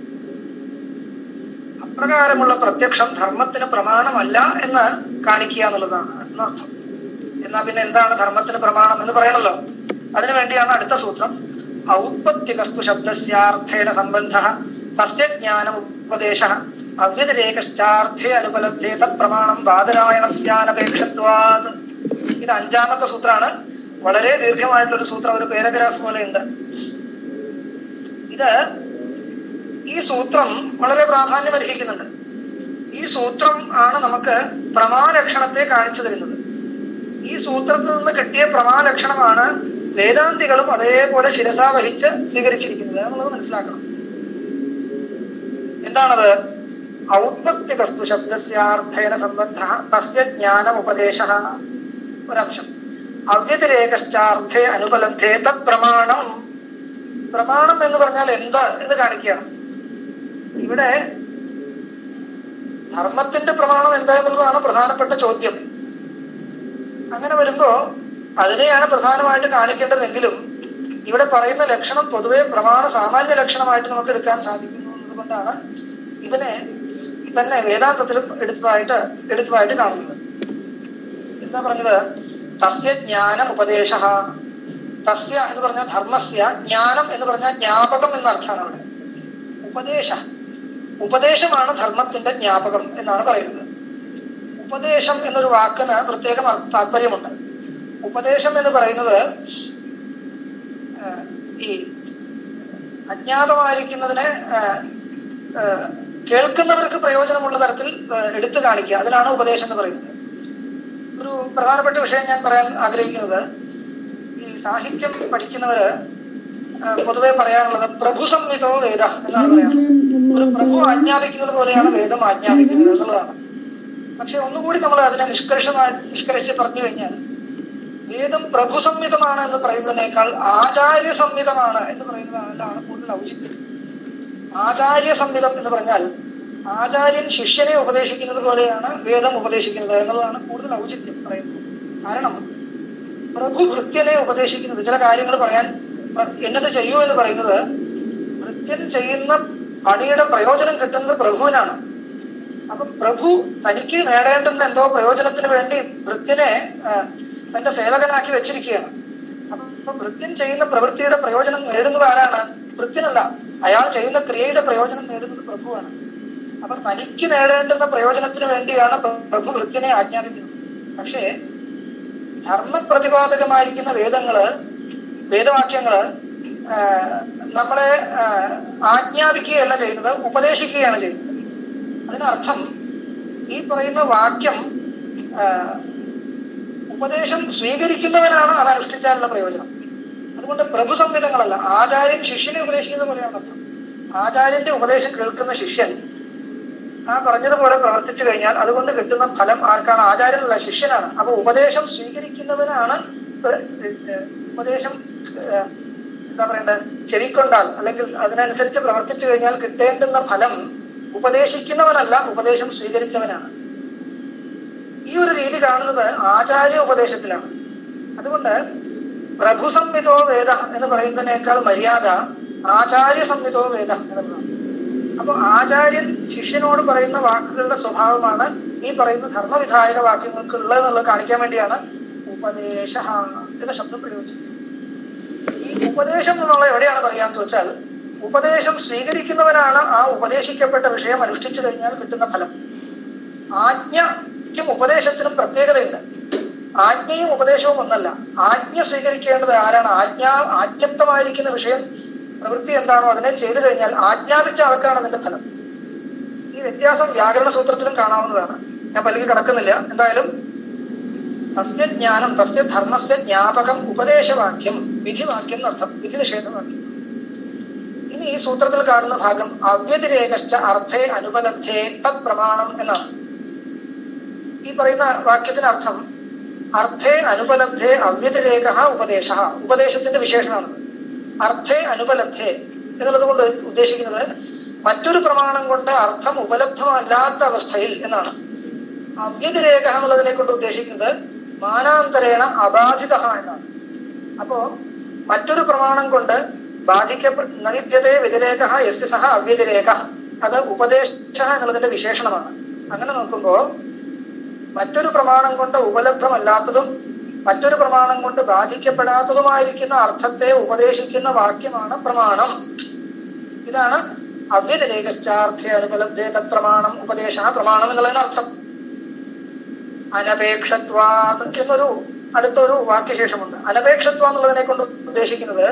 അപ്രകാരമുള്ള പ്രത്യക്ഷം ധർമ്മത്തിന് പ്രമാണമല്ല എന്ന് കാണിക്കുക എന്നുള്ളതാണ് എന്നർത്ഥം എന്നാ പിന്നെ എന്താണ് ധർമ്മത്തിന് പ്രമാണം എന്ന് പറയണല്ലോ അതിനു വേണ്ടിയാണ് അടുത്ത സൂത്രം ഔത്പത്തികസ്തു ശബ്ദസ്യാർത്ഥേന സംബന്ധ തസ്യ ജ്ഞാനം ഉപദേശ അവ്യതിരേകശ്ചാർത്ഥേ അനുപലബ്ധേ തത് പ്രമാണം ബാദരായണസ്യാനപേക്ഷത്വാത് ഇത് അഞ്ചാമത്തെ സൂത്രമാണ് വളരെ ദീർഘമായിട്ടുള്ള സൂത്രം ഒരു പാരഗ്രാഫ് പോലെ ഉണ്ട് ഇത് ഈ സൂത്രം വളരെ പ്രാധാന്യം അർഹിക്കുന്നുണ്ട് ഈ സൂത്രം ആണ് നമുക്ക് പ്രമാലക്ഷണത്തെ കാണിച്ചു തരുന്നത് ഈ സൂത്രത്തിൽ നിന്ന് കിട്ടിയ പ്രമാലക്ഷണമാണ് വേദാന്തികളും അതേപോലെ ശിരസാ വഹിച്ച് സ്വീകരിച്ചിരിക്കുന്നത് എന്നുള്ളത് മനസ്സിലാക്കണം എന്താണത് ഔത്പത്തികസ്തു ശബ്ദസ്യാർത്ഥേന സംബന്ധ തസ്യ ജ്ഞാനം ഉപദേശ ഒരംശം അവ്യതിരേകശ്ചാർത്ഥേ അനുപലബ്ധേ തത് പ്രമാണം പ്രമാണം എന്ന് പറഞ്ഞാൽ എന്താ എന്ന് കാണിക്കുകയാണ് ഇവിടെ ധർമ്മത്തിന്റെ പ്രമാണം എന്താ എന്നുള്ളതാണ് പ്രധാനപ്പെട്ട ചോദ്യം അങ്ങനെ വരുമ്പോ അതിനെയാണ് പ്രധാനമായിട്ട് കാണിക്കേണ്ടതെങ്കിലും ഇവിടെ പറയുന്ന ലക്ഷണം പൊതുവെ പ്രമാണ സാമാന്യ ലക്ഷണമായിട്ട് നമുക്ക് എടുക്കാൻ സാധിക്കുന്നു എന്നതുകൊണ്ടാണ് ഇതിനെ തന്നെ വേദാന്തത്തിലും എടുത്തതായിട്ട് എടുത്തതായിട്ട് കാണുന്നത് എന്താ പറഞ്ഞത് തസ്യ ജ്ഞാനം ഉപദേശ തസ്യ എന്ന് പറഞ്ഞാൽ ധർമ്മസ്യ ജ്ഞാനം എന്ന് പറഞ്ഞാൽ ജ്ഞാപകം എന്ന അർത്ഥമാണ് അവിടെ ഉപദേശ ഉപദേശമാണ് ധർമ്മത്തിന്റെ ജ്ഞാപകം എന്നാണ് പറയുന്നത് ഉപദേശം എന്നൊരു വാക്കിന് പ്രത്യേകം അർത്ഥ- താല്പര്യമുണ്ട് ഉപദേശം എന്ന് പറയുന്നത് ആ, ഈ അജ്ഞാതമായിരിക്കുന്നതിനെ ആ, ആ, കേൾക്കുന്നവർക്ക് പ്രയോജനമുള്ള തരത്തിൽ ആ, എടുത്തു കാണിക്കുക അതിനാണ് ഉപദേശം എന്ന് പറയുന്നത് ഒരു പ്രധാനപ്പെട്ട വിഷയം ഞാൻ പറയാൻ ആഗ്രഹിക്കുന്നത് ഈ സാഹിത്യം പഠിക്കുന്നവര് ആ, പൊതുവെ പറയാനുള്ളത് പ്രഭു സംഹിതോ വേദ എന്നാണ് പറയാറുള്ളത് ഒരു പ്രഭു ആജ്ഞാപിക്കുന്നത് പോലെയാണ് വേദം ആജ്ഞാപിക്കുന്നത് എന്നുള്ളതാണ് പക്ഷെ ഒന്നുകൂടി നമ്മൾ അതിനെ നിഷ്കർഷമായി നിഷ്കർഷിച്ച് പറഞ്ഞു കഴിഞ്ഞാൽ വേദം പ്രഭു സംഹിതമാണ് എന്ന് പറയുന്നതിനേക്കാൾ ആചാര്യ സംഹിതമാണ് എന്ന് പറയുന്നതാണ് കൂടുതൽ ഔചിത്യം ആചാര്യ സംഹിതം എന്ന് പറഞ്ഞാൽ ആചാര്യൻ ശിഷ്യനെ ഉപദേശിക്കുന്നത് പോലെയാണ് വേദം ഉപദേശിക്കുന്നത് എന്നുള്ളതാണ് കൂടുതൽ ഔചിത്യം പറയുന്നത് കാരണം പ്രഭു ഭൃത്യനെ ഉപദേശിക്കുന്നത് ചില കാര്യങ്ങൾ പറയാൻ പ- എന്നത് ചെയ്യൂ എന്ന് പറയുന്നത് ഭൃത്യൻ ചെയ്യുന്ന പണിയുടെ പ്രയോജനം കിട്ടുന്നത് പ്രഭുവിനാണ് അപ്പൊ പ്രഭു തനിക്ക് നേടേണ്ടുന്ന എന്തോ പ്രയോജനത്തിന് വേണ്ടി ഭൃത്യനെ ആ, തന്റെ സേവകനാക്കി വെച്ചിരിക്കുകയാണ് അപ്പൊ ഭൃത്യൻ ചെയ്യുന്ന പ്രവൃത്തിയുടെ പ്രയോജനം നേടുന്നത് ആരാണ് ഭൃത്യനല്ല അയാൾ ചെയ്യുന്ന ക്രിയയുടെ പ്രയോജനം നേടുന്നത് പ്രഭുവാണ് അപ്പൊ തനിക്ക് നേടേണ്ടുന്ന പ്രയോജനത്തിന് വേണ്ടിയാണ് പ്ര- പ്രഭു ഭൃത്യനെ ആജ്ഞാപിക്കുന്നത് പക്ഷേ ധർമ്മപ്രതിപാദകമായിരിക്കുന്ന വേദങ്ങള് വേദവാക്യങ്ങള് ആ, നമ്മളെ ആ, ആജ്ഞാപിക്കുകയല്ല ചെയ്യുന്നത് ഉപദേശിക്കുകയാണ് ചെയ്യുന്നത് അതിനർത്ഥം ഈ പറയുന്ന വാക്യം ആ, ഉപദേശം സ്വീകരിക്കുന്നവനാണ് അത് അനുഷ്ഠിച്ചാലുള്ള പ്രയോജനം അതുകൊണ്ട് പ്രഭു സംഹിതങ്ങളല്ല ആചാര്യൻ ശിഷ്യനെ ഉപദേശിക്കുന്ന പോലെയാണ് അർത്ഥം ആചാര്യന്റെ ഉപദേശം കേൾക്കുന്ന ശിഷ്യൻ ആ പറഞ്ഞതുപോലെ പ്രവർത്തിച്ചു കഴിഞ്ഞാൽ അതുകൊണ്ട് കിട്ടുന്ന ഫലം ആർക്കാണ് ആചാര്യനല്ല ശിഷ്യനാണ് അപ്പൊ ഉപദേശം സ്വീകരിക്കുന്നവനാണ് ഏഹ്, ഏഹ്, ഉപദേശം ഏഹ്, എന്താ പറയണ്ടത് ചെവിക്കൊണ്ടാൽ അല്ലെങ്കിൽ അതിനനുസരിച്ച് പ്രവർത്തിച്ചു കഴിഞ്ഞാൽ കിട്ടേണ്ടുന്ന ഫലം ഉപദേശിക്കുന്നവനല്ല ഉപദേശം സ്വീകരിച്ചവനാണ് ഈ ഒരു രീതി കാണുന്നത് ആചാര്യ ഉപദേശത്തിലാണ് അതുകൊണ്ട് പ്രഭു സംഹിതോ വേദ എന്ന് പറയുന്നതിനേക്കാൾ മര്യാദ ആചാര്യ സംഹിതോ വേദ എന്നുള്ളതാണ് അപ്പൊ ആചാര്യൻ ശിഷ്യനോട് പറയുന്ന വാക്കുകളുടെ സ്വഭാവമാണ് ഈ പറയുന്ന ധർമ്മവിധായക വാക്യങ്ങൾക്ക് ഉള്ളതെന്നുള്ളത് കാണിക്കാൻ വേണ്ടിയാണ് ഉപദേശ എന്ന ശബ്ദം പ്രയോഗിച്ചത് ഈ ഉപദേശം എന്നുള്ള എവിടെയാണ് പറയാന്ന് വെച്ചാൽ ഉപദേശം സ്വീകരിക്കുന്നവനാണ് ആ ഉപദേശിക്കപ്പെട്ട വിഷയം അനുഷ്ഠിച്ചു കഴിഞ്ഞാൽ കിട്ടുന്ന ഫലം ആജ്ഞയ്ക്കും ഉപദേശത്തിനും പ്രത്യേകതയുണ്ട് ആജ്ഞയും ഉപദേശവും ഒന്നല്ല ആജ്ഞ സ്വീകരിക്കേണ്ടത് ആരാണ് ആജ്ഞ ആജ്ഞപ്തമായിരിക്കുന്ന വിഷയം പ്രവൃത്തി എന്താണോ അതിനെ ചെയ്തു കഴിഞ്ഞാൽ ആജ്ഞാപിച്ച ആൾക്കാണ് അതിന്റെ ഫലം ഈ വ്യത്യാസം വ്യാകരണ സൂത്രത്തിലും കാണാവുന്നതാണ് ഞാൻ പല്ലിക്ക് കടക്കുന്നില്ല എന്തായാലും തസ്യ ജ്ഞാനം തസ്യ ധർമ്മസ്യ ജ്ഞാപകം ഉപദേശവാക്യം വിധിവാക്യം എന്നർത്ഥം വിധി നിഷേധവാക്യം ഇനി ഈ സൂത്രത്തിൽ കാണുന്ന ഭാഗം അവ്യതിരേകശ്ച അർത്ഥേ അനുപലബ്ധേ തത് പ്രമാണം എന്നാണ് ഈ പറയുന്ന വാക്യത്തിന് അർത്ഥം അർത്ഥേ അനുപലബ്ധേ അവ്യതിരേക ഉപദേശ ഉപദേശത്തിന്റെ വിശേഷണമാണത് അർത്ഥേ അനുപലബ്ധേ എന്നുള്ളത് കൊണ്ട് ഉദ്ദേശിക്കുന്നത് മറ്റൊരു പ്രമാണം കൊണ്ട് അർത്ഥം ഉപലബ്ധമല്ലാത്ത അവസ്ഥയിൽ എന്നാണ് അവ്യതിരേക എന്നുള്ളതിനെ കൊണ്ട് ഉദ്ദേശിക്കുന്നത് മാനാന്തരേണ അബാധിത എന്നാണ് അപ്പോ മറ്റൊരു പ്രമാണം കൊണ്ട് ബാധിക്കപ്പെ നവിദ്യതേ വ്യതിരേക യസ്യ സഹ അവ്യതിരേക അത് ഉപദേശ എന്നുള്ളതിന്റെ വിശേഷണമാണ് അങ്ങനെ നോക്കുമ്പോ മറ്റൊരു പ്രമാണം കൊണ്ട് ഉപലബ്ധമല്ലാത്തതും മറ്റൊരു പ്രമാണം കൊണ്ട് ബാധിക്കപ്പെടാത്തതുമായിരിക്കുന്ന അർത്ഥത്തെ ഉപദേശിക്കുന്ന വാക്യമാണ് പ്രമാണം ഇതാണ് അവ്യതിരേകശ്ചാർത്ഥ്യ അനുപലബ്ധേ തത് പ്രമാണം ഉപദേശ പ്രമാണം എന്നുള്ളതിനർത്ഥം അനപേക്ഷത്വാത് എന്നൊരു അടുത്തൊരു വാക്യശേഷമുണ്ട് അനപേക്ഷത്വം എന്നുള്ളതിനെ കൊണ്ട് ഉദ്ദേശിക്കുന്നത്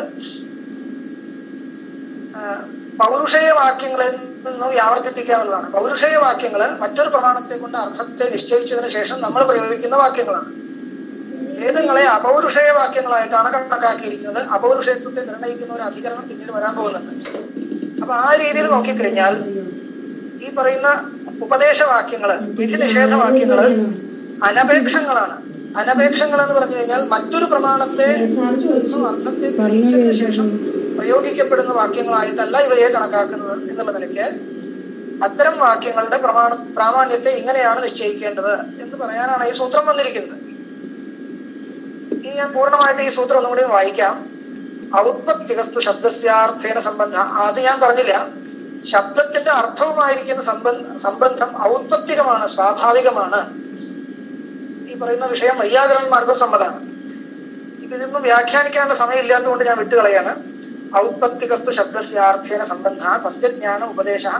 ആ, പൗരുഷേയ വാക്യങ്ങളിൽ നിന്ന് വ്യാവർത്തിപ്പിക്കാവുന്നതാണ് പൗരുഷേയ വാക്യങ്ങൾ മറ്റൊരു പ്രമാണത്തെ കൊണ്ട് അർത്ഥത്തെ നിശ്ചയിച്ചതിന് ശേഷം നമ്മൾ പ്രയോഗിക്കുന്ന വാക്യങ്ങളാണ് വേദങ്ങളെ അപൗരുഷേയ വാക്യങ്ങളായിട്ടാണ് കണക്കാക്കിയിരിക്കുന്നത് അപൗരുഷേയത്വത്തെ നിർണ്ണയിക്കുന്ന ഒരു അധികരണം പിന്നീട് വരാൻ പോകുന്നുണ്ട് അപ്പൊ ആ രീതിയിൽ നോക്കിക്കഴിഞ്ഞാൽ ഈ പറയുന്ന ഉപദേശവാക്യങ്ങള് വിധി നിഷേധ വാക്യങ്ങള് അനപേക്ഷങ്ങളാണ് അനപേക്ഷങ്ങൾ എന്ന് പറഞ്ഞു കഴിഞ്ഞാൽ മറ്റൊരു പ്രമാണത്തെ നിന്നും അർത്ഥത്തെ ഗ്രഹിച്ചതിന് ശേഷം പ്രയോഗിക്കപ്പെടുന്ന വാക്യങ്ങളായിട്ടല്ല ഇവയെ കണക്കാക്കുന്നത് എന്നുള്ള നിലയ്ക്ക് അത്തരം വാക്യങ്ങളുടെ പ്രമാണ പ്രാമാണ്യത്തെ ഇങ്ങനെയാണ് നിശ്ചയിക്കേണ്ടത് എന്ന് പറയാനാണ് ഈ സൂത്രം വന്നിരിക്കുന്നത് ഇനി ഞാൻ പൂർണ്ണമായിട്ട് ഈ സൂത്രം ഒന്നുകൂടി വായിക്കാം ഔത്പത്തികസ്തു ശബ്ദസ്യാർത്ഥേന സംബന്ധ അത് ഞാൻ പറഞ്ഞില്ല ശബ്ദത്തിന്റെ അർത്ഥവുമായിരിക്കുന്ന സംബന്ധ സംബന്ധം ഔത്പത്തികമാണ് സ്വാഭാവികമാണ് ഈ പറയുന്ന വിഷയം വൈയാകരണന്മാർക്കും സമ്മതമാണ് ഇപ്പൊ ഇതൊന്നും വ്യാഖ്യാനിക്കാനുള്ള സമയം ഇല്ലാത്തതുകൊണ്ട് ഞാൻ വിട്ടുകളയാണ് ഔത്പത്തികസ്തു ശബ്ദസ്യാർത്ഥേന സംബന്ധ തസ്യ ജ്ഞാന ഉപദേശ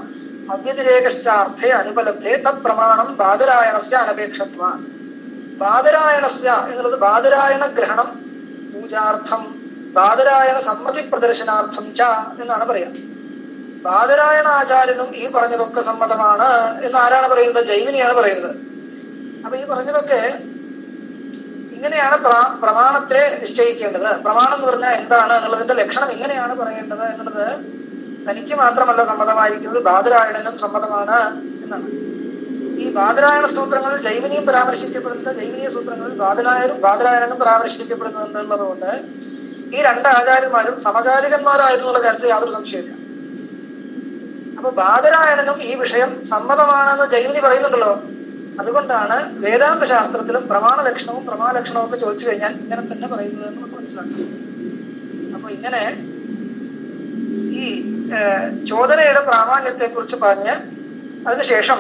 അവ്യതിരേകശ്ചാർത്ഥേ അനുപലബ്ധേ തത് പ്രമാണം ബാദരായണസ്യ അനപേക്ഷത്വ ബാദരായണസ്യ എന്നുള്ളത് ബാദരായണ ഗ്രഹണം പൂജാർത്ഥം ബാദരായണ സമ്മതി പ്രദർശനാർത്ഥം ച എന്നാണ് പറയാ ബാദരായണ ആചാര്യനും ഈ പറഞ്ഞതൊക്കെ സമ്മതമാണ് എന്ന് ആരാണ് പറയുന്നത് ജൈമിനിയാണ് പറയുന്നത് അപ്പൊ ഈ പറഞ്ഞതൊക്കെ ഇങ്ങനെയാണ് പ്ര- പ്രമാണത്തെ നിശ്ചയിക്കേണ്ടത് പ്രമാണം എന്ന് പറഞ്ഞാൽ എന്താണ് എന്നുള്ളതിന്റെ ലക്ഷണം ഇങ്ങനെയാണ് പറയേണ്ടത് എന്നുള്ളത് തനിക്ക് മാത്രമല്ല സമ്മതമായിരിക്കുന്നത് ബാദരായണനും സമ്മതമാണ് എന്നാണ് ഈ ബാദരായണ സൂത്രങ്ങളിൽ ജൈമിനിയും പരാമർശിക്കപ്പെടുന്ന ജൈമിനീയ സൂത്രങ്ങളിൽ ബാദരായനും ബാദരായണനും പരാമർശിക്കപ്പെടുന്നുള്ളത് കൊണ്ട് ഈ രണ്ട് ആചാര്യന്മാരും സമകാലികന്മാരായിരുന്നുള്ള കാര്യത്തിൽ യാതൊരു സംശയമില്ല അപ്പൊ ബാദരായണനും ഈ വിഷയം സമ്മതമാണെന്ന് ജൈമിനി പറയുന്നുണ്ടല്ലോ അതുകൊണ്ടാണ് വേദാന്ത ശാസ്ത്രത്തിലും പ്രമാണ ലക്ഷണവും പ്രമാലക്ഷണവും ഒക്കെ ചോദിച്ചു കഴിഞ്ഞാൽ ഇങ്ങനെ തന്നെ പറയുന്നത് എന്ന് നമുക്ക് മനസ്സിലാക്കാം അപ്പൊ ഇങ്ങനെ ഈ ഏഹ്, ചോദനയുടെ പ്രാമാണ്യത്തെ കുറിച്ച് പറഞ്ഞ് അതിനുശേഷം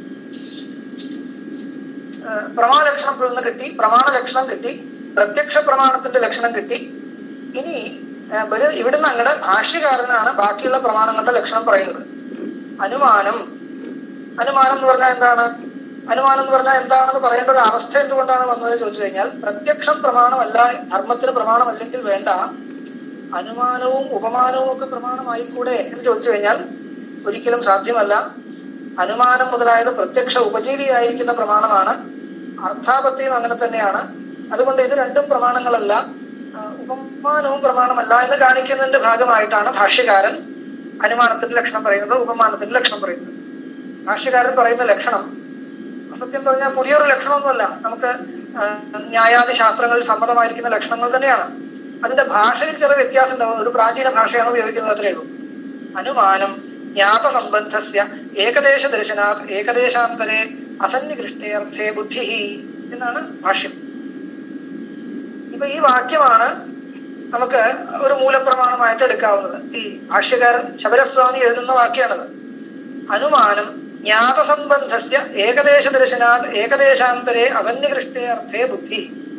ഏഹ്, പ്രമാലക്ഷണത്തിൽ നിന്ന് കിട്ടി പ്രമാണ ലക്ഷണം കിട്ടി പ്രത്യക്ഷ പ്രമാണത്തിന്റെ ലക്ഷണം കിട്ടി ഇനി ഏഹ്, ഇവിടെ- ഇവിടുന്ന് അങ്ങോട്ട് ഭാഷ്യകാരനാണ് ബാക്കിയുള്ള പ്രമാണങ്ങളുടെ ലക്ഷണം പറയുന്നത് അനുമാനം അനുമാനം എന്ന് പറഞ്ഞാൽ എന്താണ് അനുമാനം എന്ന് പറഞ്ഞാൽ എന്താണെന്ന് പറയേണ്ട ഒരു അവസ്ഥ എന്തുകൊണ്ടാണ് വന്നത് ചോദിച്ചു കഴിഞ്ഞാൽ പ്രത്യക്ഷം പ്രമാണമല്ല ധർമ്മത്തിന് പ്രമാണമല്ലെങ്കിൽ വേണ്ട അനുമാനവും ഉപമാനവും ഒക്കെ പ്രമാണമായിക്കൂടെ എന്ന് ചോദിച്ചു കഴിഞ്ഞാൽ ഒരിക്കലും സാധ്യമല്ല അനുമാനം മുതലായത് പ്രത്യക്ഷ ഉപജീവിയായിരിക്കുന്ന പ്രമാണമാണ് അർത്ഥാപത്യം അങ്ങനെ തന്നെയാണ് അതുകൊണ്ട് ഇത് രണ്ടും പ്രമാണങ്ങളല്ല ആ, ഉപമാനവും പ്രമാണമല്ല എന്ന് കാണിക്കുന്നതിന്റെ ഭാഗമായിട്ടാണ് ഭാഷ്യകാരൻ അനുമാനത്തിന്റെ ലക്ഷണം പറയുന്നത് ഉപമാനത്തിന്റെ ലക്ഷണം പറയുന്നത് ഭാഷ്യകാരൻ പറയുന്ന ലക്ഷണം സത്യം പറഞ്ഞാൽ പുതിയൊരു ലക്ഷണമൊന്നുമല്ല നമുക്ക് ആ, ന്യായാദി ശാസ്ത്രങ്ങളിൽ സമ്മതമായിരിക്കുന്ന ലക്ഷണങ്ങൾ തന്നെയാണ് അതിന്റെ ഭാഷയിൽ ചെറിയ വ്യത്യാസം ഉണ്ടാവും ഒരു പ്രാചീന ഭാഷയാണ് ഉപയോഗിക്കുന്നത് അത്രയേ ഉള്ളൂ അനുമാനം ജ്ഞാത സംബന്ധസ്യ ഏകദേശ ദർശനാത് ഏകദേശാന്തരെ അസന്നികൃഷ്ടേർത്ഥേ ബുദ്ധി എന്നാണ് ഭാഷ്യം ഇപ്പൊ ഈ വാക്യമാണ് നമുക്ക് ഒരു മൂലപ്രമാണമായിട്ട് എടുക്കാവുന്നത് ഈ ഭാഷ്യകാരൻ ശബരസ്വാമി എഴുതുന്ന വാക്യാണത് അനുമാനം ജ്ഞാതസംബന്ധസ്യ ഏകദേശ ദർശനാത് ഏകദേശാന്തരെ അസന്നികൃഷ്ടേ അർത്ഥേ ബുദ്ധി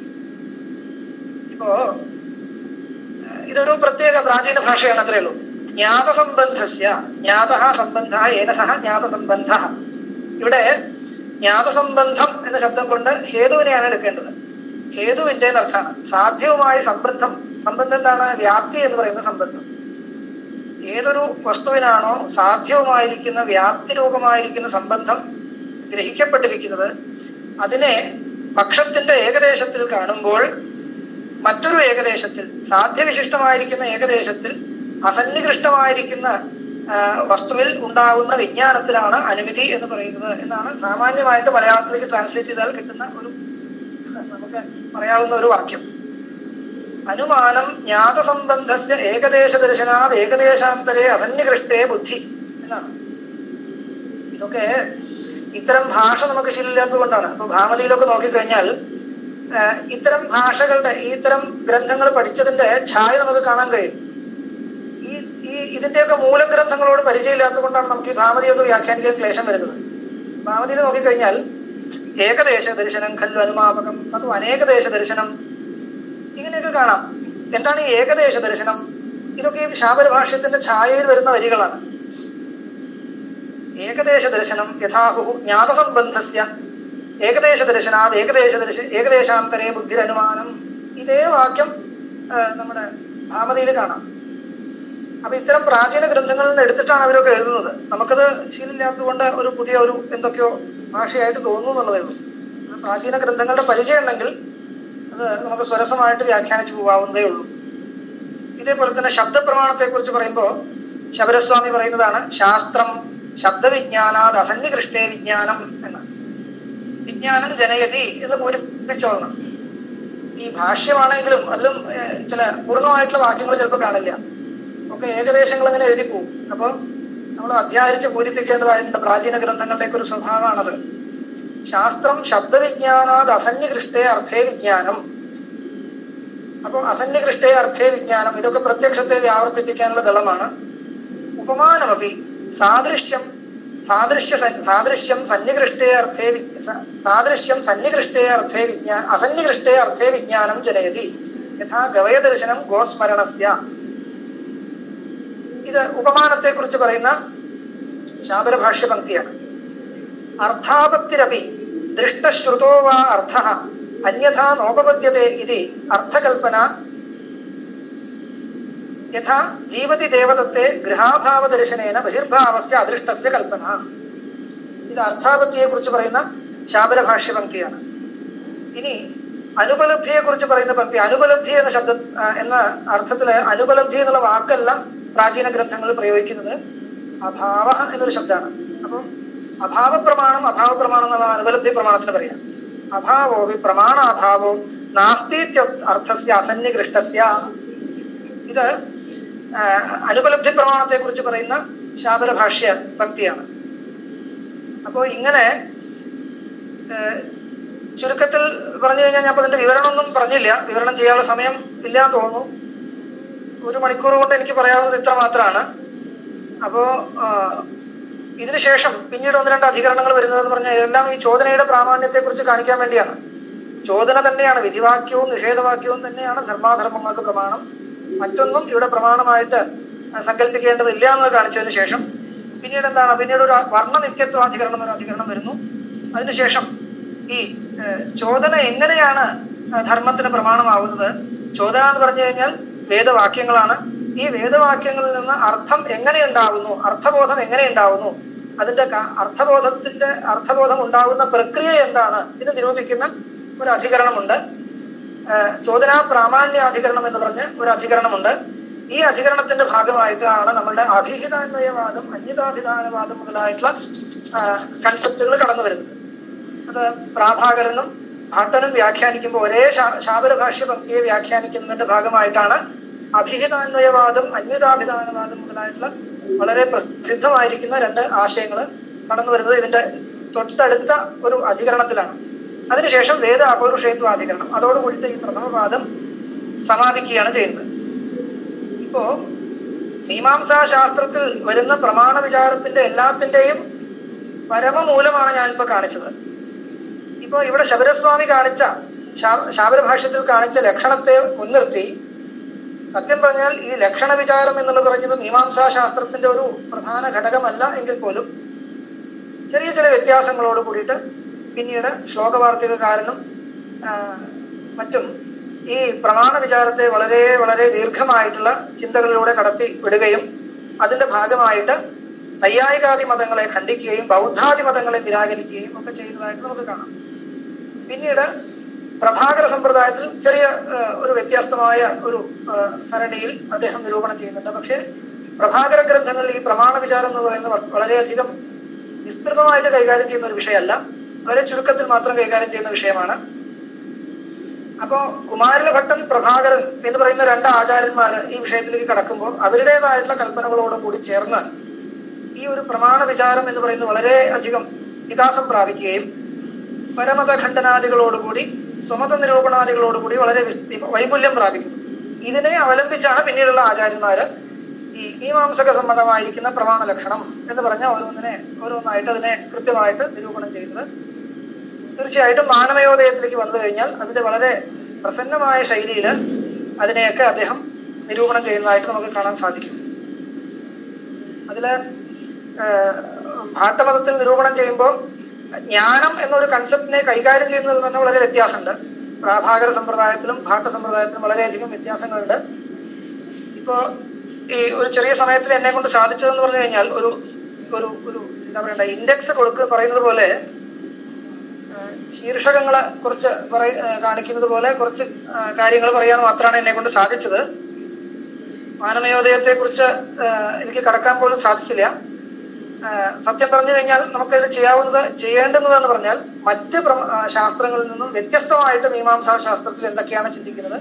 ഇപ്പോ ഏഹ്, ഇതൊരു പ്രത്യേക പ്രാചീന ഭാഷയാണ് അത്രേ ഉള്ളൂ ജ്ഞാതസംബന്ധസ്യ ജ്ഞാത സംബന്ധ ഏന സഹ ജ്ഞാതസംബന്ധ ഇവിടെ ജ്ഞാതസംബന്ധം എന്ന ശബ്ദം കൊണ്ട് ഹേതുവിനെയാണ് എടുക്കേണ്ടത് ഹേതുവിന്റെ അർത്ഥമാണ് സാധ്യവുമായ സംബന്ധം സംബന്ധം എന്താണ് വ്യാപ്തി എന്ന് പറയുന്ന സംബന്ധം ഏതൊരു വസ്തുവിനാണോ സാധ്യവുമായിരിക്കുന്ന വ്യാപ്തി രൂപമായിരിക്കുന്ന സംബന്ധം ഗ്രഹിക്കപ്പെട്ടിരിക്കുന്നത് അതിനെ പക്ഷത്തിന്റെ ഏകദേശത്തിൽ കാണുമ്പോൾ മറ്റൊരു ഏകദേശത്തിൽ സാധ്യവിശിഷ്ടമായിരിക്കുന്ന ഏകദേശത്തിൽ അസന്നികൃഷ്ടമായിരിക്കുന്ന ആ, വസ്തുവിൽ ഉണ്ടാകുന്ന വിജ്ഞാനത്തിലാണ് അനുമതി എന്ന് പറയുന്നത് എന്നാണ് സാമാന്യമായിട്ട് മലയാളത്തിലേക്ക് ട്രാൻസ്ലേറ്റ് ചെയ്താൽ കിട്ടുന്ന ഒരു നമുക്ക് പറയാവുന്ന ഒരു വാക്യം അനുമാനം ജ്ഞാതസംബന്ധസ്യ ഏകദേശ ദർശനാത് ഏകദേശാന്തരെ അസന്നികൃഷ്ടേ ബുദ്ധി എന്നാണ് ഇതൊക്കെ ഇത്തരം ഭാഷ നമുക്ക് ശീലമില്ലാത്തത് കൊണ്ടാണ് അപ്പൊ ഭാമതിയിലൊക്കെ നോക്കിക്കഴിഞ്ഞാൽ ആ, ഇത്തരം ഭാഷകളുടെ ഈ ഇത്തരം ഗ്രന്ഥങ്ങൾ പഠിച്ചതിന്റെ ഛായ നമുക്ക് കാണാൻ കഴിയും ഈ ഈ ഇതിന്റെയൊക്കെ മൂലഗ്രന്ഥങ്ങളോട് പരിചയമില്ലാത്തത് കൊണ്ടാണ് നമുക്ക് ഈ ഭാമതിയൊക്കെ വ്യാഖ്യാനിക്കാൻ ക്ലേശം വരുന്നത് ഭാമതിയിൽ നോക്കിക്കഴിഞ്ഞാൽ ഏകദേശ ദർശനം ഖല്ലു അനുമാപകം അതും അനേകദേശ ദർശനം ഇങ്ങനെയൊക്കെ കാണാം എന്താണ് ഈ ഏകദേശ ദർശനം ഇതൊക്കെ ഈ ശാപര ഭാഷ്യത്തിന്റെ ഛായയിൽ വരുന്ന വരികളാണ് ഏകദേശ ദർശനം യഥാഹു ജ്ഞാതസംബന്ധസ്യ ഏകദേശ ദർശനാത് ഏകദേശ ദർശ ഏകദേശാന്തരേ ബുദ്ധിരനുമാനം ഇതേ വാക്യം ആ, നമ്മുടെ ഭാമതിയിൽ കാണാം അപ്പൊ ഇത്തരം പ്രാചീന ഗ്രന്ഥങ്ങളിൽ നിന്ന് എടുത്തിട്ടാണ് അവരൊക്കെ എഴുതുന്നത് നമുക്കത് ശീലമില്ലാത്തതുകൊണ്ട് ഒരു പുതിയ ഒരു എന്തൊക്കെയോ ഭാഷയായിട്ട് തോന്നുന്നു എന്നുള്ളതേ ഉള്ളൂ അത് പ്രാചീന ഗ്രന്ഥങ്ങളുടെ പരിചയം ഉണ്ടെങ്കിൽ അത് നമുക്ക് സ്വരസമായിട്ട് വ്യാഖ്യാനിച്ചു പോകാവുന്നതേ ഉള്ളൂ ഇതേപോലെ തന്നെ ശബ്ദപ്രമാണത്തെ കുറിച്ച് പറയുമ്പോൾ ശബരസ്വാമി പറയുന്നതാണ് ശാസ്ത്രം ശബ്ദവിജ്ഞാനാത് അസന്നികൃഷ്ടേ വിജ്ഞാനം എന്ന് വിജ്ഞാനം ജനയതി എന്ന് പൂരിപ്പിച്ചോളണം ഈ ഭാഷ്യമാണെങ്കിലും അതിലും ഏഹ്, ചില പൂർണ്ണമായിട്ടുള്ള വാക്യങ്ങൾ ചിലപ്പോൾ കാണില്ല ഒക്കെ ഏകദേശങ്ങൾ അങ്ങനെ എഴുതി പോകും അപ്പോൾ നമ്മൾ അധ്യാരിച്ച് പൂരിപ്പിക്കേണ്ടതായിട്ടുണ്ട് പ്രാചീന ഗ്രന്ഥങ്ങളുടെയൊക്കെ ഒരു സ്വഭാവമാണത് ശാസ്ത്രം ശബ്ദവിജ്ഞാനാത് അസന്നികൃഷ്ടേ അർത്ഥേ വിജ്ഞാനം അപ്പോൾ അസന്നികൃഷ്ടേ അർത്ഥേ വിജ്ഞാനം ഇതൊക്കെ പ്രത്യക്ഷത്തെ വ്യാവർത്തിപ്പിക്കാനുള്ള ദളമാണ് ഉപമാനമപി സാദൃശ്യം സാദൃശ്യ സൻ- സാദൃശ്യം സന്നികൃഷ്ടേ അർത്ഥേ വി- സ- സാദൃശ്യം സന്നികൃഷ്ടേ അർത്ഥേ വിജ്ഞാ അസന്നികൃഷ്ടേ അർത്ഥേ വിജ്ഞാനം ജനയതി യഥാ ഗവയദർശനം ഗോസ്മരണസ്യ ഇത് ഉപമാനത്തെ കുറിച്ച് പറയുന്ന ശാബരഭാഷ്യ പങ്ക്തിയാണ് അർത്ഥാപത്തിരപി ദൃഷ്ടശ്രുതോ വാ അർത്ഥ അന്യഥാ നോപപദ്യത്തെ ഇതി അർത്ഥകൽപ്പന യഥാ ജീവതി ദേവതത്തെ ഗൃഹാഭാവദർശനേന ബഹിർഭാവസ്യ അദൃഷ്ടസ്യ കൽപ്പന ഇത് അർത്ഥാപത്തിയെ കുറിച്ച് പറയുന്ന ശാബരഭാഷ്യ പങ്ക്തിയാണ് ഇനി അനുപലബ്ധിയെ കുറിച്ച് പറയുന്ന പങ്ക്തി അനുപലബ്ധി എന്ന ശബ്ദ ആ, എന്ന അർത്ഥത്തില് അനുപലബ്ധി എന്നുള്ള വാക്കല്ല പ്രാചീന ഗ്രന്ഥങ്ങളിൽ പ്രയോഗിക്കുന്നത് അഭാവ എന്നൊരു ശബ്ദമാണ് അപ്പോൾ അഭാവ പ്രമാണം അഭാവ പ്രമാണം എന്നുള്ള അനുപലബ്ധി പ്രമാണത്തിന് പറയാം അഭാവോ വി പ്രമാണാഭാവോ നാസ്തീത്യ അർത്ഥസ്യ അസന്നികൃഷ്ടസ്യ ഇത് ആ, അനുപലബ്ധി പ്രമാണത്തെ കുറിച്ച് പറയുന്ന ശാബര ഭാഷ്യ ഭക്തിയാണ് അപ്പോൾ ഇങ്ങനെ ഏഹ്, ചുരുക്കത്തിൽ പറഞ്ഞു കഴിഞ്ഞാൽ ഞാൻ അതിന്റെ വിവരണമൊന്നും പറഞ്ഞില്ല വിവരണം ചെയ്യാനുള്ള സമയം ഇല്ലാന്ന് തോന്നുന്നു ഒരു മണിക്കൂർ കൊണ്ട് എനിക്ക് പറയാവുന്നത് ഇത്ര മാത്രമാണ് അപ്പോ ആ, ഇതിനുശേഷം പിന്നീട് ഒന്ന് രണ്ട് അധികരണങ്ങൾ വരുന്നതെന്ന് പറഞ്ഞാൽ ഇതെല്ലാം ഈ ചോദനയുടെ പ്രാമാണ്യത്തെ കുറിച്ച് കാണിക്കാൻ വേണ്ടിയാണ് ചോദന തന്നെയാണ് വിധിവാക്യവും നിഷേധവാക്യവും തന്നെയാണ് ധർമാധർമ്മങ്ങൾക്ക് പ്രമാണം മറ്റൊന്നും ഇവിടെ പ്രമാണമായിട്ട് സങ്കല്പിക്കേണ്ടതില്ല എന്ന് കാണിച്ചതിന് ശേഷം പിന്നീട് എന്താണ് പിന്നീട് ഒരു വർണ്ണ നിത്യത്വാധികരണം എന്നൊരു അധികരണം വരുന്നു അതിനുശേഷം ഈ ഏഹ്, ചോദന എങ്ങനെയാണ് ആ, ധർമ്മത്തിന് പ്രമാണമാവുന്നത് ചോദന എന്ന് പറഞ്ഞു കഴിഞ്ഞാൽ വേദവാക്യങ്ങളാണ് ഈ വേദവാക്യങ്ങളിൽ നിന്ന് അർത്ഥം എങ്ങനെ ഉണ്ടാവുന്നു അർത്ഥബോധം എങ്ങനെ ഉണ്ടാവുന്നു അതിന്റെ ക- അർത്ഥബോധത്തിന്റെ അർത്ഥബോധം ഉണ്ടാകുന്ന പ്രക്രിയ എന്താണ് ഇത് നിരൂപിക്കുന്ന ഒരു അധികരണമുണ്ട് ഏഹ്, ചോദനാ പ്രാമാണ്യാധികരണം എന്ന് പറഞ്ഞ് ഒരു അധികരണമുണ്ട് ഈ അധികരണത്തിന്റെ ഭാഗമായിട്ടാണ് നമ്മളുടെ അഭിഹിതാന്വയവാദം അന്യതാഭിധാനവാദം മുതലായിട്ടുള്ള കൺസെപ്റ്റുകൾ കടന്നു വരുന്നത് അത് പ്രാഭാകരനും ഭട്ടനും വ്യാഖ്യാനിക്കുമ്പോൾ ഒരേ ശാ- ശാബരഭാഷ്യ ഭക്തിയെ വ്യാഖ്യാനിക്കുന്നതിന്റെ ഭാഗമായിട്ടാണ് അഭിഹിതാന്വയവാദം അന്യതാഭിധാനവാദം മുതലായിട്ടുള്ള വളരെ പ്രസിദ്ധമായിരിക്കുന്ന രണ്ട് ആശയങ്ങൾ കടന്നു വരുന്നത് ഇതിന്റെ തൊട്ടടുത്ത ഒരു അധികരണത്തിലാണ് അതിനുശേഷം വേദ അപൗരുഷേത്വാധികരണം അതോടുകൂടിയിട്ട് ഈ പ്രഥമപാദം സമാപിക്കുകയാണ് ചെയ്യുന്നത് ഇപ്പോ മീമാംസാ ശാസ്ത്രത്തിൽ വരുന്ന പ്രമാണ വിചാരത്തിന്റെ എല്ലാത്തിന്റെയും പരമമൂലമാണ് ഞാനിപ്പോ കാണിച്ചത് ഇപ്പോ ഇവിടെ ശബരസ്വാമി കാണിച്ച ശാ- ശാബരഭാഷ്യത്തിൽ കാണിച്ച ലക്ഷണത്തെ മുൻനിർത്തി സത്യം പറഞ്ഞാൽ ഈ ലക്ഷണ വിചാരം എന്നുള്ളത് പറഞ്ഞത് മീമാംസാ ശാസ്ത്രത്തിന്റെ ഒരു പ്രധാന ഘടകമല്ല എങ്കിൽ പോലും ചെറിയ ചില വ്യത്യാസങ്ങളോട് കൂടിയിട്ട് പിന്നീട് ശ്ലോകവാർത്തികകാരനും ആ, മറ്റും ഈ പ്രമാണ വിചാരത്തെ വളരെ വളരെ ദീർഘമായിട്ടുള്ള ചിന്തകളിലൂടെ കടത്തി വിടുകയും അതിന്റെ ഭാഗമായിട്ട് നൈയായികാദി മതങ്ങളെ ഖണ്ഡിക്കുകയും ബൗദ്ധാദി മതങ്ങളെ നിരാകരിക്കുകയും ഒക്കെ ചെയ്യുന്നതായിട്ട് നമുക്ക് കാണാം പിന്നീട് പ്രഭാകര സമ്പ്രദായത്തിൽ ചെറിയ ആ, ഒരു വ്യത്യസ്തമായ ഒരു ആ, സരണിയിൽ അദ്ദേഹം നിരൂപണം ചെയ്യുന്നുണ്ട് പക്ഷേ പ്രഭാകര ഗ്രന്ഥങ്ങളിൽ ഈ പ്രമാണ വിചാരം എന്ന് പറയുന്നത് വ- വളരെയധികം വിസ്തൃതമായിട്ട് കൈകാര്യം ചെയ്യുന്ന ഒരു വിഷയമല്ല വളരെ ചുരുക്കത്തിൽ മാത്രം കൈകാര്യം ചെയ്യുന്ന വിഷയമാണ് അപ്പോ കുമാരല ഭട്ടൻ പ്രഭാകരൻ എന്ന് പറയുന്ന രണ്ട് ആചാര്യന്മാർ ഈ വിഷയത്തിലേക്ക് കടക്കുമ്പോൾ അവരുടേതായിട്ടുള്ള കൽപ്പനകളോട് കൂടി ചേർന്ന് ഈ ഒരു പ്രമാണ വിചാരം എന്ന് പറയുന്നത് വളരെ അധികം വികാസം പ്രാപിക്കുകയും പരമത ഖണ്ഡനാദികളോടുകൂടി സ്വമത നിരൂപണാദികളോടുകൂടി വളരെ വിസ്- വൈപുല്യം പ്രാപിക്കുന്നു ഇതിനെ അവലംബിച്ചാണ് പിന്നീടുള്ള ആചാര്യന്മാര് ഈ മീമാംസക സമ്മതമായിരിക്കുന്ന പ്രമാണ ലക്ഷണം എന്ന് പറഞ്ഞ ഓരോന്നിനെ ഓരോന്നായിട്ട് അതിനെ കൃത്യമായിട്ട് നിരൂപണം ചെയ്യുന്നത് തീർച്ചയായിട്ടും മാനവയോദയത്തിലേക്ക് വന്നു കഴിഞ്ഞാൽ അതിന്റെ വളരെ പ്രസന്നമായ ശൈലിയിൽ അതിനെയൊക്കെ അദ്ദേഹം നിരൂപണം ചെയ്യുന്നതായിട്ട് നമുക്ക് കാണാൻ സാധിക്കും അതില് ഏഹ്, ഭാട്ടമതത്തിൽ നിരൂപണം ചെയ്യുമ്പോൾ ജ്ഞാനം എന്നൊരു കൺസെപ്റ്റിനെ കൈകാര്യം ചെയ്യുന്നതിൽ തന്നെ വളരെ വ്യത്യാസമുണ്ട് പ്രാഭാകര സമ്പ്രദായത്തിലും ഭാട്ട സമ്പ്രദായത്തിലും വളരെയധികം വ്യത്യാസങ്ങളുണ്ട് ഇപ്പോ ഈ ഒരു ചെറിയ സമയത്തിൽ എന്നെ കൊണ്ട് സാധിച്ചതെന്ന് പറഞ്ഞു കഴിഞ്ഞാൽ ഒരു ഒരു ഒരു എന്താ പറയണ്ട ഇൻഡെക്സ് കൊടുക്കുക പറയുന്നത് പോലെ ആ, ശീർഷകങ്ങളെ കുറിച്ച് പറയ ആ, കാണിക്കുന്നത് പോലെ കുറച്ച് കാര്യങ്ങൾ പറയാൻ മാത്രമാണ് എന്നെ കൊണ്ട് സാധിച്ചത് മാനമയോദയത്തെ കുറിച്ച് എനിക്ക് കടക്കാൻ പോലും സാധിച്ചില്ല ആ, സത്യം പറഞ്ഞു കഴിഞ്ഞാൽ നമുക്കത് ചെയ്യാവുന്നത് ചെയ്യേണ്ടുന്നതെന്ന് പറഞ്ഞാൽ മറ്റ് പ്രമ- ആ, ശാസ്ത്രങ്ങളിൽ നിന്നും വ്യത്യസ്തമായിട്ട് മീമാംസാ ശാസ്ത്രത്തിൽ എന്തൊക്കെയാണ് ചിന്തിക്കുന്നത്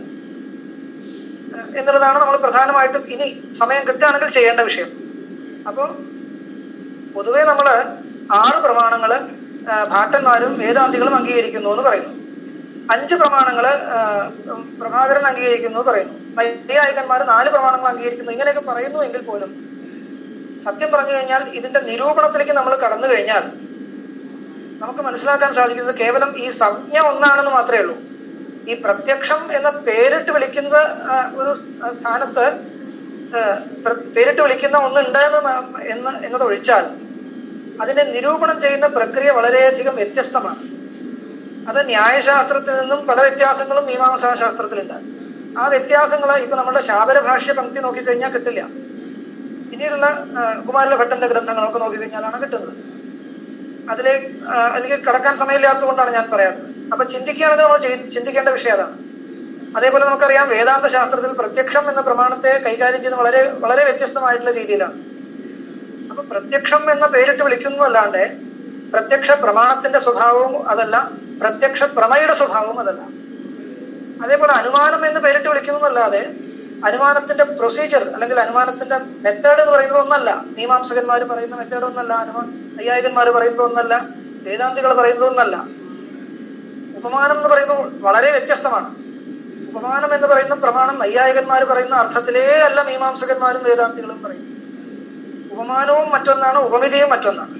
ആ, എന്നുള്ളതാണ് നമ്മൾ പ്രധാനമായിട്ടും ഇനി സമയം കിട്ടുകയാണെങ്കിൽ ചെയ്യേണ്ട വിഷയം അപ്പോൾ പൊതുവെ നമ്മൾ ആറ് പ്രമാണങ്ങള് ആ, ഭാട്ടന്മാരും വേദാന്തികളും അംഗീകരിക്കുന്നു എന്ന് പറയുന്നു അഞ്ച് പ്രമാണങ്ങള് ആ, ഉം, പ്രഭാകരൻ അംഗീകരിക്കുന്നു എന്ന് പറയുന്നു നൈയായികന്മാർ നാല് പ്രമാണങ്ങൾ അംഗീകരിക്കുന്നു ഇങ്ങനെയൊക്കെ പറയുന്നു എങ്കിൽ പോലും സത്യം പറഞ്ഞു കഴിഞ്ഞാൽ ഇതിന്റെ നിരൂപണത്തിലേക്ക് നമ്മൾ കടന്നു കഴിഞ്ഞാൽ നമുക്ക് മനസ്സിലാക്കാൻ സാധിക്കുന്നത് കേവലം ഈ സംജ്ഞ ഒന്നാണെന്ന് മാത്രമേ ഉള്ളൂ ഈ പ്രത്യക്ഷം എന്ന പേരിട്ട് വിളിക്കുന്ന ആ, ഒരു സ്ഥാനത്ത് ആ, പ്ര- പേരിട്ട് വിളിക്കുന്ന ഒന്നുണ്ട് എന്ന് മ- എന്ന് എന്നത് ഒഴിച്ചാൽ അതിനെ നിരൂപണം ചെയ്യുന്ന പ്രക്രിയ വളരെയധികം വ്യത്യസ്തമാണ് അത് ന്യായശാസ്ത്രത്തിൽ നിന്നും പല വ്യത്യാസങ്ങളും മീമാംസാ ശാസ്ത്രത്തിലുണ്ട് ആ വ്യത്യാസങ്ങൾ ഇപ്പൊ നമ്മുടെ ശാബര ഭാഷ്യ പങ്ക്തി നോക്കിക്കഴിഞ്ഞാൽ കിട്ടില്ല പിന്നീടുള്ള ആ, കുമാരല ഭട്ടന്റെ ഗ്രന്ഥങ്ങളൊക്കെ നോക്കിക്കഴിഞ്ഞാലാണ് കിട്ടുന്നത് അതിലേക്ക് ആ, അതിലേക്ക് കടക്കാൻ സമയമില്ലാത്തത് കൊണ്ടാണ് ഞാൻ പറയാത്തത് അപ്പൊ ചിന്തിക്കുകയാണെങ്കിൽ നമ്മൾ ചെയ്- ചിന്തിക്കേണ്ട വിഷയം അതാണ് അതേപോലെ നമുക്കറിയാം വേദാന്ത ശാസ്ത്രത്തിൽ പ്രത്യക്ഷം എന്ന പ്രമാണത്തെ കൈകാര്യം ചെയ്യുന്നത് വളരെ വളരെ വ്യത്യസ്തമായിട്ടുള്ള രീതിയിലാണ് അപ്പൊ പ്രത്യക്ഷം എന്ന പേരിട്ട് വിളിക്കുന്നു അല്ലാണ്ട് പ്രത്യക്ഷ പ്രമാണത്തിന്റെ സ്വഭാവവും അതല്ല പ്രത്യക്ഷ പ്രമയുടെ സ്വഭാവവും അതല്ല അതേപോലെ അനുമാനം എന്ന് പേരിട്ട് വിളിക്കുന്നതല്ലാതെ അനുമാനത്തിന്റെ പ്രൊസീജിയർ അല്ലെങ്കിൽ അനുമാനത്തിന്റെ മെത്തേഡ് എന്ന് പറയുന്നത് ഒന്നല്ല മീമാംസകന്മാർ പറയുന്ന മെത്തേഡ് ഒന്നല്ല അനുമാ നൈയായികന്മാർ പറയുന്നത് ഒന്നല്ല വേദാന്തികൾ പറയുന്നത് ഒന്നല്ല ഉപമാനം എന്ന് പറയുന്നത് വളരെ വ്യത്യസ്തമാണ് ഉപമാനം എന്ന് പറയുന്ന പ്രമാണം നൈയായികന്മാർ പറയുന്ന അർത്ഥത്തിലേ അല്ല മീമാംസകന്മാരും വേദാന്തികളും പറയും ഉപമാനവും മറ്റൊന്നാണ് ഉപമിതിയും മറ്റൊന്നാണ്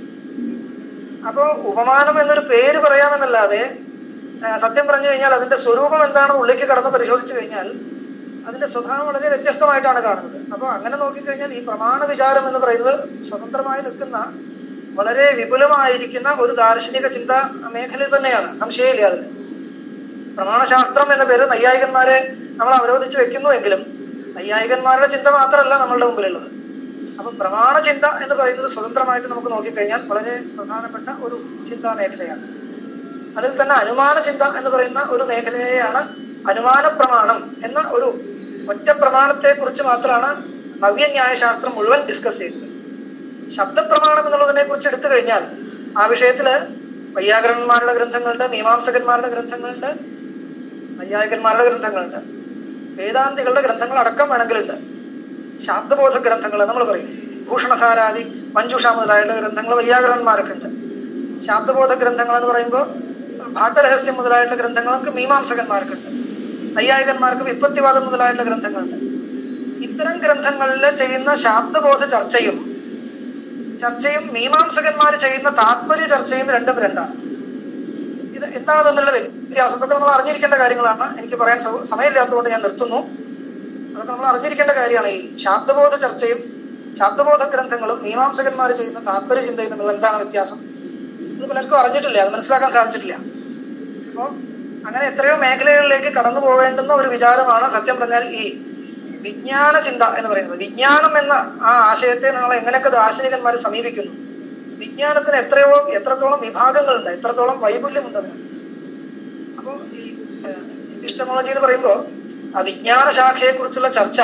അപ്പോ ഉപമാനം എന്നൊരു പേര് പറയാമെന്നല്ലാതെ ആ, സത്യം പറഞ്ഞു കഴിഞ്ഞാൽ അതിന്റെ സ്വരൂപം എന്താണെന്ന് ഉള്ളിലേക്ക് കടന്ന് പരിശോധിച്ചു കഴിഞ്ഞാൽ അതിന്റെ സ്വഭാവം വളരെ വ്യത്യസ്തമായിട്ടാണ് കാണുന്നത് അപ്പോൾ അങ്ങനെ നോക്കിക്കഴിഞ്ഞാൽ ഈ പ്രമാണ വിചാരം എന്ന് പറയുന്നത് സ്വതന്ത്രമായി നിൽക്കുന്ന വളരെ വിപുലമായിരിക്കുന്ന ഒരു ദാർശനിക ചിന്ത മേഖല തന്നെയാണ് സംശയമില്ല അതിൽ പ്രമാണശാസ്ത്രം എന്ന പേര് നൈയായികന്മാരെ നമ്മൾ അവരോധിച്ച് വെക്കുന്നുവെങ്കിലും നൈയായികന്മാരുടെ ചിന്ത മാത്രമല്ല നമ്മളുടെ മുമ്പിലുള്ളത് അപ്പൊ പ്രമാണ ചിന്ത എന്ന് പറയുന്നത് സ്വതന്ത്രമായിട്ട് നമുക്ക് നോക്കിക്കഴിഞ്ഞാൽ വളരെ പ്രധാനപ്പെട്ട ഒരു ചിന്താ മേഖലയാണ് അതിൽ തന്നെ അനുമാന ചിന്ത എന്ന് പറയുന്ന ഒരു മേഖലയെയാണ് അനുമാന പ്രമാണം എന്ന ഒരു ഒറ്റ പ്രമാണത്തെ കുറിച്ച് മാത്രമാണ് നവ്യന്യായശാസ്ത്രം മുഴുവൻ ഡിസ്കസ് ചെയ്തത് ശബ്ദപ്രമാണം എന്നുള്ളതിനെ കുറിച്ച് എടുത്തു കഴിഞ്ഞാൽ ആ വിഷയത്തില് വൈയാകരണന്മാരുടെ ഗ്രന്ഥങ്ങളുണ്ട് മീമാംസകന്മാരുടെ ഗ്രന്ഥങ്ങളുണ്ട് നൈയായികന്മാരുടെ ഗ്രന്ഥങ്ങളുണ്ട് വേദാന്തികളുടെ ഗ്രന്ഥങ്ങൾ അടക്കം വേണമെങ്കിലുണ്ട് ശാബ്ദബോധ ഗ്രന്ഥങ്ങൾ നമ്മൾ പറയും ഭൂഷണസാരാദി മഞ്ജുഷ മുതലായുള്ള ഗ്രന്ഥങ്ങൾ വൈയാകരണന്മാരൊക്കെ ഉണ്ട് ശാബ്ദബോധ ഗ്രന്ഥങ്ങൾ എന്ന് പറയുമ്പോൾ ഭാട്ടരഹസ്യം മുതലായിട്ടുള്ള ഗ്രന്ഥങ്ങൾക്ക് മീമാംസകന്മാർക്കുണ്ട് നൈയായികന്മാർക്ക് വിപത്തിവാദം മുതലായിട്ടുള്ള ഗ്രന്ഥങ്ങളുണ്ട് ഇത്തരം ഗ്രന്ഥങ്ങളിൽ ചെയ്യുന്ന ശാബ്ദബോധ ചർച്ചയും ചർച്ചയും മീമാംസകന്മാർ ചെയ്യുന്ന താത്പര്യ ചർച്ചയും രണ്ടും രണ്ടാണ് ഇത് എന്താണ് തമ്മിലുള്ള വ്യത്യാസം ഇതൊക്കെ നമ്മൾ അറിഞ്ഞിരിക്കേണ്ട കാര്യങ്ങളാണ് എനിക്ക് പറയാൻ സൗ- സമയമില്ലാത്തതുകൊണ്ട് ഞാൻ നിർത്തുന്നു അതൊക്കെ നമ്മൾ അറിഞ്ഞിരിക്കേണ്ട കാര്യമാണ് ഈ ശാബ്ദബോധ ചർച്ചയും ശാബ്ദബോധ ഗ്രന്ഥങ്ങളും മീമാംസകന്മാർ ചെയ്യുന്ന താത്പര്യ ചിന്തയും തമ്മിലുള്ള എന്താണ് വ്യത്യാസം ഇത് പലർക്കും അറിഞ്ഞിട്ടില്ല അത് മനസ്സിലാക്കാൻ സാധിച്ചിട്ടില്ല അപ്പോൾ അങ്ങനെ എത്രയോ മേഖലകളിലേക്ക് കടന്നു പോവേണ്ടുന്ന ഒരു വിചാരമാണ് സത്യം പറഞ്ഞാൽ ഈ വിജ്ഞാന ചിന്ത എന്ന് പറയുന്നത് വിജ്ഞാനം എന്ന ആ ആശയത്തെ നമ്മൾ എങ്ങനെയൊക്കെ ദാർശനികന്മാർ സമീപിക്കുന്നു വിജ്ഞാനത്തിന് എത്രയോ എത്രത്തോളം വിഭാഗങ്ങളുണ്ട് എത്രത്തോളം വൈപുല്യമുണ്ടെന്ന് അപ്പോൾ ഈ എപ്പിസ്റ്റമോളജി എന്ന് പറയുമ്പോൾ ആ വിജ്ഞാന ശാഖയെ കുറിച്ചുള്ള ചർച്ച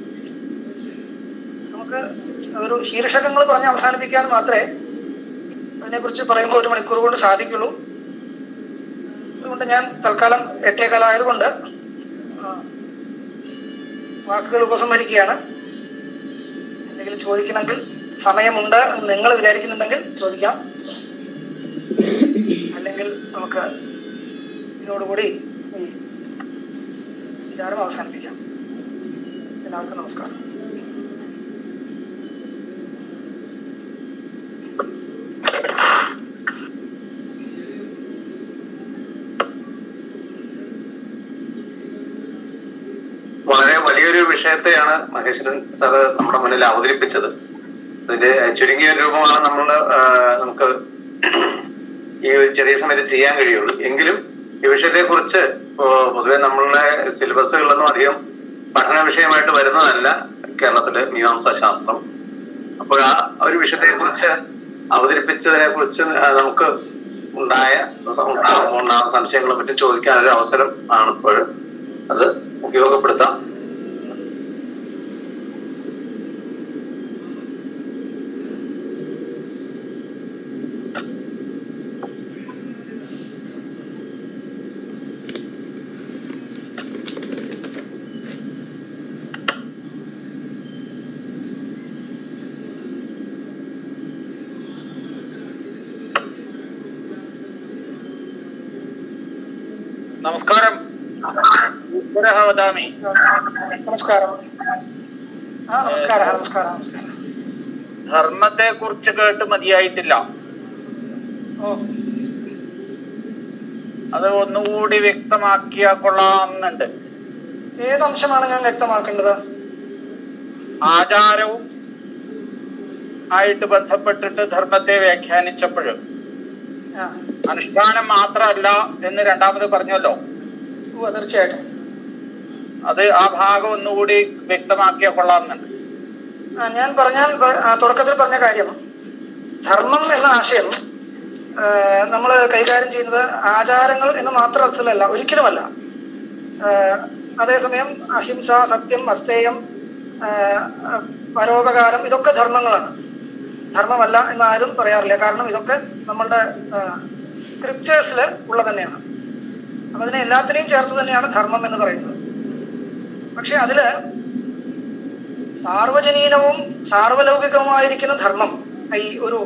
നമുക്ക് ഒരു ശീർഷകങ്ങൾ പറഞ്ഞ് അവസാനിപ്പിക്കാൻ മാത്രമേ അതിനെക്കുറിച്ച് പറയുമ്പോൾ ഒരു മണിക്കൂർ കൊണ്ട് സാധിക്കുള്ളൂ അതുകൊണ്ട് ഞാൻ തൽക്കാലം എട്ടേക്കാലായതുകൊണ്ട് ആ, വാക്കുകൾ ഉപസംഹരിക്കുകയാണ് എന്തെങ്കിലും ചോദിക്കണമെങ്കിൽ സമയമുണ്ട് എന്ന് നിങ്ങൾ വിചാരിക്കുന്നുണ്ടെങ്കിൽ ചോദിക്കാം അല്ലെങ്കിൽ നമുക്ക് ഇതിനോടുകൂടി ഈ വിചാരം അവസാനിപ്പിക്കാം എല്ലാവർക്കും നമസ്കാരം വളരെ വലിയൊരു വിഷയത്തെയാണ് മഹേശ്വരൻ സാറ് നമ്മുടെ മുന്നിൽ അവതരിപ്പിച്ചത് അതിന്റെ ചുരുങ്ങിയ രൂപമാണ് നമ്മൾ നമുക്ക് ഈ ഒരു ചെറിയ സമയത്ത് ചെയ്യാൻ കഴിയുള്ളൂ എങ്കിലും ഈ വിഷയത്തെ കുറിച്ച് പൊതുവെ നമ്മളുടെ സിലബസുകളിലൊന്നും അധികം പഠന വിഷയമായിട്ട് വരുന്നതല്ല കേരളത്തിലെ മീമാംസാ ശാസ്ത്രം അപ്പോൾ ആ ഒരു വിഷയത്തെ കുറിച്ച് അവതരിപ്പിച്ചതിനെ കുറിച്ച് നമുക്ക് ഉണ്ടായ ഉണ്ടാകുന്ന സംശയങ്ങളെ പറ്റി ചോദിക്കാൻ ഒരു അവസരം ആണ് ഇപ്പോൾ അത് ഉപയോഗപ്പെടുത്താം നമസ്കാരം ഈശ്വരः വദാമി നമസ്കാരം ആ നമസ്കാരം നമസ്കാരം നമസ്കാരം ധർമ്മത്തെ കുറിച്ച് കേട്ട് മതിയായിട്ടില്ല ഓ അത് ഒന്നുകൂടി വ്യക്തമാക്കിയാ കൊള്ളാമെന്നുണ്ട് ഏത് അംശമാണ് ഞാൻ വ്യക്തമാക്കേണ്ടത് ആചാരവും ആയിട്ട് ബന്ധപ്പെട്ടിട്ട് ധർമ്മത്തെ വ്യാഖ്യാനിച്ചപ്പോൾ ആ അനുഷ്ഠാനം മാത്രമല്ല എന്ന് രണ്ടാമത് പറഞ്ഞല്ലോ ഉവ്വ് തീർച്ചയായിട്ടും അത് ആ ഭാഗം ഒന്നുകൂടി വ്യക്തമാക്കിയ കൊള്ളാമെന്നുണ്ട് ആ, ഞാൻ പറഞ്ഞാൽ പ- ആ, തുടക്കത്തിൽ പറഞ്ഞ കാര്യം ധർമ്മം എന്ന ആശയം നമ്മൾ കൈകാര്യം ചെയ്യുന്നത് ആചാരങ്ങൾ എന്ന് മാത്രം അർത്ഥത്തിലല്ല ഒരിക്കലുമല്ല ആ, അതേസമയം അഹിംസ സത്യം അസ്തേയം ആ, ആ, പരോപകാരം ഇതൊക്കെ ധർമ്മങ്ങളാണ് ധർമ്മമല്ല എന്ന് ആരും പറയാറില്ല കാരണം ഇതൊക്കെ നമ്മളുടെ സ്ക്രിപ്റ്റേഴ്സിൽ ഉള്ള തന്നെയാണ് അപ്പൊ അതിനെ എല്ലാത്തിനെയും ചേർത്ത് തന്നെയാണ് ധർമ്മം എന്ന് പറയുന്നത് പക്ഷെ അതില് സാർവജനീനവും സാർവലൗകികവുമായിരിക്കുന്ന ധർമ്മം ഈ ഒരു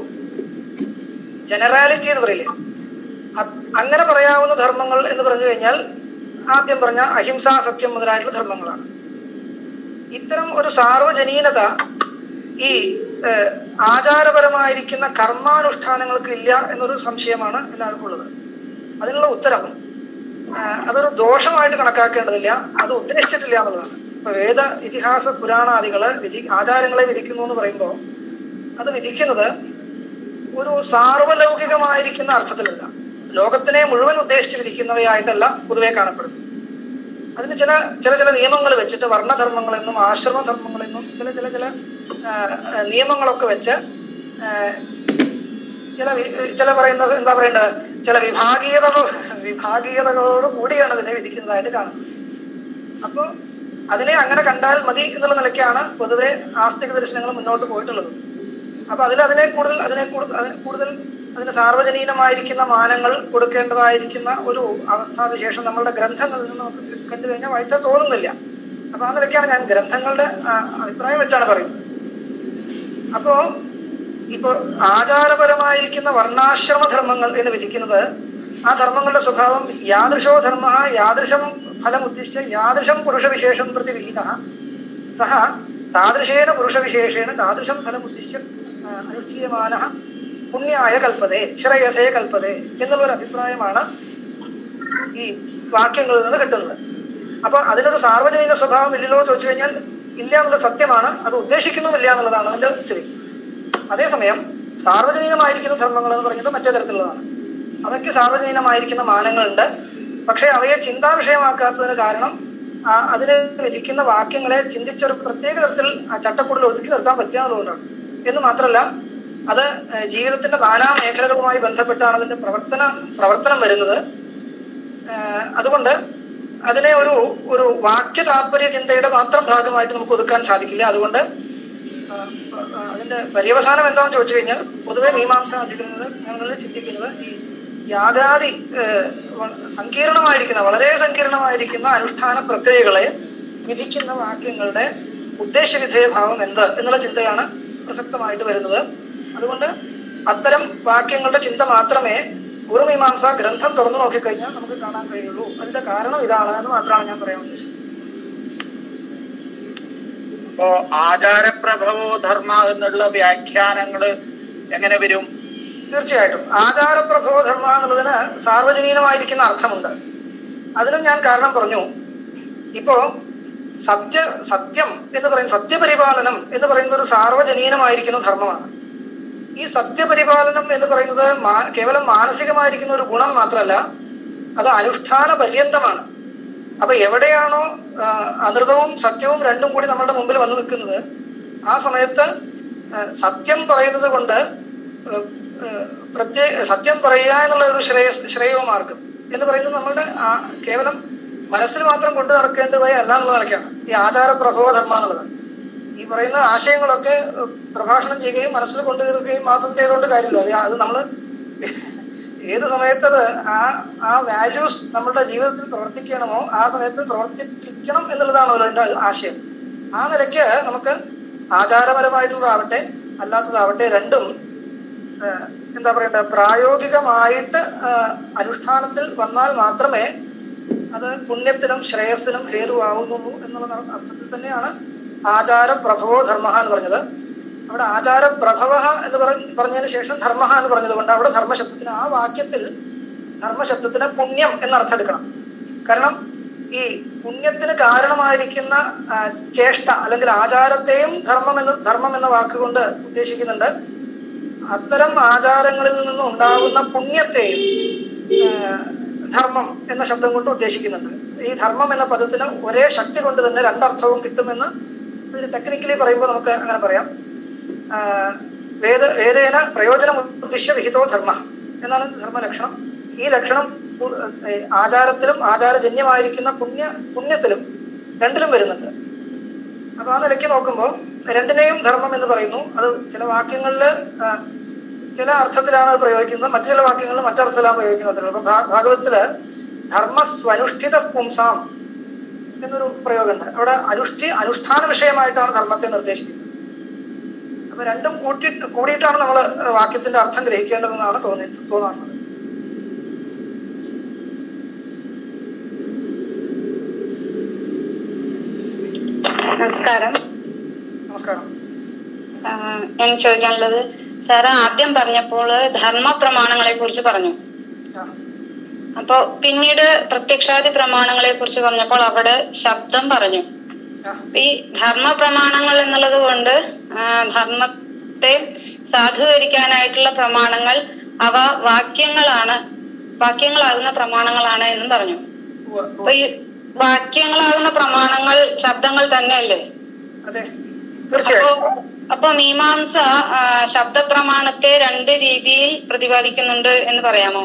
ജനറാലിറ്റി എന്ന് പറയില്ലേ അത് അങ്ങനെ പറയാവുന്ന ധർമ്മങ്ങൾ എന്ന് പറഞ്ഞു കഴിഞ്ഞാൽ ആദ്യം പറഞ്ഞ അഹിംസ സത്യം മുതലായിട്ടുള്ള ധർമ്മങ്ങളാണ് ഇത്തരം ഒരു സാർവജനീനത ഈ ഏഹ്, ആചാരപരമായിരിക്കുന്ന കർമാനുഷ്ഠാനങ്ങൾക്ക് ഇല്ല എന്നൊരു സംശയമാണ് എല്ലാവർക്കും ഉള്ളത് അതിനുള്ള ഉത്തരം ആഹ്, അതൊരു ദോഷമായിട്ട് കണക്കാക്കേണ്ടതില്ല അത് ഉദ്ദേശിച്ചിട്ടില്ല എന്നുള്ളതാണ് ഇപ്പൊ വേദ ഇതിഹാസ പുരാണാദികള് വിധി ആചാരങ്ങളെ വിധിക്കുന്നു എന്ന് പറയുമ്പോൾ അത് വിധിക്കുന്നത് ഒരു സാർവലൗകികമായിരിക്കുന്ന അർത്ഥത്തിലല്ല ലോകത്തിനെ മുഴുവൻ ഉദ്ദേശിച്ച് വിധിക്കുന്നവയായിട്ടല്ല പൊതുവെ കാണപ്പെടുന്നത് അതിന് ചില ചില ചില നിയമങ്ങൾ വെച്ചിട്ട് വർണ്ണധർമ്മങ്ങളെന്നും ആശ്രമധർമ്മങ്ങളെന്നും ചില ചില ചില ആ, ആ, നിയമങ്ങളൊക്കെ വെച്ച് ആ, ചില വി- ചില പറയുന്നത് എന്താ പറയേണ്ടത് ചില വിഭാഗീയതകൾ വിഭാഗീയതകളോട് കൂടിയാണ് അതിനെ വിധിക്കുന്നതായിട്ട് കാണുന്നത് അപ്പോൾ അതിനെ അങ്ങനെ കണ്ടാൽ മതി എന്നുള്ള നിലയ്ക്കാണ് പൊതുവെ ആസ്തിക ദർശനങ്ങൾ മുന്നോട്ട് പോയിട്ടുള്ളത് അപ്പൊ അതിൽ അതിനെ കൂടുതൽ അതിനെ കൂടുതൽ അതിന് കൂടുതൽ അതിന് സാർവജനീനമായിരിക്കുന്ന മാനങ്ങൾ കൊടുക്കേണ്ടതായിരിക്കുന്ന ഒരു അവസ്ഥാവിശേഷം നമ്മളുടെ ഗ്രന്ഥങ്ങളിൽ നിന്ന് നമുക്ക് കണ്ടു കഴിഞ്ഞാൽ വായിച്ചാൽ തോന്നുന്നില്ല അപ്പൊ ആ നിലയ്ക്കാണ് ഞാൻ ഗ്രന്ഥങ്ങളുടെ ആ, അഭിപ്രായം വെച്ചാണ് പറയുന്നത് അപ്പോ ഇപ്പോ ആചാരപരമായിരിക്കുന്ന വർണ്ണാശ്രമ ധർമ്മങ്ങൾ എന്ന് വിധിക്കുന്നത് ആ ധർമ്മങ്ങളുടെ സ്വഭാവം യാദൃശോ ധർമ്മ യാദൃശം ഫലം ഉദ്ദിശ്യ യാദൃശം പുരുഷവിശേഷം പ്രതി വിഹിത സഹ താദൃശേന പുരുഷവിശേഷേണ താദൃശം ഫലം ഉദ്ദിശ്യ ആ, അനുഷ്ഠീയമാന പുണ്യായ കൽപ്പതേ ശ്രേയസേ കൽപ്പതേ എന്നുള്ളൊരു അഭിപ്രായമാണ് ഈ വാക്യങ്ങളിൽ നിന്ന് കിട്ടുന്നത് അപ്പൊ അതിനൊരു സാർവജനിക സ്വഭാവം ഇല്ലല്ലോ എന്ന് ചോദിച്ചു കഴിഞ്ഞാൽ ഇല്ല എന്നുള്ള സത്യമാണ് അത് ഉദ്ദേശിക്കുന്നുമില്ല എന്നുള്ളതാണ് അതിന്റെ സ്ഥിതി അതേസമയം സാർവജനീനമായിരിക്കുന്ന ധർമ്മങ്ങൾ എന്ന് പറയുന്നത് മറ്റേ തരത്തിലുള്ളതാണ് അവയ്ക്ക് സാർവജനീനമായിരിക്കുന്ന മാനങ്ങളുണ്ട് പക്ഷേ അവയെ ചിന്താ വിഷയമാക്കാത്തതിന് കാരണം ആ, അതിനെ വിധിക്കുന്ന വാക്യങ്ങളെ ചിന്തിച്ചൊരു പ്രത്യേക തരത്തിൽ ആ ചട്ടക്കൂടിൽ ഒതുക്കി നിർത്താൻ പറ്റാത്തതുകൊണ്ടാണ് എന്ന് മാത്രമല്ല അത് ഏഹ്, ജീവിതത്തിന്റെ നാനാ മേഖലകളുമായി ബന്ധപ്പെട്ടാണ് അതിന്റെ പ്രവർത്തന പ്രവർത്തനം വരുന്നത് ഏഹ്, അതുകൊണ്ട് അതിനെ ഒരു ഒരു വാക്യ താല്പര്യ ചിന്തയുടെ മാത്രം ഭാഗമായിട്ട് നമുക്ക് ഒതുക്കാൻ സാധിക്കില്ല അതുകൊണ്ട് ആ, ആ, അതിന്റെ പര്യവസാനം എന്താണെന്ന് ചോദിച്ചു കഴിഞ്ഞാൽ പൊതുവെ മീമാംസ അധികൃതർ ഞങ്ങൾ ചിന്തിക്കുന്നത് ഈ യാഗാദി ഏഹ്, വ- സങ്കീർണമായിരിക്കുന്ന വളരെ സങ്കീർണമായിരിക്കുന്ന അനുഷ്ഠാന പ്രക്രിയകളെ വിധിക്കുന്ന വാക്യങ്ങളുടെ ഉദ്ദേശവിധേയഭാവം എന്ത് എന്നുള്ള ചിന്തയാണ് പ്രസക്തമായിട്ട് വരുന്നത് അതുകൊണ്ട് അത്തരം വാക്യങ്ങളുടെ ചിന്ത മാത്രമേ പൂർവമീമാംസ ഗ്രന്ഥം തുറന്നു നോക്കിക്കഴിഞ്ഞാൽ നമുക്ക് കാണാൻ കഴിയുള്ളൂ അതിന്റെ കാരണം ഇതാണ് എന്ന് മാത്രമാണ് ഞാൻ പറയാൻ ഉദ്ദേശിച്ചത് അപ്പോ ആചാരപ്രഭവോ ധർമ്മ എന്നുള്ള വ്യാഖ്യാനങ്ങള് എങ്ങനെ വരും തീർച്ചയായിട്ടും ആചാരപ്രഭവ ധർമ്മ എന്നുള്ളതിന് സാർവജനീനമായിരിക്കുന്ന അർത്ഥമുണ്ട് അതിനും ഞാൻ കാരണം പറഞ്ഞു ഇപ്പോ സത്യ സത്യം എന്ന് പറയുന്ന സത്യപരിപാലനം എന്ന് പറയുന്നത് ഒരു സാർവജനീനമായിരിക്കുന്ന ധർമ്മമാണ് ഈ സത്യപരിപാലനം എന്ന് പറയുന്നത് മാ- കേവലം മാനസികമായിരിക്കുന്ന ഒരു ഗുണം മാത്രമല്ല അത് അനുഷ്ഠാന പര്യന്തമാണ് അപ്പൊ എവിടെയാണോ ആ, അനൃതവും സത്യവും രണ്ടും കൂടി നമ്മുടെ മുമ്പിൽ വന്നു നിൽക്കുന്നത് ആ സമയത്ത് ആ, സത്യം പറയുന്നത് കൊണ്ട് പ്രത്യേക സത്യം പറയുക എന്നുള്ള ഒരു ശ്രേയ ശ്രേയോ മാർഗം എന്ന് പറയുന്നത് നമ്മളുടെ ആ കേവലം മനസ്സിൽ മാത്രം കൊണ്ടു നടക്കേണ്ടതായി അല്ല എന്നുള്ള നിലയ്ക്കാണ് ഈ ആചാര പ്രഭവ ധർമ്മ എന്നുള്ളത് ഈ പറയുന്ന ആശയങ്ങളൊക്കെ ഏഹ്, പ്രഭാഷണം ചെയ്യുകയും മനസ്സിൽ കൊണ്ടുവരികയും മാത്രം ചെയ്തുകൊണ്ട് കാര്യമില്ല അത് അത് നമ്മള് ഏത് സമയത്തത് ആ ആ വാല്യൂസ് നമ്മുടെ ജീവിതത്തിൽ പ്രവർത്തിക്കണമോ ആ സമയത്ത് പ്രവർത്തിപ്പിക്കണം എന്നുള്ളതാണ് അതിന്റെ ആശയം ആ നിലയ്ക്ക് നമുക്ക് ആചാരപരമായിട്ടുള്ളതാവട്ടെ അല്ലാത്തതാവട്ടെ രണ്ടും ഏഹ്, എന്താ പറയണ്ട പ്രായോഗികമായിട്ട് ഏഹ്, അനുഷ്ഠാനത്തിൽ വന്നാൽ മാത്രമേ അത് പുണ്യത്തിനും ശ്രേയസ്സിനും ഹേതുവാകുന്നുള്ളൂ എന്നുള്ള അർത്ഥത്തിൽ തന്നെയാണ് ആചാര പ്രഭവോ ധർമ്മ എന്ന് പറഞ്ഞത് അവിടെ ആചാര പ്രഭവ എന്ന് പറ- പറഞ്ഞതിന് ശേഷം ധർമ്മ എന്ന് പറഞ്ഞത് കൊണ്ട് അവിടെ ധർമ്മശബ്ദത്തിന് ആ വാക്യത്തിൽ ധർമ്മശബ്ദത്തിന് പുണ്യം എന്ന അർത്ഥം എടുക്കണം കാരണം ഈ പുണ്യത്തിന് കാരണമായിരിക്കുന്ന ആ, ചേഷ്ട അല്ലെങ്കിൽ ആചാരത്തെയും ധർമ്മം എന്ന് ധർമ്മം എന്ന വാക്കുകൊണ്ട് ഉദ്ദേശിക്കുന്നുണ്ട് അത്തരം ആചാരങ്ങളിൽ നിന്നും ഉണ്ടാകുന്ന പുണ്യത്തെയും ആ, ധർമ്മം എന്ന ശബ്ദം കൊണ്ട് ഉദ്ദേശിക്കുന്നുണ്ട് ഈ ധർമ്മം എന്ന പദത്തിന് ഒരേ ശക്തി കൊണ്ട് തന്നെ രണ്ടർത്ഥവും കിട്ടുമെന്ന് ഇതിന് ടെക്നിക്കലി പറയുമ്പോൾ നമുക്ക് അങ്ങനെ പറയാം ആ, വേദ വേദേന പ്രയോജനം ഉദ്ദേശിച്ച വിഹിതോ ധർമ്മ എന്നാണ് ധർമ്മലക്ഷണം ഈ ലക്ഷണം പു- ഏ, ആചാരത്തിലും ആചാരജന്യമായിരിക്കുന്ന പുണ്യ പുണ്യത്തിലും രണ്ടിലും വരുന്നുണ്ട് അപ്പൊ ആ നിലയ്ക്ക് നോക്കുമ്പോൾ രണ്ടിനെയും ധർമ്മം എന്ന് പറയുന്നു അത് ചില വാക്യങ്ങളിൽ ചില അർത്ഥത്തിലാണ് അത് പ്രയോഗിക്കുന്നത് മറ്റു ചില വാക്യങ്ങളിൽ മറ്റർത്ഥത്തിലാണ് പ്രയോഗിക്കുന്നത് അപ്പൊ ഭാ- ഭാഗവതത്തില് ധർമ്മ സ്വനുഷ്ഠിത പുംസാം എന്നൊരു പ്രയോഗമുണ്ട് അവിടെ അനുഷ്ഠി അനുഷ്ഠാന വിഷയമായിട്ടാണ് ധർമ്മത്തെ നിർദ്ദേശിക്കുന്നത് അപ്പൊ രണ്ടും കൂട്ടി കൂടിയിട്ടാണ് നമ്മൾ വാക്യത്തിന്റെ അർത്ഥം ഗ്രഹിക്കേണ്ടതെന്നാണ് തോന്നി തോന്നാറുള്ളത് നമസ്കാരം നമസ്കാരം ആഹ് എനിക്ക് ചോദിക്കാനുള്ളത് സാർ ആദ്യം പറഞ്ഞപ്പോൾ ധർമ്മ പ്രമാണങ്ങളെ കുറിച്ച് പറഞ്ഞു ആ, അപ്പോ പിന്നീട് പ്രത്യക്ഷാദി പ്രമാണങ്ങളെ കുറിച്ച് പറഞ്ഞപ്പോൾ അവിടെ ശബ്ദം പറഞ്ഞു ആ, അപ്പൊ ഈ ധർമ്മ പ്രമാണങ്ങൾ എന്നുള്ളത് കൊണ്ട് ആഹ് ധർമ്മത്തെ സാധൂകരിക്കാനായിട്ടുള്ള പ്രമാണങ്ങൾ അവ വാക്യങ്ങളാണ് വാക്യങ്ങളാകുന്ന പ്രമാണങ്ങളാണ് എന്നും പറഞ്ഞു ഉവ്വ്, അപ്പൊ ഉവ്വ്. ഈ വാക്യങ്ങളാകുന്ന പ്രമാണങ്ങൾ ശബ്ദങ്ങൾ തന്നെയല്ലേ അതെ അപ്പോ തീർച്ചയായും അപ്പൊ മീമാംസ ആ, ശബ്ദപ്രമാണത്തെ രണ്ട് രീതിയിൽ പ്രതിപാദിക്കുന്നുണ്ട് എന്ന് പറയാമോ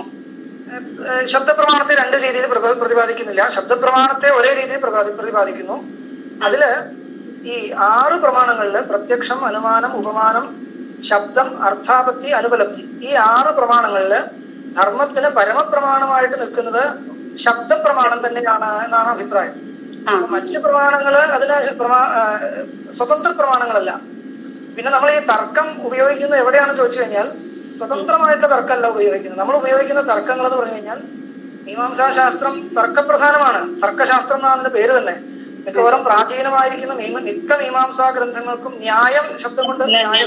ഏഹ് ശബ്ദപ്രമാണത്തെ രണ്ട് രീതിയിൽ പ്രക- പ്രതിപാദിക്കുന്നില്ല ശബ്ദപ്രമാണത്തെ ഒരേ രീതിയിൽ പ്രപാതി- പ്രതിപാദിക്കുന്നു അതില് ഈ ആറ് പ്രമാണങ്ങളില് പ്രത്യക്ഷം അനുമാനം ഉപമാനം ശബ്ദം അർത്ഥാപത്തി അനുപലബ്ധി ഈ ആറ് പ്രമാണങ്ങളില് ധർമ്മത്തിന് പരമപ്രമാണമായിട്ട് നിൽക്കുന്നത് ശബ്ദപ്രമാണം തന്നെയാണ് എന്നാണ് അഭിപ്രായം ആ മറ്റ് പ്രമാണങ്ങള് അതിന് പ്രമാ ആ, സ്വതന്ത്ര പ്രമാണങ്ങളല്ല പിന്നെ നമ്മൾ ഈ തർക്കം ഉപയോഗിക്കുന്നത് എവിടെയാണെന്ന് ചോദിച്ചു കഴിഞ്ഞാൽ സ്വതന്ത്രമായിട്ട് തർക്കമല്ല ഉപയോഗിക്കുന്നത് നമ്മൾ ഉപയോഗിക്കുന്ന തർക്കങ്ങൾ എന്ന് പറഞ്ഞു കഴിഞ്ഞാൽ മീമാംസാ ശാസ്ത്രം തർക്കപ്രധാനമാണ് തർക്കശാസ്ത്രം എന്നാണ് അതിന്റെ പേര് തന്നെ മിക്കവാറും പ്രാചീനമായിരിക്കുന്ന മീമ മിക്ക മീമാംസാ ഗ്രന്ഥങ്ങൾക്കും ന്യായം ശബ്ദം കൊണ്ട് ന്യായം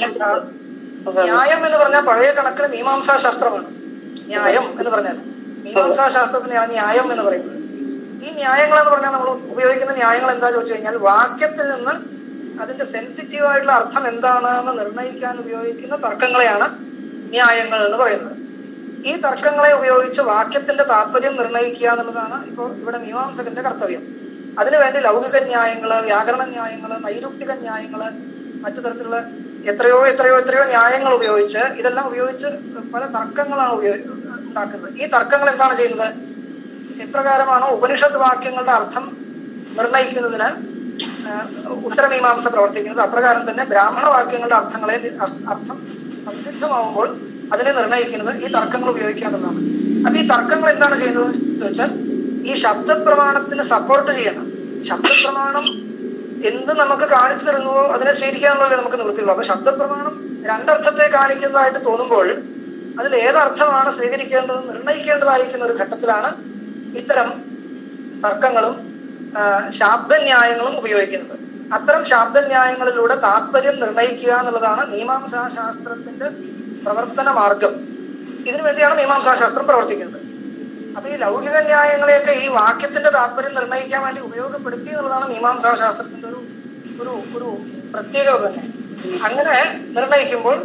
ന്യായം എന്ന് പറഞ്ഞാൽ പഴയ കണക്കിന് മീമാംസാ ശാസ്ത്രമാണ് ന്യായം എന്ന് പറഞ്ഞാൽ മീമാംസാ ശാസ്ത്രത്തിനെയാണ് ന്യായം എന്ന് പറയുന്നത് ഈ ന്യായങ്ങൾ എന്ന് പറഞ്ഞാൽ നമ്മൾ ഉപയോഗിക്കുന്ന ന്യായങ്ങൾ എന്താ ചോദിച്ചു കഴിഞ്ഞാൽ വാക്യത്തിൽ നിന്ന് അതിന്റെ സെൻസിറ്റീവ് ആയിട്ടുള്ള അർത്ഥം എന്താണ് എന്ന് നിർണ്ണയിക്കാൻ ഉപയോഗിക്കുന്ന തർക്കങ്ങളെയാണ് ന്യായങ്ങൾ എന്ന് പറയുന്നത് ഈ തർക്കങ്ങളെ ഉപയോഗിച്ച് വാക്യത്തിന്റെ താല്പര്യം നിർണ്ണയിക്കുക എന്നുള്ളതാണ് ഇപ്പോൾ ഇവിടെ മീമാംസകന്റെ കർത്തവ്യം അതിനുവേണ്ടി ലൗകിക ന്യായങ്ങള് വ്യാകരണ ന്യായങ്ങള് നൈരുക്തിക ന്യായങ്ങള് മറ്റു തരത്തിലുള്ള എത്രയോ എത്രയോ എത്രയോ ന്യായങ്ങൾ ഉപയോഗിച്ച് ഇതെല്ലാം ഉപയോഗിച്ച് പല തർക്കങ്ങളാണ് ഉപയോഗി ഉണ്ടാക്കുന്നത് ഈ തർക്കങ്ങൾ എന്താണ് ചെയ്യുന്നത് എപ്രകാരമാണോ ഉപനിഷത്ത് വാക്യങ്ങളുടെ അർത്ഥം നിർണയിക്കുന്നതിന് ആഹ്, ഉത്തരമീമാംസ പ്രവർത്തിക്കുന്നത് അപ്രകാരം തന്നെ ബ്രാഹ്മണ വാക്യങ്ങളുടെ അർത്ഥങ്ങളെ അസ്- അർത്ഥം സംസിദ്ധമാവുമ്പോൾ അതിനെ നിർണയിക്കുന്നത് ഈ തർക്കങ്ങൾ ഉപയോഗിക്കുക എന്നുള്ളതാണ് അപ്പൊ ഈ തർക്കങ്ങൾ എന്താണ് ചെയ്യുന്നത് എന്ന് വെച്ചാൽ ഈ ശബ്ദപ്രമാണത്തിന് സപ്പോർട്ട് ചെയ്യണം ശബ്ദപ്രമാണം എന്ത് നമുക്ക് കാണിച്ചു തരുന്നുവോ അതിനെ സ്വീകരിക്കാനുള്ളതല്ലേ നമുക്ക് നിവൃത്തിയുള്ളൂ അപ്പൊ ശബ്ദപ്രമാണം രണ്ടർത്ഥത്തെ കാണിക്കുന്നതായിട്ട് തോന്നുമ്പോൾ അതിൽ ഏതർത്ഥമാണ് സ്വീകരിക്കേണ്ടത് നിർണയിക്കേണ്ടതായിരിക്കുന്ന ഒരു ഘട്ടത്തിലാണ് ഇത്തരം തർക്കങ്ങളും ആ, ശാബ്ദന്യായങ്ങളും ഉപയോഗിക്കുന്നത് അത്തരം ശാബ്ദന്യായങ്ങളിലൂടെ താല്പര്യം നിർണയിക്കുക എന്നുള്ളതാണ് മീമാംസാ ശാസ്ത്രത്തിന്റെ പ്രവർത്തന മാർഗം ഇതിനു വേണ്ടിയാണ് മീമാംസാ ശാസ്ത്രം പ്രവർത്തിക്കുന്നത് അപ്പൊ ഈ ലൗകിക ന്യായങ്ങളെയൊക്കെ ഈ വാക്യത്തിന്റെ താല്പര്യം നിർണ്ണയിക്കാൻ വേണ്ടി ഉപയോഗപ്പെടുത്തി എന്നുള്ളതാണ് മീമാംസാ ശാസ്ത്രത്തിന്റെ ഒരു ഒരു ഒരു പ്രത്യേകത തന്നെ അങ്ങനെ നിർണയിക്കുമ്പോൾ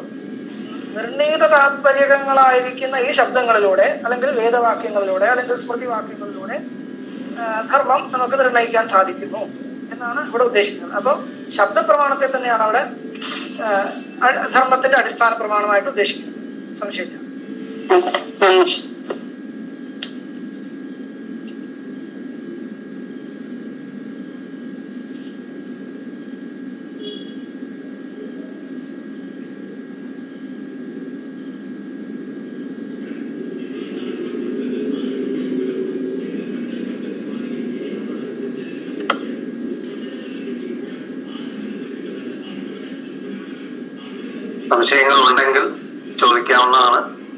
നിർണീത താത്പര്യങ്ങളായിരിക്കുന്ന ഈ ശബ്ദങ്ങളിലൂടെ അല്ലെങ്കിൽ വേദവാക്യങ്ങളിലൂടെ അല്ലെങ്കിൽ സ്മൃതി വാക്യങ്ങളിലൂടെ ആ, ധർമ്മം നമുക്ക് നിർണ്ണയിക്കാൻ സാധിക്കുന്നു എന്നാണ് ഇവിടെ ഉദ്ദേശിക്കുന്നത് അപ്പോൾ ശബ്ദപ്രമാണത്തെ തന്നെയാണ് അവിടെ ആ, അ- ധർമ്മത്തിന്റെ അടിസ്ഥാന പ്രമാണമായിട്ട് ഉദ്ദേശിക്കുന്നത് സംശയമില്ല നന്ദി സംശയങ്ങൾ ഉണ്ടെങ്കിൽ ചോദിക്കാവുന്നതാണ്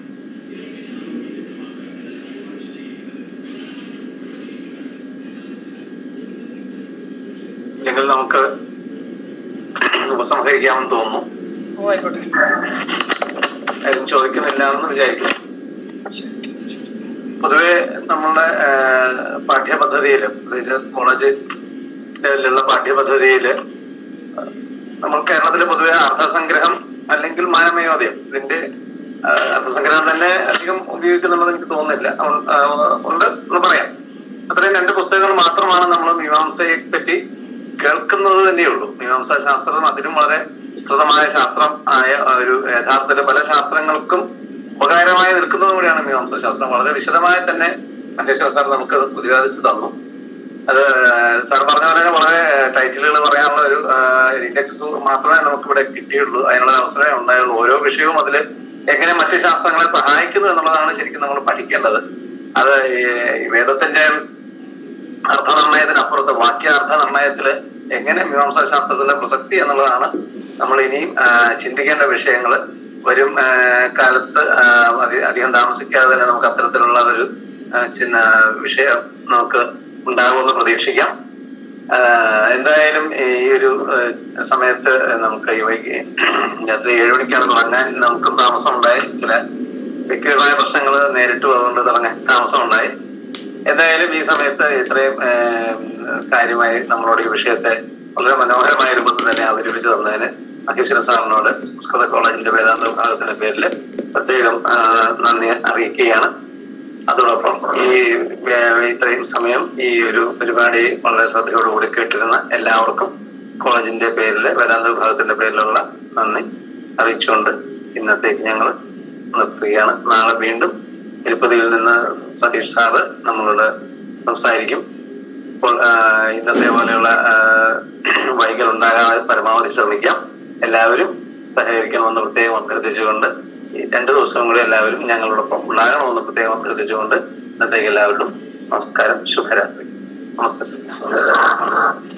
ഇല്ലെങ്കിൽ നമുക്ക് ഉപസംഹരിക്കാമെന്ന് തോന്നുന്നു ഓ ആയിക്കോട്ടെ ആരും ചോദിക്കുന്നില്ല എന്ന് വിചാരിക്കുന്നു പൊതുവെ നമ്മളുടെ ഏഹ്, പാഠ്യപദ്ധതിയിൽ പ്രത്യേകിച്ച് കോളേജ് ലെവലിലുള്ള പാഠ്യപദ്ധതിയിൽ നമ്മൾ കേരളത്തിൽ പൊതുവെ അർത്ഥസംഗ്രഹം അല്ലെങ്കിൽ മാനമയോദയം ഇതിന്റെ ആ, അർത്ഥസംഗ്രഹം തന്നെ അധികം ഉപയോഗിക്കുന്നുള്ളത് എനിക്ക് തോന്നുന്നില്ല ഉ- ആ, ഉണ്ട് എന്ന് പറയാം അത്രയും രണ്ട് പുസ്തകങ്ങൾ മാത്രമാണ് നമ്മൾ മീമാംസയെ പറ്റി കേൾക്കുന്നത് തന്നെയുള്ളൂ മീമാംസാ ശാസ്ത്രം അതിനും വളരെ വിസ്തൃതമായ ശാസ്ത്രം ആയ ഒരു യഥാർത്ഥത്തിൽ പല ശാസ്ത്രങ്ങൾക്കും ഉപകാരമായി നിൽക്കുന്നത് കൂടിയാണ് മീമാംസാ ശാസ്ത്രം വളരെ വിശദമായി തന്നെ മഹേശ്വര സാർ നമുക്ക് പ്രതിപാദിച്ചു തന്നു അത് സാർ പറഞ്ഞ പോലെ വളരെ ടൈറ്റിലുകൾ പറയാനുള്ള ഒരു ഇൻഡെക്സ് മാത്രമേ നമുക്ക് ഇവിടെ കിട്ടിയുള്ളൂ അതിനുള്ള അവസരമേ ഉണ്ടായുള്ളൂ ഓരോ വിഷയവും അതിൽ എങ്ങനെ മറ്റ് ശാസ്ത്രങ്ങളെ സഹായിക്കുന്നു എന്നുള്ളതാണ് ശരിക്കും നമ്മൾ പഠിക്കേണ്ടത് അത് ഈ വേദത്തിന്റെ അർത്ഥനിർണയത്തിനപ്പുറത്ത് വാക്യാർത്ഥ നിർണയത്തില് എങ്ങനെ മീമാംസാ ശാസ്ത്രത്തിന്റെ പ്രസക്തി എന്നുള്ളതാണ് നമ്മൾ ഇനിയും ആ, ചിന്തിക്കേണ്ട വിഷയങ്ങൾ വരും ആ, കാലത്ത് ആ, അധി- അധികം താമസിക്കാതെ തന്നെ നമുക്ക് അത്തരത്തിലുള്ള ഒരു ആ, ചിന്ന വിഷയം നമുക്ക് ഉണ്ടാകുമെന്ന് പ്രതീക്ഷിക്കാം ആ, എന്തായാലും ഈ ഒരു ആ, സമയത്ത് നമുക്ക് ഈ വൈകി രാത്രി ഏഴ് മണിക്കാണ് തുടങ്ങാൻ നമുക്കും താമസം ഉണ്ടായി ചില വ്യക്തിപരമായ പ്രശ്നങ്ങൾ നേരിട്ടു അതുകൊണ്ട് തുടങ്ങാൻ താമസം ഉണ്ടായി എന്തായാലും ഈ സമയത്ത് ഇത്രയും ഏം, കാര്യമായി നമ്മളോട് ഈ വിഷയത്തെ വളരെ മനോഹരമായ രൂപത്തിൽ തന്നെ അവതരിപ്പിച്ചു തന്നതിന് മഹേശ്വര സാറിനോട് സംസ്കൃത കോളേജിന്റെ വേദാന്ത വിഭാഗത്തിന്റെ പേരിൽ പ്രത്യേകം ആ, നന്ദി അറിയിക്കുകയാണ് അതോടൊപ്പം ഈ ഏഹ്, ഇത്രയും സമയം ഈ ഒരു പരിപാടി വളരെ ശ്രദ്ധയോടുകൂടി കേട്ടിരുന്ന എല്ലാവർക്കും കോളേജിന്റെ പേരിൽ വേദാന്ത വിഭാഗത്തിന്റെ പേരിലുള്ള നന്ദി അറിയിച്ചുകൊണ്ട് ഇന്നത്തേക്ക് ഞങ്ങൾ നിർത്തുകയാണ് നാളെ വീണ്ടും തിരുപ്പതിയിൽ നിന്ന് സതീഷ് സാറ് നമ്മളോട് സംസാരിക്കും അപ്പോൾ ആ, ഇന്നത്തെ പോലെയുള്ള ആ, വൈകൽ ഉണ്ടാകാതെ പരമാവധി ശ്രമിക്കാം എല്ലാവരും സഹകരിക്കണമെന്ന് പ്രത്യേകം അഭ്യർത്ഥിച്ചുകൊണ്ട് ഈ രണ്ടു ദിവസവും കൂടി എല്ലാവരും ഞങ്ങളോടൊപ്പം ഉണ്ടാകണമെന്ന് പ്രത്യേകം അഭ്യർത്ഥിച്ചുകൊണ്ട് ഇന്നത്തേക്ക് എല്ലാവരും നമസ്കാരം ശുഭരാത്രി നമസ്കാരം